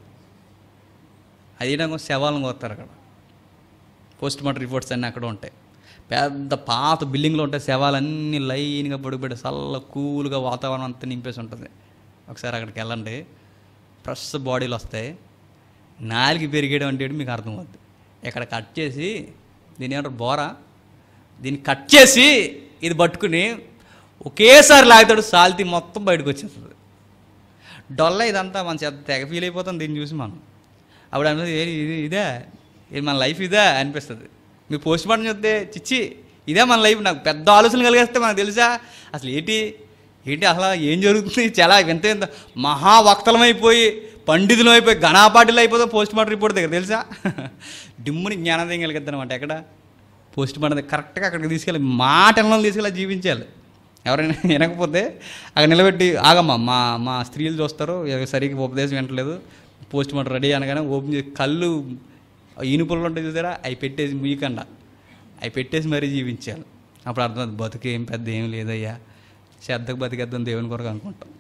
అది నాకు శవాలను కోస్తారు అక్కడ పోస్ట్ మార్టం రిపోర్ట్స్ అన్నీ అక్కడ ఉంటాయి పెద్ద పాత బిల్డింగ్లో ఉంటాయి శవాలన్నీ లైన్గా పడిపోయి చల్ల కూల్గా వాతావరణం అంతా నింపేసి ఉంటుంది ఒకసారి అక్కడికి వెళ్ళండి ఫ్రెష్ బాడీలు వస్తాయి నాలుగు పెరిగేయడం అంటే ఏంటి మీకు అర్థమవుద్ది ఇక్కడ కట్ చేసి దీని ఏమంటారు బోరా దీన్ని కట్ చేసి ఇది పట్టుకుని ఒకేసారి లాగుతాడు సాల్తీ మొత్తం బయటకు వచ్చేస్తుంది డొల్ల ఇదంతా మన చేత తెగ ఫీల్ అయిపోతాం దీన్ని చూసి మనం అప్పుడు అనిపిస్తుంది "ఏ, ఇది ఇదే ఇది మన లైఫ్ ఇదే అనిపిస్తుంది మీ పోస్ట్ మార్టం చూస్తే చిచ్చి ఇదే మన లైఫ్ నాకు పెద్ద ఆలోచనలు కలిగేస్తే మనకు తెలుసా అసలు ఏంటి ఏంటి అసలు ఏం జరుగుతుంది చాలా వింత వింత మహావక్తలమైపోయి పండితులమైపోయి ఘనాపాటిలు అయిపోతే పోస్ట్ మార్టం రిపోర్ట్ దగ్గర తెలుసా డిమ్ముని జ్ఞానోదయం కలిగిద్ది అనమాట ఎక్కడ పోస్ట్ మార్టం దగ్గర కరెక్ట్గా అక్కడికి తీసుకెళ్ళి మాట ఎన్నో తీసుకెళ్ళి జీవించాలి ఎవరైనా వినకపోతే అక్కడ నిలబెట్టి ఆగమ్మా మా మా స్త్రీలు చూస్తారు ఎవరు సరిగ్గా ఉపదేశం వినట్లేదు పోస్ట్ మార్టం రెడీ అనగానే ఓపెన్ చేసి కళ్ళు ఇనుపులు ఉంటాయి చూసారా అవి పెట్టేసి మీకండ అవి పెట్టేసి మరీ జీవించాలి అప్పుడు అర్థం బతుకు ఏం పెద్ద ఏం లేదయ్యా శ్రద్ధకు బతికేద్దాం దేవుని కొరకు అనుకుంటాం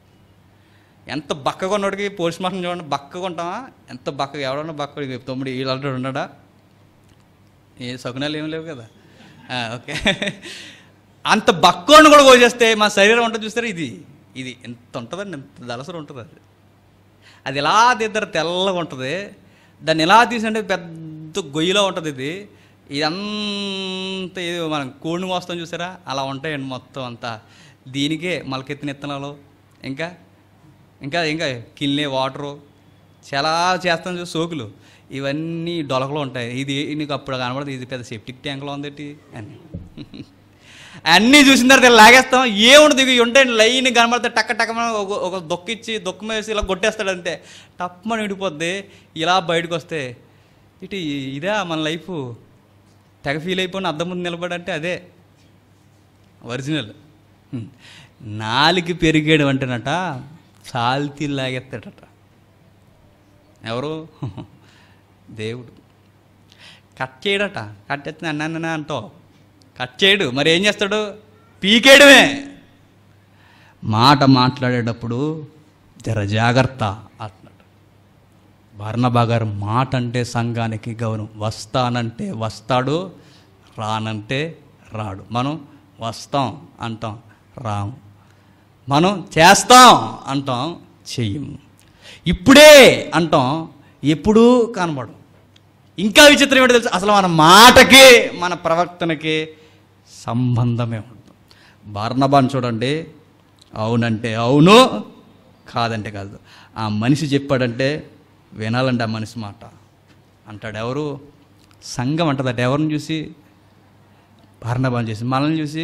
ఎంత బక్కగా ఉన్నోడికి పోస్ట్ మార్టం చూడండి బక్కగా ఉంటామా ఎంత బక్కగా ఎవడన్నా బక్క తమ్ముడు వీళ్ళంటాడు ఉన్నాడా ఏ సగునాలు ఏం లేవు కదా ఆ, ఓకే అంత బక్కోడిని కూడా కోసేస్తే మా శరీరం ఉంటుంది చూస్తారా ఇది ఇది ఎంత ఉంటుందండి ఎంత దలసరు ఉంటుంది అది అది ఎలా తీద్దరు తెల్లగా ఉంటుంది దాన్ని ఎలా తీసంటే పెద్ద గొయ్యిలో ఉంటుంది ఇది ఇదంతా ఇది మనం కోడిని కోస్తాం చూసారా అలా ఉంటాయండి మొత్తం అంతా దీనికే మొలకెత్తిన ఇత్తనాలు ఇంకా ఇంకా ఇంకా కిల్నే వాటరు చాలా చేస్తాం చూసి సోకులు ఇవన్నీ డొలకలో ఉంటాయి ఇది నీకు అప్పుడు కనబడదు ఇది పెద్ద సెప్టిక్ ట్యాంక్లో ఉందేటి అని అన్నీ చూసిన తర్వాత ఇలా లాగేస్తాం ఏముండదు ఇవి ఉంటాయి లైన్ కనబడితే టక్క టక్క ఒక ఒక దొక్కిచ్చి దొక్క వేసి ఇలా కొట్టేస్తాడు అంతే టప్పమని విడిపోద్ది ఇలా బయటకు వస్తే ఇటు ఇదే మన లైఫ్ తెగ ఫీల్ అయిపోయిన అద్దం ముందు నిలబడంటే అదే ఒరిజినల్ హ్మ్. నాలుగు పెరిగేడు అంటేనట సాల్తీ లాగెత్తాడట ఎవరు దేవుడు కట్ చేయడట కట్ చేస్తే అన్న అంటావు కట్ చేయడు మరి ఏం చేస్తాడు పీకేయడమే మాట మాట్లాడేటప్పుడు జర జాగ్రత్త అంటున్నాడు బర్ణబా గారు మాట అంటే సంఘానికి గౌరవం వస్తానంటే వస్తాడు రానంటే రాడు మనం వస్తాం అంటాం రాము మనం చేస్తాం అంటాం చెయ్యము ఇప్పుడే అంటాం ఎప్పుడూ కనబడు ఇంకా విచిత్రం ఏంటో తెలుసు అసలు మన మాటకి మన ప్రవర్తనకి సంబంధమే ఉండదు బర్ణబాన్ చూడండి అవునంటే అవును కాదంటే కాదు ఆ మనిషి చెప్పాడంటే వినాలంటే ఆ మనిషి మాట అంటాడు ఎవరు సంఘం అంటదట ఎవరిని చూసి బర్ణబాన్ చూసి మనల్ని చూసి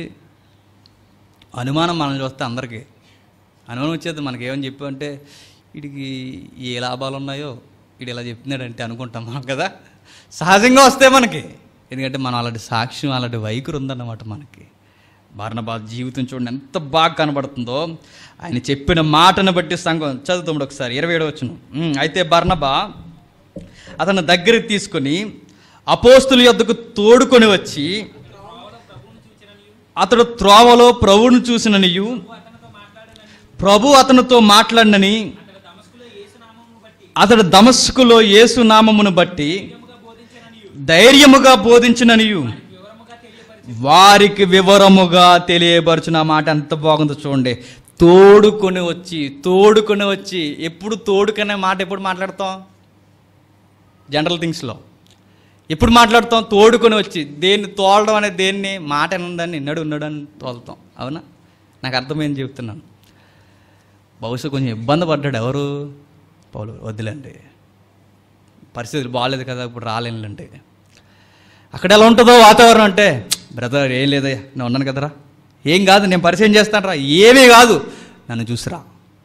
అనుమానం మనల్ని చూస్తే అందరికీ అనుమానం వచ్చేది మనకి ఏమని చెప్పామంటే వీడికి ఏ లాభాలు ఉన్నాయో వీడు ఇలా చెప్తున్నాడంటే అనుకుంటాం మనం కదా సహజంగా వస్తే మనకి ఎందుకంటే మనం అలాంటి సాక్ష్యం అలాంటి వైఖరి ఉందన్నమాట మనకి బర్ణబా జీవితం చూడండి ఎంత బాగా కనబడుతుందో ఆయన చెప్పిన మాటను బట్టి సంఘం చదువుతాడు ఒకసారి ఇరవై ఏడు వచ్చును అయితే బర్ణబా అతను దగ్గరికి తీసుకొని అపోస్తుల యొద్దకు తోడుకొని వచ్చి అతడు త్రోవలో ప్రభువును చూసిననియు ప్రభు అతనితో మాట్లాడినని అతడు దమస్కులో యేసు నామమును బట్టి ధైర్యముగా బోధించిననియు వారికి వివరముగా తెలియపరచిన మాట ఎంత బాగుందో చూడండి తోడుకొని వచ్చి తోడుకొని వచ్చి ఎప్పుడు తోడుకనే మాట ఎప్పుడు మాట్లాడతాం జనరల్ థింగ్స్లో ఎప్పుడు మాట్లాడుతాం తోడుకొని వచ్చి దేన్ని తోలడం అనేది దేన్ని మాట ఉందని నడు ఉన్నాడు అని తోలుతాం అవునా నాకు అర్థమైంది చెప్తున్నాను బహుశా కొంచెం ఇబ్బంది పడ్డాడు ఎవరు పౌలు వద్దులేండి పరిస్థితులు బాగాలేదు కదా ఇప్పుడు రాలేనులేండి అక్కడ ఎలా ఉంటుందో వాతావరణం అంటే బ్రదర్ ఏం లేదయ్యా నేను ఉన్నాను కదరా ఏం కాదు నేను పరిచయం చేస్తాను రా ఏమీ కాదు నన్ను చూసిరా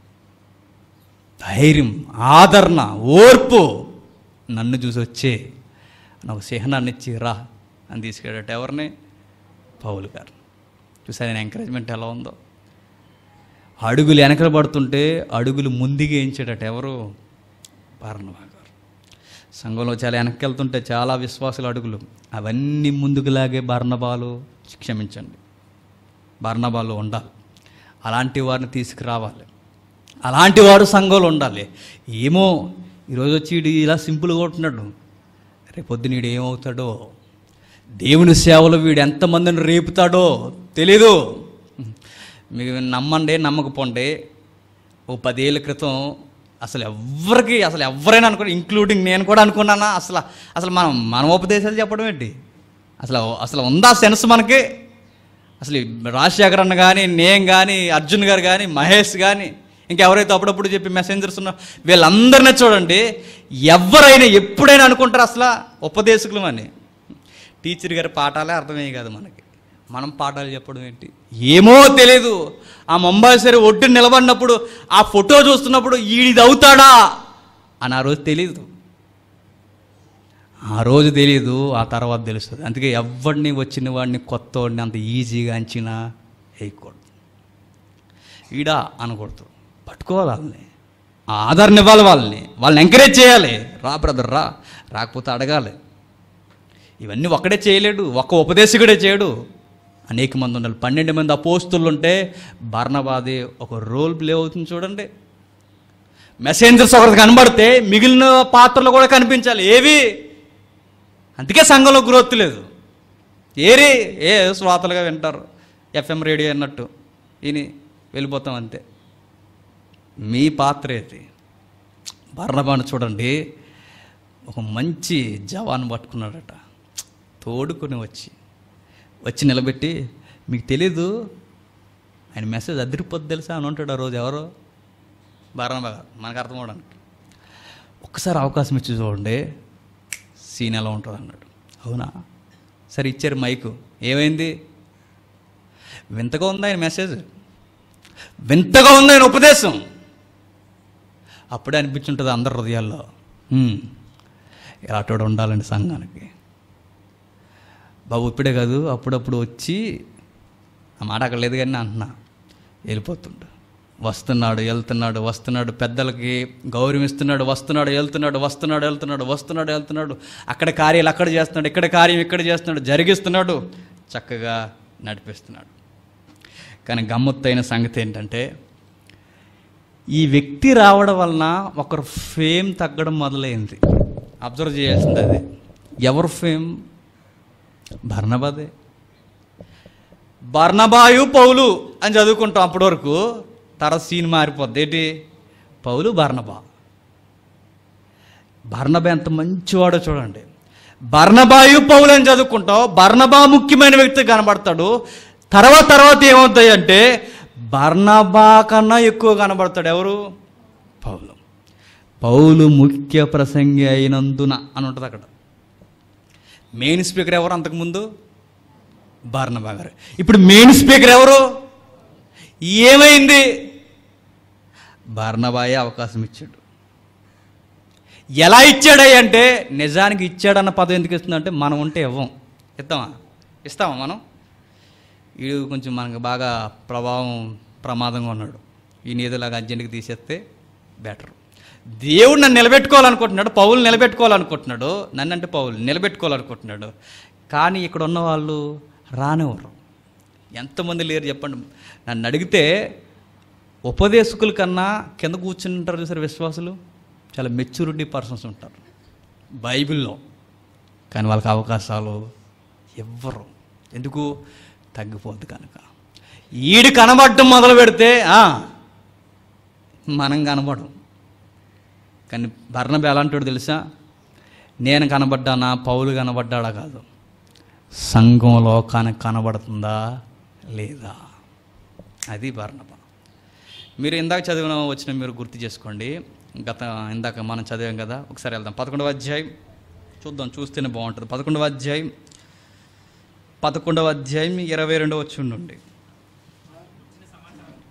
ధైర్యం ఆదరణ ఓర్పు నన్ను చూసి వచ్చే నాకు చిహ్నాన్ని ఇచ్చి రా అని తీసుకెళ్ళట ఎవరిని పౌలు గారు చూసారు నేను ఎంకరేజ్మెంట్ ఎలా ఉందో అడుగులు వెనకలు పడుతుంటే అడుగులు ముందుగా వేయించాడట ఎవరు పార్ణవా గారు సంఘంలో చాలా వెనక్కి వెళ్తుంటే చాలా విశ్వాసుల అడుగులు అవన్నీ ముందుకు లాగే బర్ణబాలు క్షమించండి బర్ణబాలు ఉండాలి అలాంటి వారిని తీసుకురావాలి అలాంటి వారు సంఘంలో ఉండాలి ఏమో ఈరోజు వచ్చి వీడు ఇలా సింపుల్గా ఉంటున్నాడు రేపొద్దున వీడు ఏమవుతాడో దేవుని సేవలో వీడు ఎంతమందిని రేపుతాడో తెలీదు మీకు నమ్మండి నమ్మకపోండి ఓ పదేళ్ళ క్రితం అసలు ఎవ్వరికి అసలు ఎవరైనా అనుకో ఇంక్లూడింగ్ నేను కూడా అనుకున్నానా అసలు అసలు మనం మన ఉపదేశాలు చెప్పడం ఏంటి అసలు అసలు ఉందా సెన్స్ మనకి అసలు ఈ రాజశేఖర్ అన్న కానీ నేను కానీ అర్జున్ గారు కానీ మహేష్ కానీ ఇంకెవరైతే అప్పుడప్పుడు చెప్పి మెసెంజర్స్ ఉన్నా వీళ్ళందరినీ చూడండి ఎవరైనా ఎప్పుడైనా అనుకుంటారు అసలు ఉపదేశకులు అని టీచర్ గారి పాఠాలే అర్థమయ్యే కాదు మనకి మనం పాఠాలు చెప్పడం ఏంటి ఏమో తెలియదు ఆ ముంబై సరే ఒడ్డు నిలబడినప్పుడు ఆ ఫోటో చూస్తున్నప్పుడు ఈడిది అవుతాడా అని ఆ రోజు తెలియదు ఆ రోజు తెలియదు ఆ తర్వాత తెలుస్తుంది అందుకే ఎవరిని వచ్చిన వాడిని కొత్త వాడిని అంత ఈజీగా అంచినా వేయకూడదు ఈడా అనకూడదు పట్టుకోవాలి వాళ్ళని ఆదరణ ఇవ్వాలి వాళ్ళని వాళ్ళని ఎంకరేజ్ చేయాలి రా బ్రదర్ రా రాకపోతే అడగాలి ఇవన్నీ ఒక్కడే చేయలేడు ఒక్క ఉపదేశకుడే చేయడు అనేక మంది ఉండాలి పన్నెండు మంది అపోస్తులు ఉంటే బర్ణబాది ఒక రోల్ ప్లే అవుతుంది చూడండి మెసెంజర్స్ ఒకరికి కనబడితే మిగిలిన పాత్రలు కూడా కనిపించాలి ఏవి అందుకే సంఘంలో గ్రోత్ లేదు ఏరి ఏ శ్రోతలుగా వింటారు ఎఫ్ఎం రేడియో అన్నట్టు విని వెళ్ళిపోతాం అంతే మీ పాత్ర ఏది బర్ణబాను చూడండి ఒక మంచి జవాన్ పట్టుకున్నాడట తోడుకొని వచ్చి వచ్చి నిలబెట్టి మీకు తెలీదు ఆయన మెసేజ్ అదిరిపోద్ది తెలుసా అని ఉంటాడు ఆ రోజు ఎవరో బాగా మనకు అర్థం అవడానికి ఒక్కసారి అవకాశం ఇచ్చి చూడండి సీన్ ఎలా ఉంటుంది అన్నాడు అవునా సరే ఇచ్చారు మైకు ఏమైంది వింతగా ఉంది ఆయన మెసేజ్ వింతగా ఉంది ఆయన ఉపదేశం అప్పుడే అనిపించుంటుంది అందరి హృదయాల్లో "హ్మ్, ఇలాంటి ఉండాలండి సంఘానికి బాబు ఇప్పుడే కాదు అప్పుడప్పుడు వచ్చి ఆ మాట అక్కడ లేదు కానీ అంటున్నా వెళ్ళిపోతుండు వస్తున్నాడు వెళ్తున్నాడు వస్తున్నాడు పెద్దలకి గౌరవిస్తున్నాడు వస్తున్నాడు వెళ్తున్నాడు వస్తున్నాడు వెళ్తున్నాడు వస్తున్నాడు వెళ్తున్నాడు అక్కడ కార్యాలు అక్కడ చేస్తున్నాడు ఇక్కడ కార్యం ఇక్కడ చేస్తున్నాడు జరిగిస్తున్నాడు చక్కగా నడిపిస్తున్నాడు కానీ గమ్మత్తైన సంగతి ఏంటంటే ఈ వ్యక్తి రావడం వలన ఒకరు ఫేమ్ తగ్గడం మొదలైంది అబ్జర్వ్ చేయాల్సింది అది ఎవరు ఫేమ్ బర్ణబాదే బర్ణబాయు పౌలు అని చదువుకుంటాం అప్పటి వరకు తర్వాత సీన్ మారిపోద్ది ఏంటి పౌలు బర్ణబా బర్ణబా ఎంత మంచివాడో చూడండి బర్ణబాయు పౌలు అని చదువుకుంటాం బర్ణబా ముఖ్యమైన వ్యక్తి కనబడతాడు తర్వాత తర్వాత ఏమవుతాయి అంటే బర్ణబా కన్నా ఎక్కువ కనబడతాడు ఎవరు పౌలు పౌలు ముఖ్య ప్రసంగి అయినందున అని ఉంటుంది అక్కడ మెయిన్ స్పీకర్ ఎవరు అంతకుముందు బార్నబా గారు ఇప్పుడు మెయిన్ స్పీకర్ ఎవరు ఏమైంది బార్నబాయే అవకాశం ఇచ్చాడు ఎలా ఇచ్చాడయ్య అంటే నిజానికి ఇచ్చాడన్న పదం ఎందుకు ఇస్తుందంటే మనం ఉంటే ఇవ్వం ఇస్తామా ఇస్తామా మనం వీడు కొంచెం మనకు బాగా ప్రభావం ప్రమాదంగా ఉన్నాడు ఈయన ఏదోలాగా అర్జెంట్కి తీసేస్తే బెటర్ దేవుడు నన్ను నిలబెట్టుకోవాలనుకుంటున్నాడు పౌలు నిలబెట్టుకోవాలనుకుంటున్నాడు నన్ను అంటే పౌలు నిలబెట్టుకోవాలనుకుంటున్నాడు కానీ ఇక్కడ ఉన్న వాళ్ళు రానివ్వరు ఎంతమంది లేరు చెప్పండి నన్ను అడిగితే ఉపదేశకుల కన్నా కింద కూర్చుని ఉంటారు చూసారు విశ్వాసులు చాలా మెచ్యూరిటీ పర్సన్స్ ఉంటారు బైబిల్లో కానీ వాళ్ళకి అవకాశాలు ఇవ్వరు ఎందుకు తగ్గిపోద్ది కనుక ఈడు కనబడటం మొదలు పెడితే ఆ, మనం కనబడం కానీ బర్ణబ ఎలాంటివాడు తెలుసా నేను కనబడ్డానా పౌలు కనబడ్డాడా కాదు సంఘం లోకానికి కనబడుతుందా లేదా అది బర్ణబ మీరు ఇందాక చదివిన వచ్చిన మీరు గుర్తు చేసుకోండి గత ఇందాక మనం చదివాం కదా ఒకసారి వెళ్దాం పదకొండవ అధ్యాయం చూద్దాం చూస్తేనే బాగుంటుంది పదకొండవ అధ్యాయం పదకొండవ అధ్యాయం ఇరవై రెండవ వచ్చి ఉండండి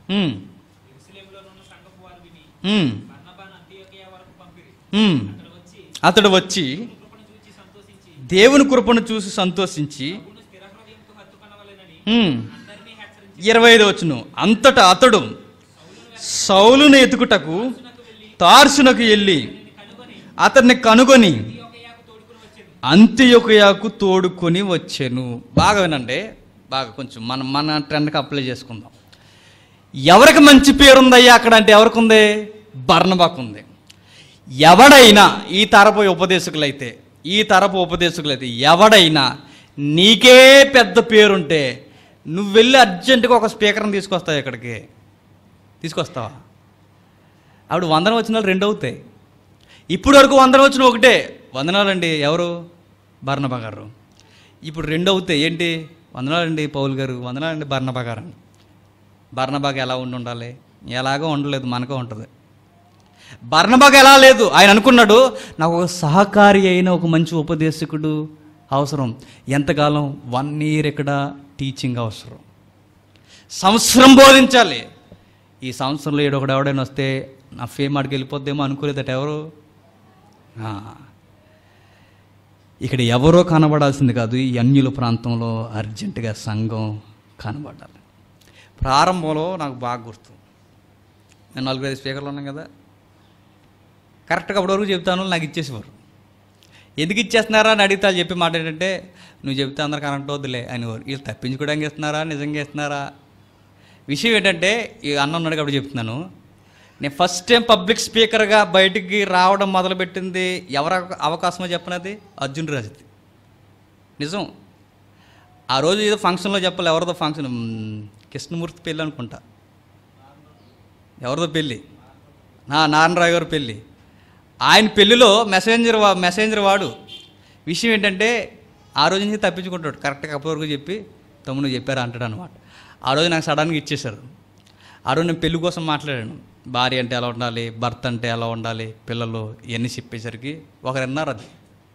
ఉమ్, యెరూషలేములోనున్న సంఘపు వారు విని ఉమ్, బర్నబాను అంతియోకియ వరకు పంపిరి ఉమ్. అక్కడ వచ్చి అతడు వచ్చి కృపను చూచి సంతోషించి దేవుని కృపను చూసి సంతోషించి అవును స్థిర హృదయంతో హత్తుకొనవలెనని ఉమ్, అందరినీ హెచ్చరించి ఇరవై ఐదు వచ్చును అంతటా అతడు సౌలును ఎతుకుటకు తార్సునకు వెళ్ళి కనుగొని అతన్ని కనుగొని అంతియోకియకు తోడుకుని వచ్చాను అంత్యొకయాకు తోడుకొని వచ్చాను బాగా వినండి బాగా కొంచెం మనం మన ట్రెండ్కి అప్లై చేసుకుందాం ఎవరికి మంచి పేరు ఉందయ్యా అక్కడ అంటే ఎవరికి ఉంది బర్ణబాకు ఉంది ఎవడైనా ఈ తరపు ఉపదేశకులైతే ఈ తరపు ఉపదేశకులైతే ఎవడైనా నీకే పెద్ద పేరుంటే నువ్వు వెళ్ళి అర్జెంటుగా ఒక స్పీకర్ని తీసుకొస్తావు ఇక్కడికి తీసుకొస్తావా ఆవిడ వందన వచ్చిన వాళ్ళు రెండు అవుతాయి ఇప్పుడు వరకు వందన వచ్చిన ఒకటే వందనాలండి ఎవరు బర్ణబా గారు ఇప్పుడు రెండు అవుతాయి ఏంటి వందనాలండి పౌల్ గారు వందనాలండి బర్ణబా గారు అని బర్ణబాగా ఎలా ఉండి ఉండాలి ఎలాగో ఉండలేదు మనకో ఉంటుంది బర్ణబాగా ఎలా లేదు ఆయన అనుకున్నాడు నాకు ఒక సహకారి అయిన ఒక మంచి ఉపదేశకుడు అవసరం ఎంతకాలం వన్ ఇయర్ ఇక్కడ టీచింగ్ అవసరం సంవత్సరం బోధించాలి ఈ సంవత్సరంలో ఏడో ఒకడు ఎవడైనా వస్తే నా ఫేమ్ ఆడికి వెళ్ళిపోద్దేమో అనుకోలేదట ఎవరు ఆ. ఇక్కడ ఎవరో కనబడాల్సింది కాదు ఈ అన్యుల ప్రాంతంలో అర్జెంటుగా సంఘం కనబడాలి ప్రారంభంలో నాకు బాగా గుర్తు నేను నలుగురు ఐదు స్పీకర్లు ఉన్నాం కదా కరెక్ట్గా అప్పటి వరకు చెప్తాను నాకు ఇచ్చేసేవారు ఎందుకు ఇచ్చేస్తున్నారా అని అడిగితే వాళ్ళు చెప్పే మాట ఏంటంటే నువ్వు చెప్తే అందరు కరెంట్ వద్దులే అని వీళ్ళు తప్పించుకోవడానికి ఇస్తున్నారా నిజంగా ఇస్తున్నారా విషయం ఏంటంటే ఈ అన్న ఉన్నాడు కాబట్టి చెప్తున్నాను నేను ఫస్ట్ టైం పబ్లిక్ స్పీకర్గా బయటికి రావడం మొదలుపెట్టింది ఎవరి అవకాశమో చెప్పనది అర్జున్ రాజుది నిజం ఆ రోజు ఏదో ఫంక్షన్లో చెప్పాలి ఎవరిదో ఫంక్షన్ మ్, కృష్ణమూర్తి పెళ్ళి అనుకుంటా ఎవరిదో పెళ్ళి నా నారాయణరావు గారి పెళ్ళి ఆయన పెళ్ళిలో మెసెంజర్ వా మెసెంజర్ వాడు విషయం ఏంటంటే ఆ రోజు నుంచి తప్పించుకుంటాడు కరెక్ట్గా అప్పటి వరకు చెప్పి తమ్ముడు నువ్వు చెప్పారా అంటాడు అనమాట ఆ రోజు నాకు సడన్గా ఇచ్చేశారు ఆ రోజు నేను పెళ్లి కోసం మాట్లాడాను భార్య అంటే ఎలా ఉండాలి భర్త అంటే ఎలా ఉండాలి పిల్లలు ఇవన్నీ చెప్పేసరికి ఒకరు విన్నారు అది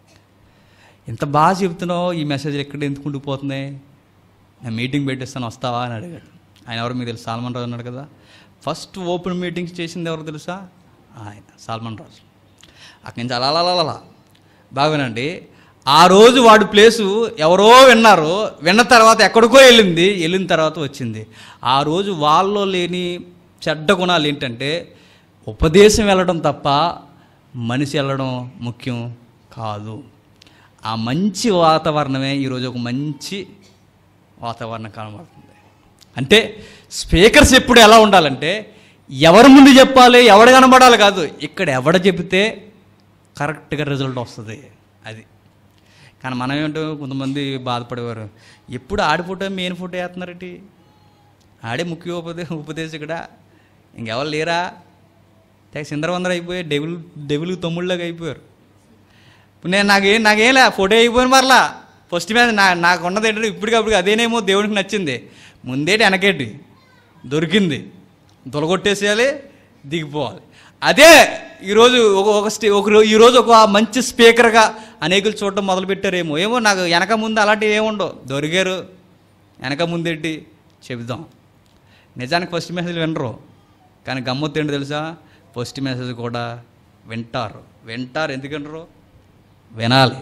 ఇంత బాగా చెప్తున్నావు ఈ మెసేజ్ ఎక్కడ ఎందుకు ఉండిపోతున్నాయి నేను మీటింగ్ పెట్టిస్తాను వస్తావా అని అడిగాడు ఆయన ఎవరు మీకు తెలుసు సాల్మన్ రాజు ఉన్నాడు కదా ఫస్ట్ ఓపెన్ మీటింగ్స్ చేసింది ఎవరు తెలుసా ఆయన సాల్మన్ రాజు అక్కడి నుంచి అలా అలా అలా అలా బాగానండి ఆ రోజు వాడి ప్లేసు ఎవరో విన్నారు విన్న తర్వాత ఎక్కడికో వెళ్ళింది వెళ్ళిన తర్వాత వచ్చింది ఆ రోజు వాళ్ళలో లేని చెడ్డ గుణాలు ఏంటంటే ఉపదేశం వెళ్ళడం తప్ప మనిషి వెళ్ళడం ముఖ్యం కాదు ఆ మంచి వాతావరణమే ఈరోజు ఒక మంచి వాతావరణం కనబడుతుంది అంటే స్పీకర్స్ ఎప్పుడు ఎలా ఉండాలంటే ఎవరి ముందు చెప్పాలి ఎవడు కనబడాలి కాదు ఇక్కడ ఎవడ చెబితే కరెక్ట్గా రిజల్ట్ వస్తుంది అది కానీ మనం ఏంటో కొంతమంది బాధపడేవారు ఎప్పుడు ఆడి ఫోటో మెయిన్ ఫోటో వేస్తున్నారటి ఆడే ముఖ్య ఉపదే ఉపదేశకుడా ఇంకెవరు లేరా తెగ సిందరవందర అయిపోయి డెవిల్ డెవిల్ తమ్ముళ్ళగా అయిపోయారు ఇప్పుడు నేను నాకేం నాకేం లే ఫోటో అయిపోయిన మరలా ఫస్ట్ మీద నా నాకు ఉన్నది ఏంటంటే ఇప్పటికప్పుడు అదేనేమో దేవునికి నచ్చింది ముందేటి వెనకేటి దొరికింది దొలగొట్టేసేయాలి దిగిపోవాలి అదే ఈరోజు ఒక ఒక స్టే ఒక రో- ఈరోజు ఒక మంచి స్పీకర్గా అనేకులు చూడటం మొదలుపెట్టారేమో ఏమో నాకు వెనక ముందు అలాంటివి ఏముండవు దొరికారు వెనక ముందేంటి చెబుదాం నిజానికి ఫస్ట్ మెసేజ్ వినరు కానీ గమ్మత్తు ఏంటో తెలుసా ఫస్ట్ మెసేజ్ కూడా వింటారు వింటారు ఎందుకు వినరు వినాలి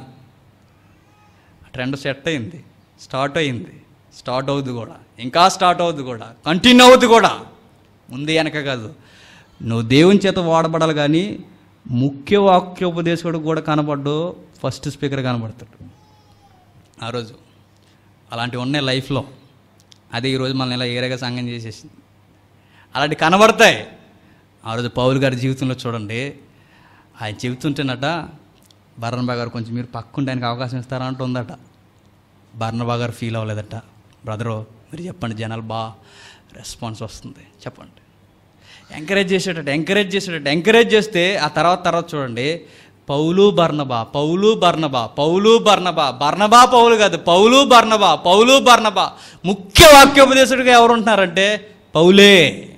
ట్రెండ్ సెట్ అయింది స్టార్ట్ అయింది స్టార్ట్ అవుద్ది కూడా ఇంకా స్టార్ట్ అవుద్ది కూడా కంటిన్యూ అవుద్ది కూడా ముందు వెనక కాదు నువ్వు దేవుని చేత వాడబడాలి కానీ ముఖ్య వాక్యోపదేశకుడు కూడా కనబడ్డు ఫస్ట్ స్పీకర్ కనబడతాడు ఆ రోజు అలాంటివి ఉన్నాయి లైఫ్లో అదే ఈరోజు మనల్ని ఇలా ఏరేగా సంఘం చేసేసింది అలాంటి కనబడతాయి ఆ రోజు పౌలు గారి జీవితంలో చూడండి ఆయన చెబుతుంటేనట బర్ణబా గారు కొంచెం మీరు పక్కుంటే ఆయనకి అవకాశం ఇస్తారా అంటూ ఉందట బర్ణబా గారు ఫీల్ అవ్వలేదట బ్రదరు మీరు చెప్పండి జనాలు బా రెస్పాన్స్ వస్తుంది చెప్పండి ఎంకరేజ్ చేసేటట్టు ఎంకరేజ్ చేసేటట్టు ఎంకరేజ్ చేస్తే ఆ తర్వాత తర్వాత చూడండి పౌలు బర్ణబా పౌలు బర్ణబా పౌలు బర్ణబా బర్ణబా పౌలు కాదు పౌలు బర్ణబా పౌలు బర్ణబా ముఖ్య వాక్యోపదేశుడిగా ఎవరు ఉంటున్నారంటే పౌలే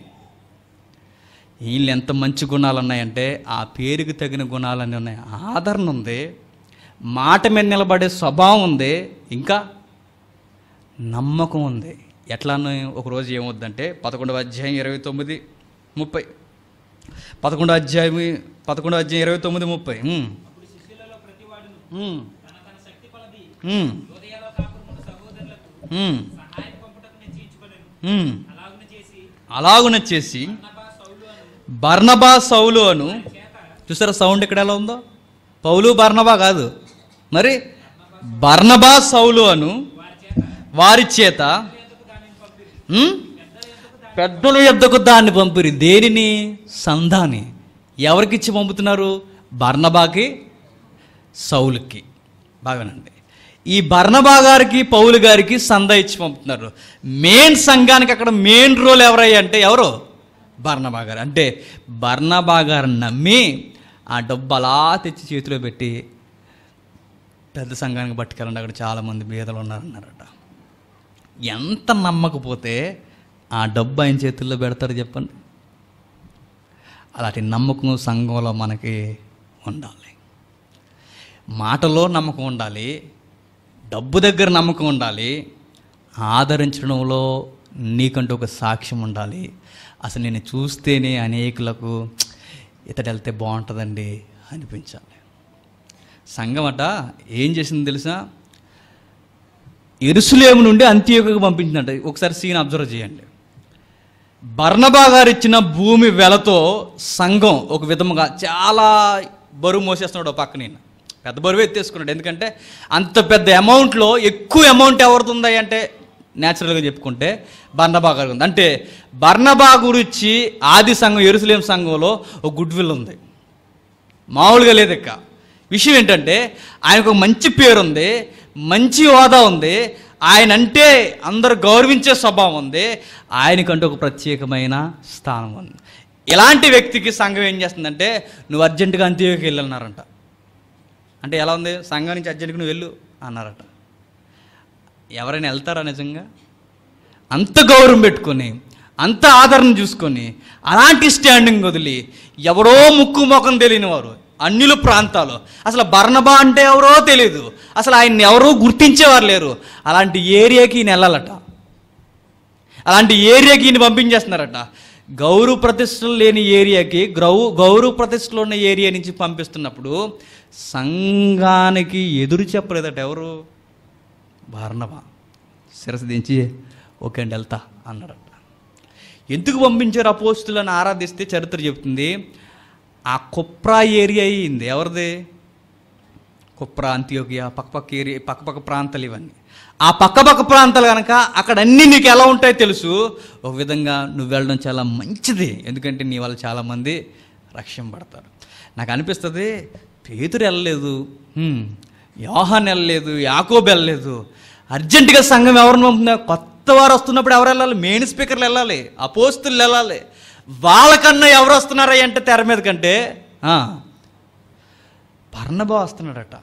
వీళ్ళు ఎంత మంచి గుణాలు ఉన్నాయంటే ఆ పేరుకి తగిన గుణాలన్నీ ఉన్నాయి ఆదరణ ఉంది మాట మీద నిలబడే స్వభావం ఉంది ఇంకా నమ్మకం ఉంది ఎట్లా ఒకరోజు ఏమవుద్దంటే పదకొండవ అధ్యాయం ఇరవై తొమ్మిది ముప్పై పదకొండవ అధ్యాయం పదకొండవ అధ్యాయం ఇరవై తొమ్మిది ముప్పై ఉమ్. అప్పుడు శిష్యులలో ప్రతివాడును ఉమ్. తన తన శక్తి కొలది ఉమ్. హృదయాల కాపురమున్న సహోదరులకు ఉమ్. సహాయం పంపుటకు నిశ్చయించుకొనెను ఉమ్. అలాగున చేసి అలాగున చేసి బర్నబా సౌలు అను బర్నబా సౌలు అను చేత చూసారా సౌండ్ ఇక్కడ ఎలా ఉందో పౌలు బర్నబా కాదు మరి బర్నబా సౌలు అను వారి చేత వారి చేత ఎందుకు దానిని పంపిరి ఉమ్? పెద్దల యొద్దకు దాన్ని పంపిరి దేనిని సంధాని ఎవరికిచ్చి పంపుతున్నారు బర్నబాకి సౌలుకి బాగానండి ఈ బర్నబా గారికి పౌలు గారికి సంద ఇచ్చి పంపుతున్నారు మెయిన్ సంఘానికి అక్కడ మెయిన్ రోల్ ఎవరయ్యా అంటే ఎవరు బర్నబా గారు అంటే బర్నబా గారు నమ్మి ఆ డబ్బు అలా తెచ్చి చేతిలో పెట్టి పెద్ద సంఘానికి పట్టుకెళ్ళండి అక్కడ చాలామంది బీదలు ఉన్నారన్నారట ఎంత నమ్మకపోతే ఆ డబ్బు ఆయన చేతుల్లో పెడతారు చెప్పండి అలాంటి నమ్మకం సంఘంలో మనకి ఉండాలి మాటలో నమ్మకం ఉండాలి డబ్బు దగ్గర నమ్మకం ఉండాలి ఆదరించడంలో నీకంటూ ఒక సాక్ష్యం ఉండాలి అసలు నేను చూస్తేనే అనేకులకు ఇతడు వెళ్తే బాగుంటుందండి అనిపించాలి సంఘం అట ఏం చేసింది తెలుసా ఎరుసలేము నుండి అంత్యోకకు పంపించిందంట ఒకసారి సీన్ అబ్జర్వ్ చేయండి బర్ణబా గారు ఇచ్చిన భూమి వెలతో సంఘం ఒక విధముగా చాలా బరువు మోసేస్తున్నాడు ఓ పక్క నేను పెద్ద బరువు ఎత్తేసుకున్నాడు ఎందుకంటే అంత పెద్ద అమౌంట్లో ఎక్కువ అమౌంట్ ఎవరిది ఉంది అంటే న్యాచురల్గా చెప్పుకుంటే బర్ణబా గారు ఉంది అంటే బర్ణబా గురించి ఆది సంఘం ఎరుసలేం సంఘంలో ఒక గుడ్ విల్ ఉంది మామూలుగా లేదు ఇక విషయం ఏంటంటే ఆయనకు ఒక మంచి పేరు ఉంది మంచి హోదా ఉంది ఆయన అంటే అందరు గౌరవించే స్వభావం ఉంది ఆయనకంటూ ఒక ప్రత్యేకమైన స్థానం ఉంది ఇలాంటి వ్యక్తికి సంఘం ఏం చేస్తుందంటే నువ్వు అర్జెంటుగా అంత్యోకి వెళ్ళన్నారంట అంటే ఎలా ఉంది సంఘం నుంచి అర్జెంటుగా నువ్వు వెళ్ళు అన్నారట ఎవరైనా వెళ్తారా నిజంగా అంత గౌరవం పెట్టుకొని అంత ఆదరణ చూసుకొని అలాంటి స్టాండింగ్ వదిలి ఎవరో ముక్కు ముఖం తెలియని వారు అన్యుల ప్రాంతాలు అసలు బర్ణబా అంటే ఎవరో తెలియదు అసలు ఆయన్ని ఎవరో గుర్తించేవారు లేరు అలాంటి ఏరియాకి ఈయన వెళ్ళాలట అలాంటి ఏరియాకి ఈయన పంపించేస్తున్నారట గౌరవ ప్రతిష్టలు లేని ఏరియాకి గ్రౌ గౌరవ ప్రతిష్టలు ఉన్న ఏరియా నుంచి పంపిస్తున్నప్పుడు సంఘానికి ఎదురు చెప్పలేదట ఎవరు బార్నబా శిరస్సు దించి ఓకే అండి వెళ్తా అన్నాడట ఎందుకు పంపించారు అపోస్తులను ఆరాధిస్తే చరిత్ర చెబుతుంది ఆ కుప్రా ఏరియా అయింది ఎవరిది కుప్రా అంత్యోకియా పక్కపక్క ఏరియా పక్కపక్క ప్రాంతాలు ఇవన్నీ ఆ పక్కపక్క ప్రాంతాలు కనుక అక్కడ అన్నీ నీకు ఎలా ఉంటాయో తెలుసు ఒక విధంగా నువ్వు వెళ్ళడం చాలా మంచిది ఎందుకంటే నీ వల్ల చాలామంది రక్షణ పడతారు నాకు అనిపిస్తుంది పేతురు వెళ్ళలేదు హ్మ్, యోహాన్ వెళ్ళలేదు యాకోబు వెళ్ళలేదు అర్జెంటుగా సంఘం ఎవరిని పంపుతున్నా కొత్త వారు వస్తున్నప్పుడు ఎవరు వెళ్ళాలి మెయిన్ స్పీకర్లు వెళ్ళాలి అపోస్తులు వెళ్ళాలి వాళ్ళకన్నా ఎవరు వస్తున్నారా అంటే తెర మీద కంటే ఆ, పర్ణబా వస్తున్నాడట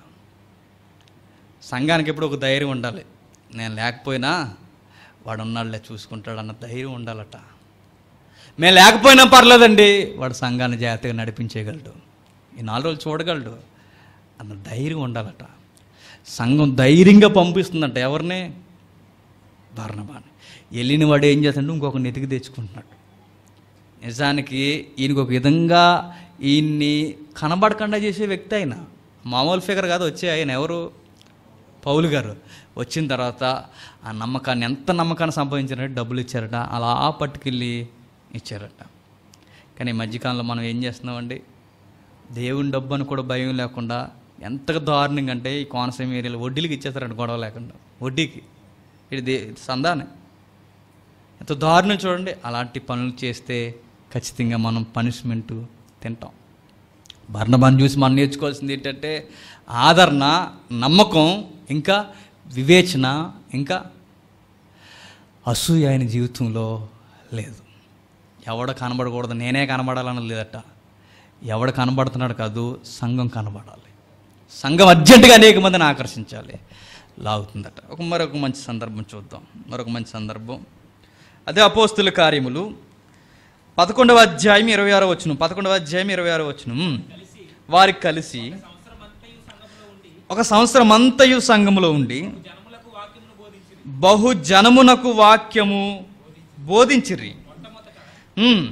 సంఘానికి ఎప్పుడు ఒక ధైర్యం ఉండాలి నేను లేకపోయినా వాడు ఉన్నాడులే చూసుకుంటాడు అన్న ధైర్యం ఉండాలట మేము లేకపోయినా పర్లేదండి వాడు సంఘాన్ని జాగ్రత్తగా నడిపించేయగలడు ఈ నాలుగు రోజులు చూడగలడు అన్న ధైర్యం ఉండాలట సంఘం ధైర్యంగా పంపిస్తుందంట ఎవరిని బర్ణబాని వెళ్ళిన వాడు ఏం చేస్తాడు ఇంకొక నెతికి తెచ్చుకుంటున్నాడు నిజానికి ఈయనకు ఒక విధంగా ఈయన్ని కనబడకుండా చేసే వ్యక్తి ఆయన మామూలు ఫిగర్ కాదు వచ్చే ఆయన ఎవరు పౌలు గారు వచ్చిన తర్వాత ఆ నమ్మకాన్ని ఎంత నమ్మకాన్ని సంపాదించారంటే డబ్బులు ఇచ్చారట అలా పట్టుకెళ్ళి ఇచ్చారట కానీ ఈ మధ్యకాలంలో మనం ఏం చేస్తున్నామండి దేవుని డబ్బు అని కూడా భయం లేకుండా ఎంతగా దారుణంగా అంటే ఈ కోనసీమ ఏరియాలో వడ్డీలకి ఇచ్చేస్తారంట గొడవ లేకుండా వడ్డీకి ఇది దే సందానే ఎంత దారుణం చూడండి అలాంటి పనులు చేస్తే ఖచ్చితంగా మనం పనిష్మెంట్ తింటాం బర్ణబాన్ చూసి మనం నేర్చుకోవాల్సింది ఏంటంటే ఆదరణ నమ్మకం ఇంకా వివేచన ఇంకా అసూయ ఆయన జీవితంలో లేదు ఎవడ కనబడకూడదు నేనే కనబడాలని లేదట ఎవడ కనబడుతున్నాడు కాదు సంఘం కనబడాలి సంఘం అర్జెంటుగా అనేక మందిని ఆకర్షించాలి లాగుతుందట ఒక మరొక మంచి సందర్భం చూద్దాం మరొక మంచి సందర్భం అదే అపోస్తుల కార్యములు పదకొండవ అధ్యాయం ఇరవై ఆరో వచ్చును పదకొండవ అధ్యాయం ఇరవై ఆరో వచ్చును వారికి కలిసి సంవత్సరమంతయు సంఘంలో ఉండి ఒక సంవత్సరం అంతయు సంఘములో ఉండి జనములకు వాక్యమును బోధించిరి బహుజనమునకు వాక్యము బోధించిరి ఉమ్.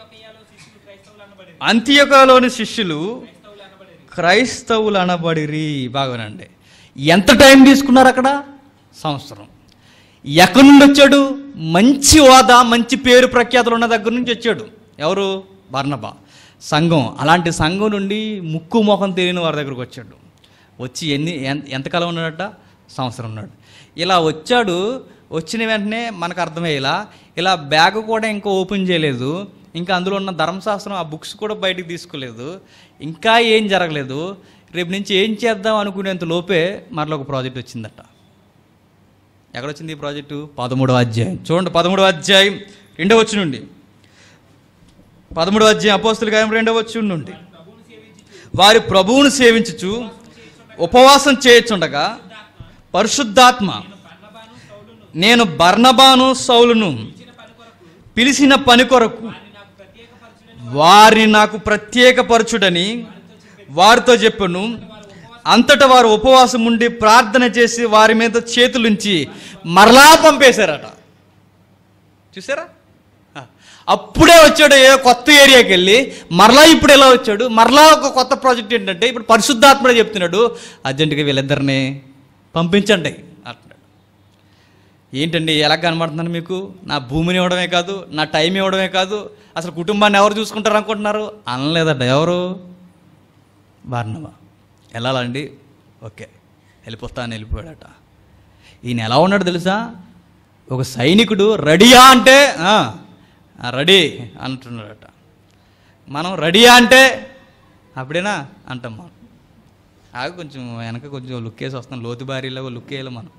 అంత్యకాలోని శిష్యులు క్రైస్తవులు అనబడిరి బాగానండి ఎంత టైం తీసుకున్నారు అక్కడ సంవత్సరం ఎక్కడి నుండి వచ్చాడు మంచి హోదా మంచి పేరు ప్రఖ్యాతులు ఉన్న దగ్గర నుంచి వచ్చాడు ఎవరు బర్ణబా సంఘం అలాంటి సంఘం నుండి ముక్కు ముఖం తెలియని వారి దగ్గరకు వచ్చాడు వచ్చి ఎన్ని ఎంత ఎంతకాలం ఉన్నాడట సంవత్సరం ఉన్నాడు ఇలా వచ్చాడు వచ్చిన వెంటనే మనకు అర్థమయ్యేలా ఇలా బ్యాగ్ కూడా ఇంకా ఓపెన్ చేయలేదు ఇంకా అందులో ఉన్న ధర్మశాస్త్రం ఆ బుక్స్ కూడా బయటికి తీసుకోలేదు ఇంకా ఏం జరగలేదు రేపు నుంచి ఏం చేద్దాం అనుకునేంత లోపే మరలా ఒక ప్రాజెక్ట్ వచ్చిందట ఎక్కడొచ్చింది ఈ ప్రాజెక్టు పదమూడవ అధ్యాయం చూడండి పదమూడవ అధ్యాయం రెండవ వచ్చి నుండి పదమూడవ అధ్యాయం అపోస్తుల గాయం రెండవ వచ్చి నుండి వారి ప్రభువును సేవించుచు ఉపవాసం చేయుచుండగా పరిశుద్ధాత్మ నేను బర్నబాను సౌలును పిలిచిన పని కొరకు వారిని నాకు ప్రత్యేకపరచుడని వారితో చెప్పను అంతటా వారు ఉపవాసం ఉండి ప్రార్థన చేసి వారి మీద చేతులుంచి మరలా పంపేశారట చూసారా ఆ, అప్పుడే వచ్చాడు ఏ కొత్త ఏరియాకి వెళ్ళి మరలా ఇప్పుడు ఎలా వచ్చాడు మరలా ఒక కొత్త ప్రాజెక్ట్ ఏంటంటే ఇప్పుడు పరిశుద్ధాత్మడే చెప్తున్నాడు అర్జెంటుగా వీళ్ళిద్దరిని పంపించండి అంటున్నాడు ఏంటండి ఎలా కనబడుతున్నాను మీకు నా భూమిని ఇవ్వడమే కాదు నా టైం ఇవ్వడమే కాదు అసలు కుటుంబాన్ని ఎవరు చూసుకుంటారు అనుకుంటున్నారు అనలేదట ఎవరు బార్నవా వెళ్ళాలండి ఓకే వెళ్ళిపోతాను వెళ్ళిపోయాడట ఈయన ఎలా ఉన్నాడు తెలుసా ఒక సైనికుడు రెడీయా అంటే "ఆ, ఆ, రెడీ అంటున్నాడట మనం రెడీయా అంటే అప్పుడేనా అంటాం మనం ఆగి కొంచెం వెనక కొంచెం లుక్ వేసి వస్తాం లోతు బారీలో లుక్ వేయాలి మనం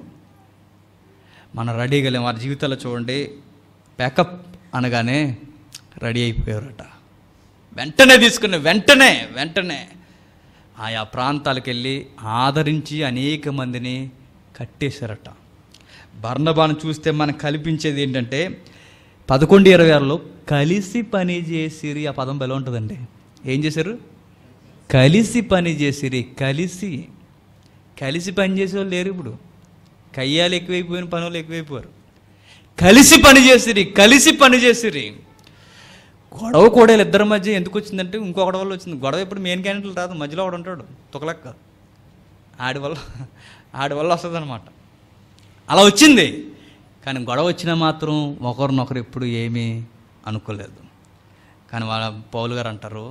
మనం రెడీగా లేం వారి జీవితాల్లో చూడండి ప్యాకప్ అనగానే రెడీ అయిపోయారట వెంటనే తీసుకుని వెంటనే వెంటనే ఆయా ప్రాంతాలకు వెళ్ళి ఆదరించి అనేక మందిని కట్టేశారట బర్ణబాను చూస్తే మనకు కల్పించేది ఏంటంటే పదకొండు ఇరవై ఆరులో కలిసి పని చేసిరి ఆ పదం బలం ఉంటుందండి ఏం చేశారు కలిసి పని చేసిరి కలిసి కలిసి పని చేసేవాళ్ళు లేరు ఇప్పుడు కయ్యాలు ఎక్కువైపోయిన పనులు ఎక్కువైపోయారు కలిసి పని చేసిరి కలిసి పని చేసిరి గొడవ కూడా ఇద్దరి మధ్య ఎందుకు వచ్చిందంటే ఇంకొకటి వల్ల వచ్చింది గొడవ ఇప్పుడు మెయిన్ క్యాండిడేట్ రాదు మధ్యలో ఒకడు ఉంటాడు తుకలక్క ఆడి వల్ల ఆడి వల్ల వస్తుంది అనమాట అలా వచ్చింది కానీ గొడవ వచ్చినా మాత్రం ఒకరినొకరు ఎప్పుడు ఏమీ అనుకోలేదు కానీ వాళ్ళ పౌలు గారు అంటారు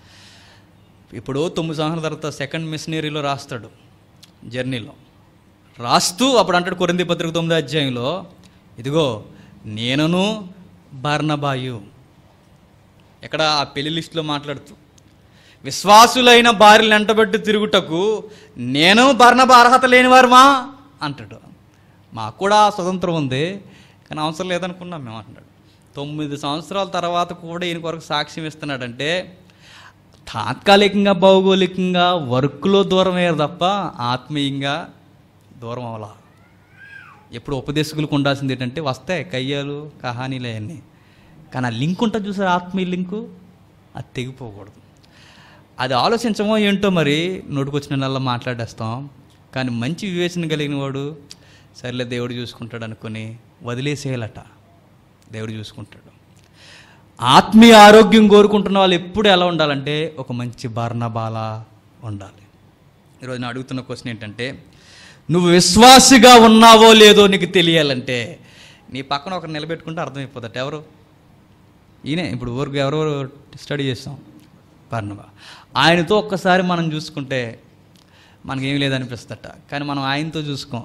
ఇప్పుడు తొమ్మిది సంవత్సరాల తర్వాత సెకండ్ మిషనరీలో రాస్తాడు జర్నీలో రాస్తూ అప్పుడు అంటాడు కొరింది పత్రిక తొమ్మిది అధ్యాయంలో ఇదిగో నేనును బర్నబాయు ఎక్కడ ఆ పెళ్లి లిస్టులో మాట్లాడుతూ విశ్వాసులైన భార్యలు ఎంటబెట్టి తిరుగుటకు నేను బర్ణబ అర్హత లేనివారమా అంటాడు మాకు కూడా స్వతంత్రం ఉంది కానీ అవసరం లేదనుకున్నాం మేము అంటున్నాడు తొమ్మిది సంవత్సరాల తర్వాత కూడా ఈయన కొరకు సాక్ష్యం ఇస్తున్నాడంటే తాత్కాలికంగా భౌగోళికంగా వర్క్లో దూరం అయ్యారు తప్ప ఆత్మీయంగా దూరం అవలా ఎప్పుడు ఉపదేశకులకు ఉండాల్సింది ఏంటంటే వస్తాయి కయ్యాలు కహానీలు అవన్నీ కానీ ఆ లింక్ ఉంటుంది చూసారు ఆత్మీయ లింకు అది తెగిపోకూడదు అది ఆలోచించమో ఏంటో మరి నోటికొచ్చిన నెలలో మాట్లాడేస్తాం కానీ మంచి వివేచన కలిగిన వాడు సర్లే దేవుడు చూసుకుంటాడు అనుకొని వదిలేసేయాలట దేవుడు చూసుకుంటాడు ఆత్మీయ ఆరోగ్యం కోరుకుంటున్న వాళ్ళు ఎప్పుడు ఎలా ఉండాలంటే ఒక మంచి బాల ఉండాలి ఈరోజు నేను అడుగుతున్న క్వశ్చన్ ఏంటంటే నువ్వు విశ్వాసిగా ఉన్నావో లేదో నీకు తెలియాలంటే నీ పక్కన ఒకరు నిలబెట్టుకుంటే అర్థమైపోదట ఎవరు ఈయనే ఇప్పుడు ఊరికి ఎవరెవరు స్టడీ చేస్తాం పర్ణవ ఆయనతో ఒక్కసారి మనం చూసుకుంటే మనకేం లేదనిపిస్తట కానీ మనం ఆయనతో చూసుకోం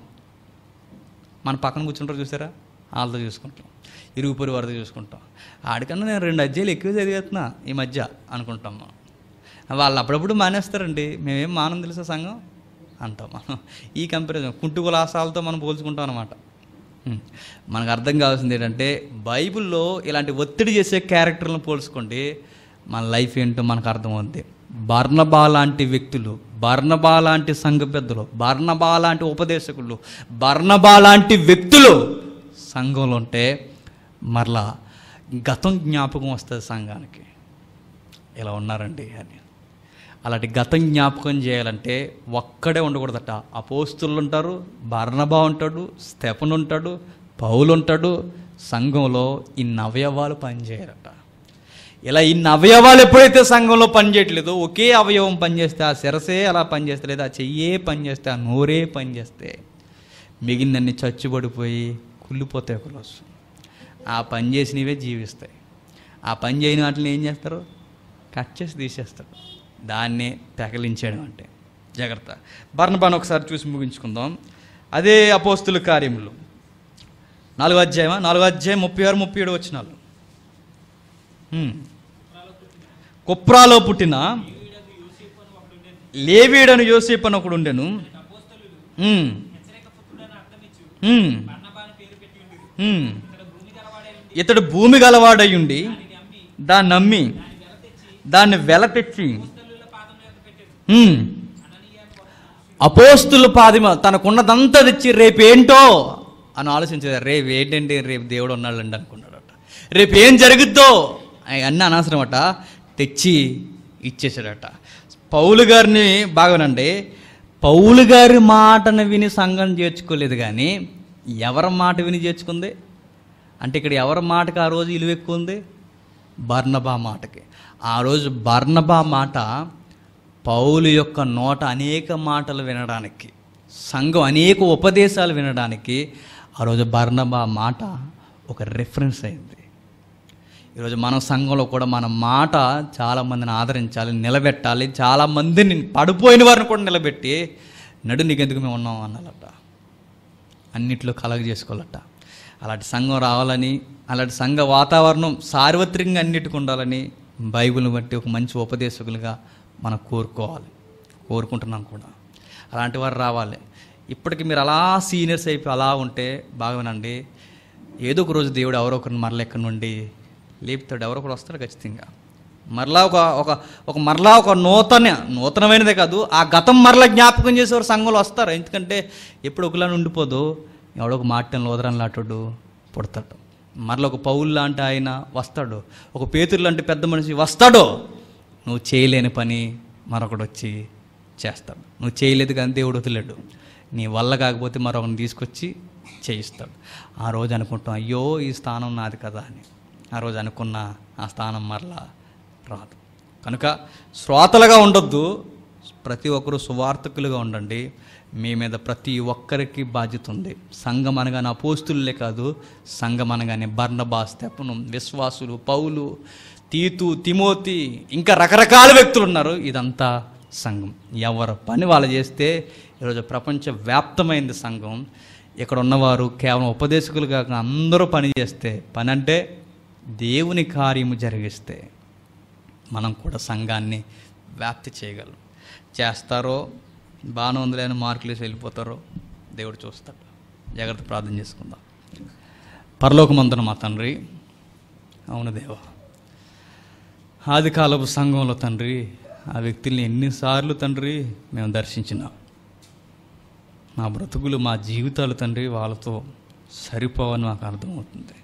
మన పక్కన కూర్చుంటారు చూసారా వాళ్ళతో చూసుకుంటాం ఇరుగు పొరుగు వారితో చూసుకుంటాం ఆడికన్నా నేను రెండు అధ్యాయులు ఎక్కువ చదివేస్తున్నా ఈ మధ్య అనుకుంటాం మనం వాళ్ళు అప్పుడప్పుడు మానేస్తారండి మేమేం మానం తెలుసా సంఘం అంటాం మనం ఈ కంపారిజన్ కుంటుకులాసాలతో మనం పోల్చుకుంటాం అనమాట హ్మ్. మనకు అర్థం కావాల్సింది ఏంటంటే బైబిల్లో ఇలాంటి ఒత్తిడి చేసే క్యారెక్టర్లను పోల్చుకోండి మన లైఫ్ ఏంటో మనకు అర్థమవుద్ది బర్ణబా లాంటి వ్యక్తులు బర్ణబా లాంటి సంఘ పెద్దలు బర్ణబా లాంటి ఉపదేశకులు బర్ణబా లాంటి వ్యక్తులు సంఘంలో ఉంటే మరలా గతం జ్ఞాపకం వస్తుంది సంఘానికి ఇలా ఉన్నారండి అని అలాంటి గతం జ్ఞాపకం చేయాలంటే ఒక్కడే ఉండకూడదట అపోస్తులు ఉంటారు బర్ణబా ఉంటాడు స్టెఫన్ ఉంటాడు పౌలు ఉంటాడు సంఘంలో ఇన్ని అవయవాలు పనిచేయరట ఇలా ఇన్ని అవయవాలు ఎప్పుడైతే సంఘంలో పనిచేయట్లేదో ఒకే అవయవం పనిచేస్తే ఆ శిరసే అలా పనిచేస్తే లేదా ఆ చెయ్యే పనిచేస్తే ఆ నోరే పనిచేస్తే మిగిలినన్ని చచ్చుబడిపోయి కుళ్ళిపోతాయి ఒకరోజు ఆ పని చేసినవే జీవిస్తాయి ఆ పని చేయని వాటిని ఏం చేస్తారు కట్ చేసి తీసేస్తారు దాన్నే పెకలించేయడం అంటే జాగ్రత్త బర్ణబాన్ ఒకసారి చూసి ముగించుకుందాం అదే అపోస్తుల కార్యములు నాలుగో అధ్యాయమా నాలుగో అధ్యాయం ముప్పై ఆరు ముప్పై ఏడు వచ్చినాలు హ్మ్. కుప్రాలో పుట్టిన లేవీడను యోసేపు అని ఒకడు ఉండెను హ్మ్. హ్మ్. హ్మ్. ఇతడు భూమి గలవాడయ్యుండి దాన్ని నమ్మి దాన్ని వెల తెచ్చి హ్మ్. అపోస్తుల పాదిమ తనకున్నదంతా తెచ్చి రేపేంటో అని ఆలోచించేది రేపు ఏంటంటే రేపు దేవుడు ఉన్నాడండి అనుకున్నాడట రేపు ఏం జరుగుద్దో అన్నీ అనవసరమట తెచ్చి ఇచ్చేసాడట పౌలు గారిని బాగానండి పౌలు గారి మాటను విని సంఘం చేర్చుకోలేదు కానీ ఎవరి మాట విని చేర్చుకుంది అంటే ఇక్కడ ఎవరి మాటకి ఆ రోజు ఇలువ ఎక్కువ ఉంది బర్నబా మాటకి ఆ రోజు బర్నబా మాట పౌలు యొక్క నోట అనేక మాటలు వినడానికి సంఘం అనేక ఉపదేశాలు వినడానికి ఆ రోజు బర్నబా మాట ఒక రిఫరెన్స్ అయింది ఈరోజు మన సంఘంలో కూడా మన మాట చాలామందిని ఆదరించాలి నిలబెట్టాలి చాలామందిని పడిపోయిన వారిని కూడా నిలబెట్టి నడు నీకెందుకు మేము ఉన్నాం అన్నాలట అన్నిట్లో కలగ చేసుకోవాలట అలాంటి సంఘం రావాలని అలాంటి సంఘ వాతావరణం సార్వత్రికంగా అన్నిటికి ఉండాలని బైబిల్ని బట్టి ఒక మంచి ఉపదేశకులుగా మనం కోరుకోవాలి కోరుకుంటున్నాం కూడా అలాంటి వారు రావాలి ఇప్పటికి మీరు అలా సీనియర్స్ అయిపోయి అలా ఉంటే బాగానండి ఏదో ఒక రోజు దేవుడు ఎవరో ఒకరిని మరల ఎక్కడి నుండి లేపుతాడు ఎవరో ఒకరు వస్తాడు ఖచ్చితంగా మరలా ఒక ఒక ఒక మరలా ఒక నూతన నూతనమైనదే కాదు ఆ గతం మరలా జ్ఞాపకం చేసేవారు సంఘంలో వస్తారు ఎందుకంటే ఎప్పుడు ఒకలా ఉండిపోదు ఎవడో ఒక మాటను లోదరం లాంటాడు పుడతాడు మరలా ఒక పౌలు లాంటి ఆయన వస్తాడు ఒక పేతురు లాంటి పెద్ద మనిషి వస్తాడు నువ్వు చేయలేని పని మరొకడు వచ్చి చేస్తాడు నువ్వు చేయలేదు కానీ దేవుడు వదిలేడు నీ వల్ల కాకపోతే మరొకరిని తీసుకొచ్చి చేయిస్తాడు ఆ రోజు అనుకుంటాం అయ్యో ఈ స్థానం నాది కదా అని ఆ రోజు అనుకున్న ఆ స్థానం మరలా రాదు కనుక శ్రోతలుగా ఉండొద్దు ప్రతి ఒక్కరూ సువార్థకులుగా ఉండండి మీ మీద ప్రతి ఒక్కరికి బాధ్యత ఉంది సంఘం అనగానే అపోస్తులే కాదు సంఘం అనగానే బర్ణబా తెప్పను విశ్వాసులు పౌలు తీతు తిమోతి ఇంకా రకరకాల వ్యక్తులు ఉన్నారు ఇదంతా సంఘం ఎవరి పని వాళ్ళు చేస్తే ఈరోజు ప్రపంచ వ్యాప్తమైంది సంఘం ఇక్కడ ఉన్నవారు కేవలం ఉపదేశకులు కాక అందరూ పని చేస్తే పని అంటే దేవుని కార్యము జరిగిస్తే మనం కూడా సంఘాన్ని వ్యాప్తి చేయగలం చేస్తారో బాగానే ఉందిలే అని మార్కులు వేసి వెళ్ళిపోతారో దేవుడు చూస్తాడు జాగ్రత్త ప్రార్థన చేసుకుందాం పరలోకమందున మా తండ్రి అవును దేవా ఆది కాలపు సంఘంలో తండ్రి ఆ వ్యక్తుల్ని ఎన్నిసార్లు తండ్రి మేము దర్శించినాం మా బ్రతుకులు మా జీవితాలు తండ్రి వాళ్ళతో సరిపోవని మాకు అర్థమవుతుంది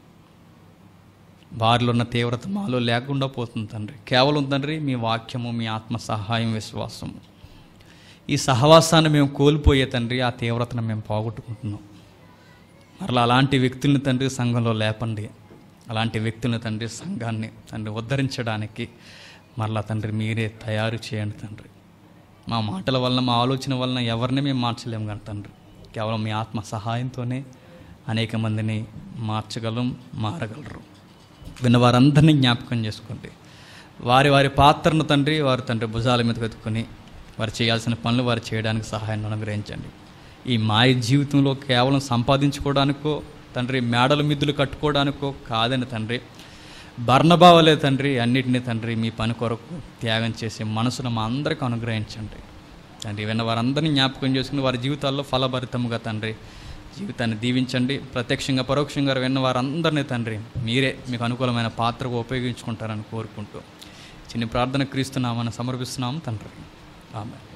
వారిలో ఉన్న తీవ్రత మాలో లేకుండా పోతుంది తండ్రి కేవలం తండ్రి మీ వాక్యము మీ ఆత్మ సహాయం విశ్వాసము ఈ సహవాసాన్ని మేము కోల్పోయే తండ్రి ఆ తీవ్రతను మేము పోగొట్టుకుంటున్నాం మరలా అలాంటి వ్యక్తుల్ని తండ్రి సంఘంలో లేపండి అలాంటి వ్యక్తుల్ని తండ్రి సంఘాన్ని తండ్రి ఉద్ధరించడానికి మరలా తండ్రి మీరే తయారు చేయండి తండ్రి మా మాటల వలన మా ఆలోచన వలన ఎవరిని మేము మార్చలేము కానీ తండ్రి కేవలం మీ ఆత్మ సహాయంతోనే అనేక మందిని మార్చగలం మారగలరు విన్న వారందరినీ జ్ఞాపకం చేసుకోండి వారి వారి పాత్రను తండ్రి వారు తండ్రి భుజాల మీద వెతుకుని వారు చేయాల్సిన పనులు వారు చేయడానికి సహాయాన్ని అనుగ్రహించండి ఈ మాయ జీవితంలో కేవలం సంపాదించుకోవడానికో తండ్రి మేడల మిద్దులు కట్టుకోవడానికో కాదని తండ్రి బర్ణభావలే తండ్రి అన్నిటినీ తండ్రి మీ పని కొరకు త్యాగం చేసే మనసును మా అందరికీ అనుగ్రహించండి తండ్రి విన్న వారందరినీ జ్ఞాపకం చేసుకుని వారి జీవితాల్లో ఫలభరితముగా తండ్రి జీవితాన్ని దీవించండి ప్రత్యక్షంగా పరోక్షంగా విన్న వారందరినీ తండ్రి మీరే మీకు అనుకూలమైన పాత్రకు ఉపయోగించుకుంటారని కోరుకుంటూ చిన్న ప్రార్థన క్రీస్తున్నామని సమర్పిస్తున్నాము తండ్రి ఆమె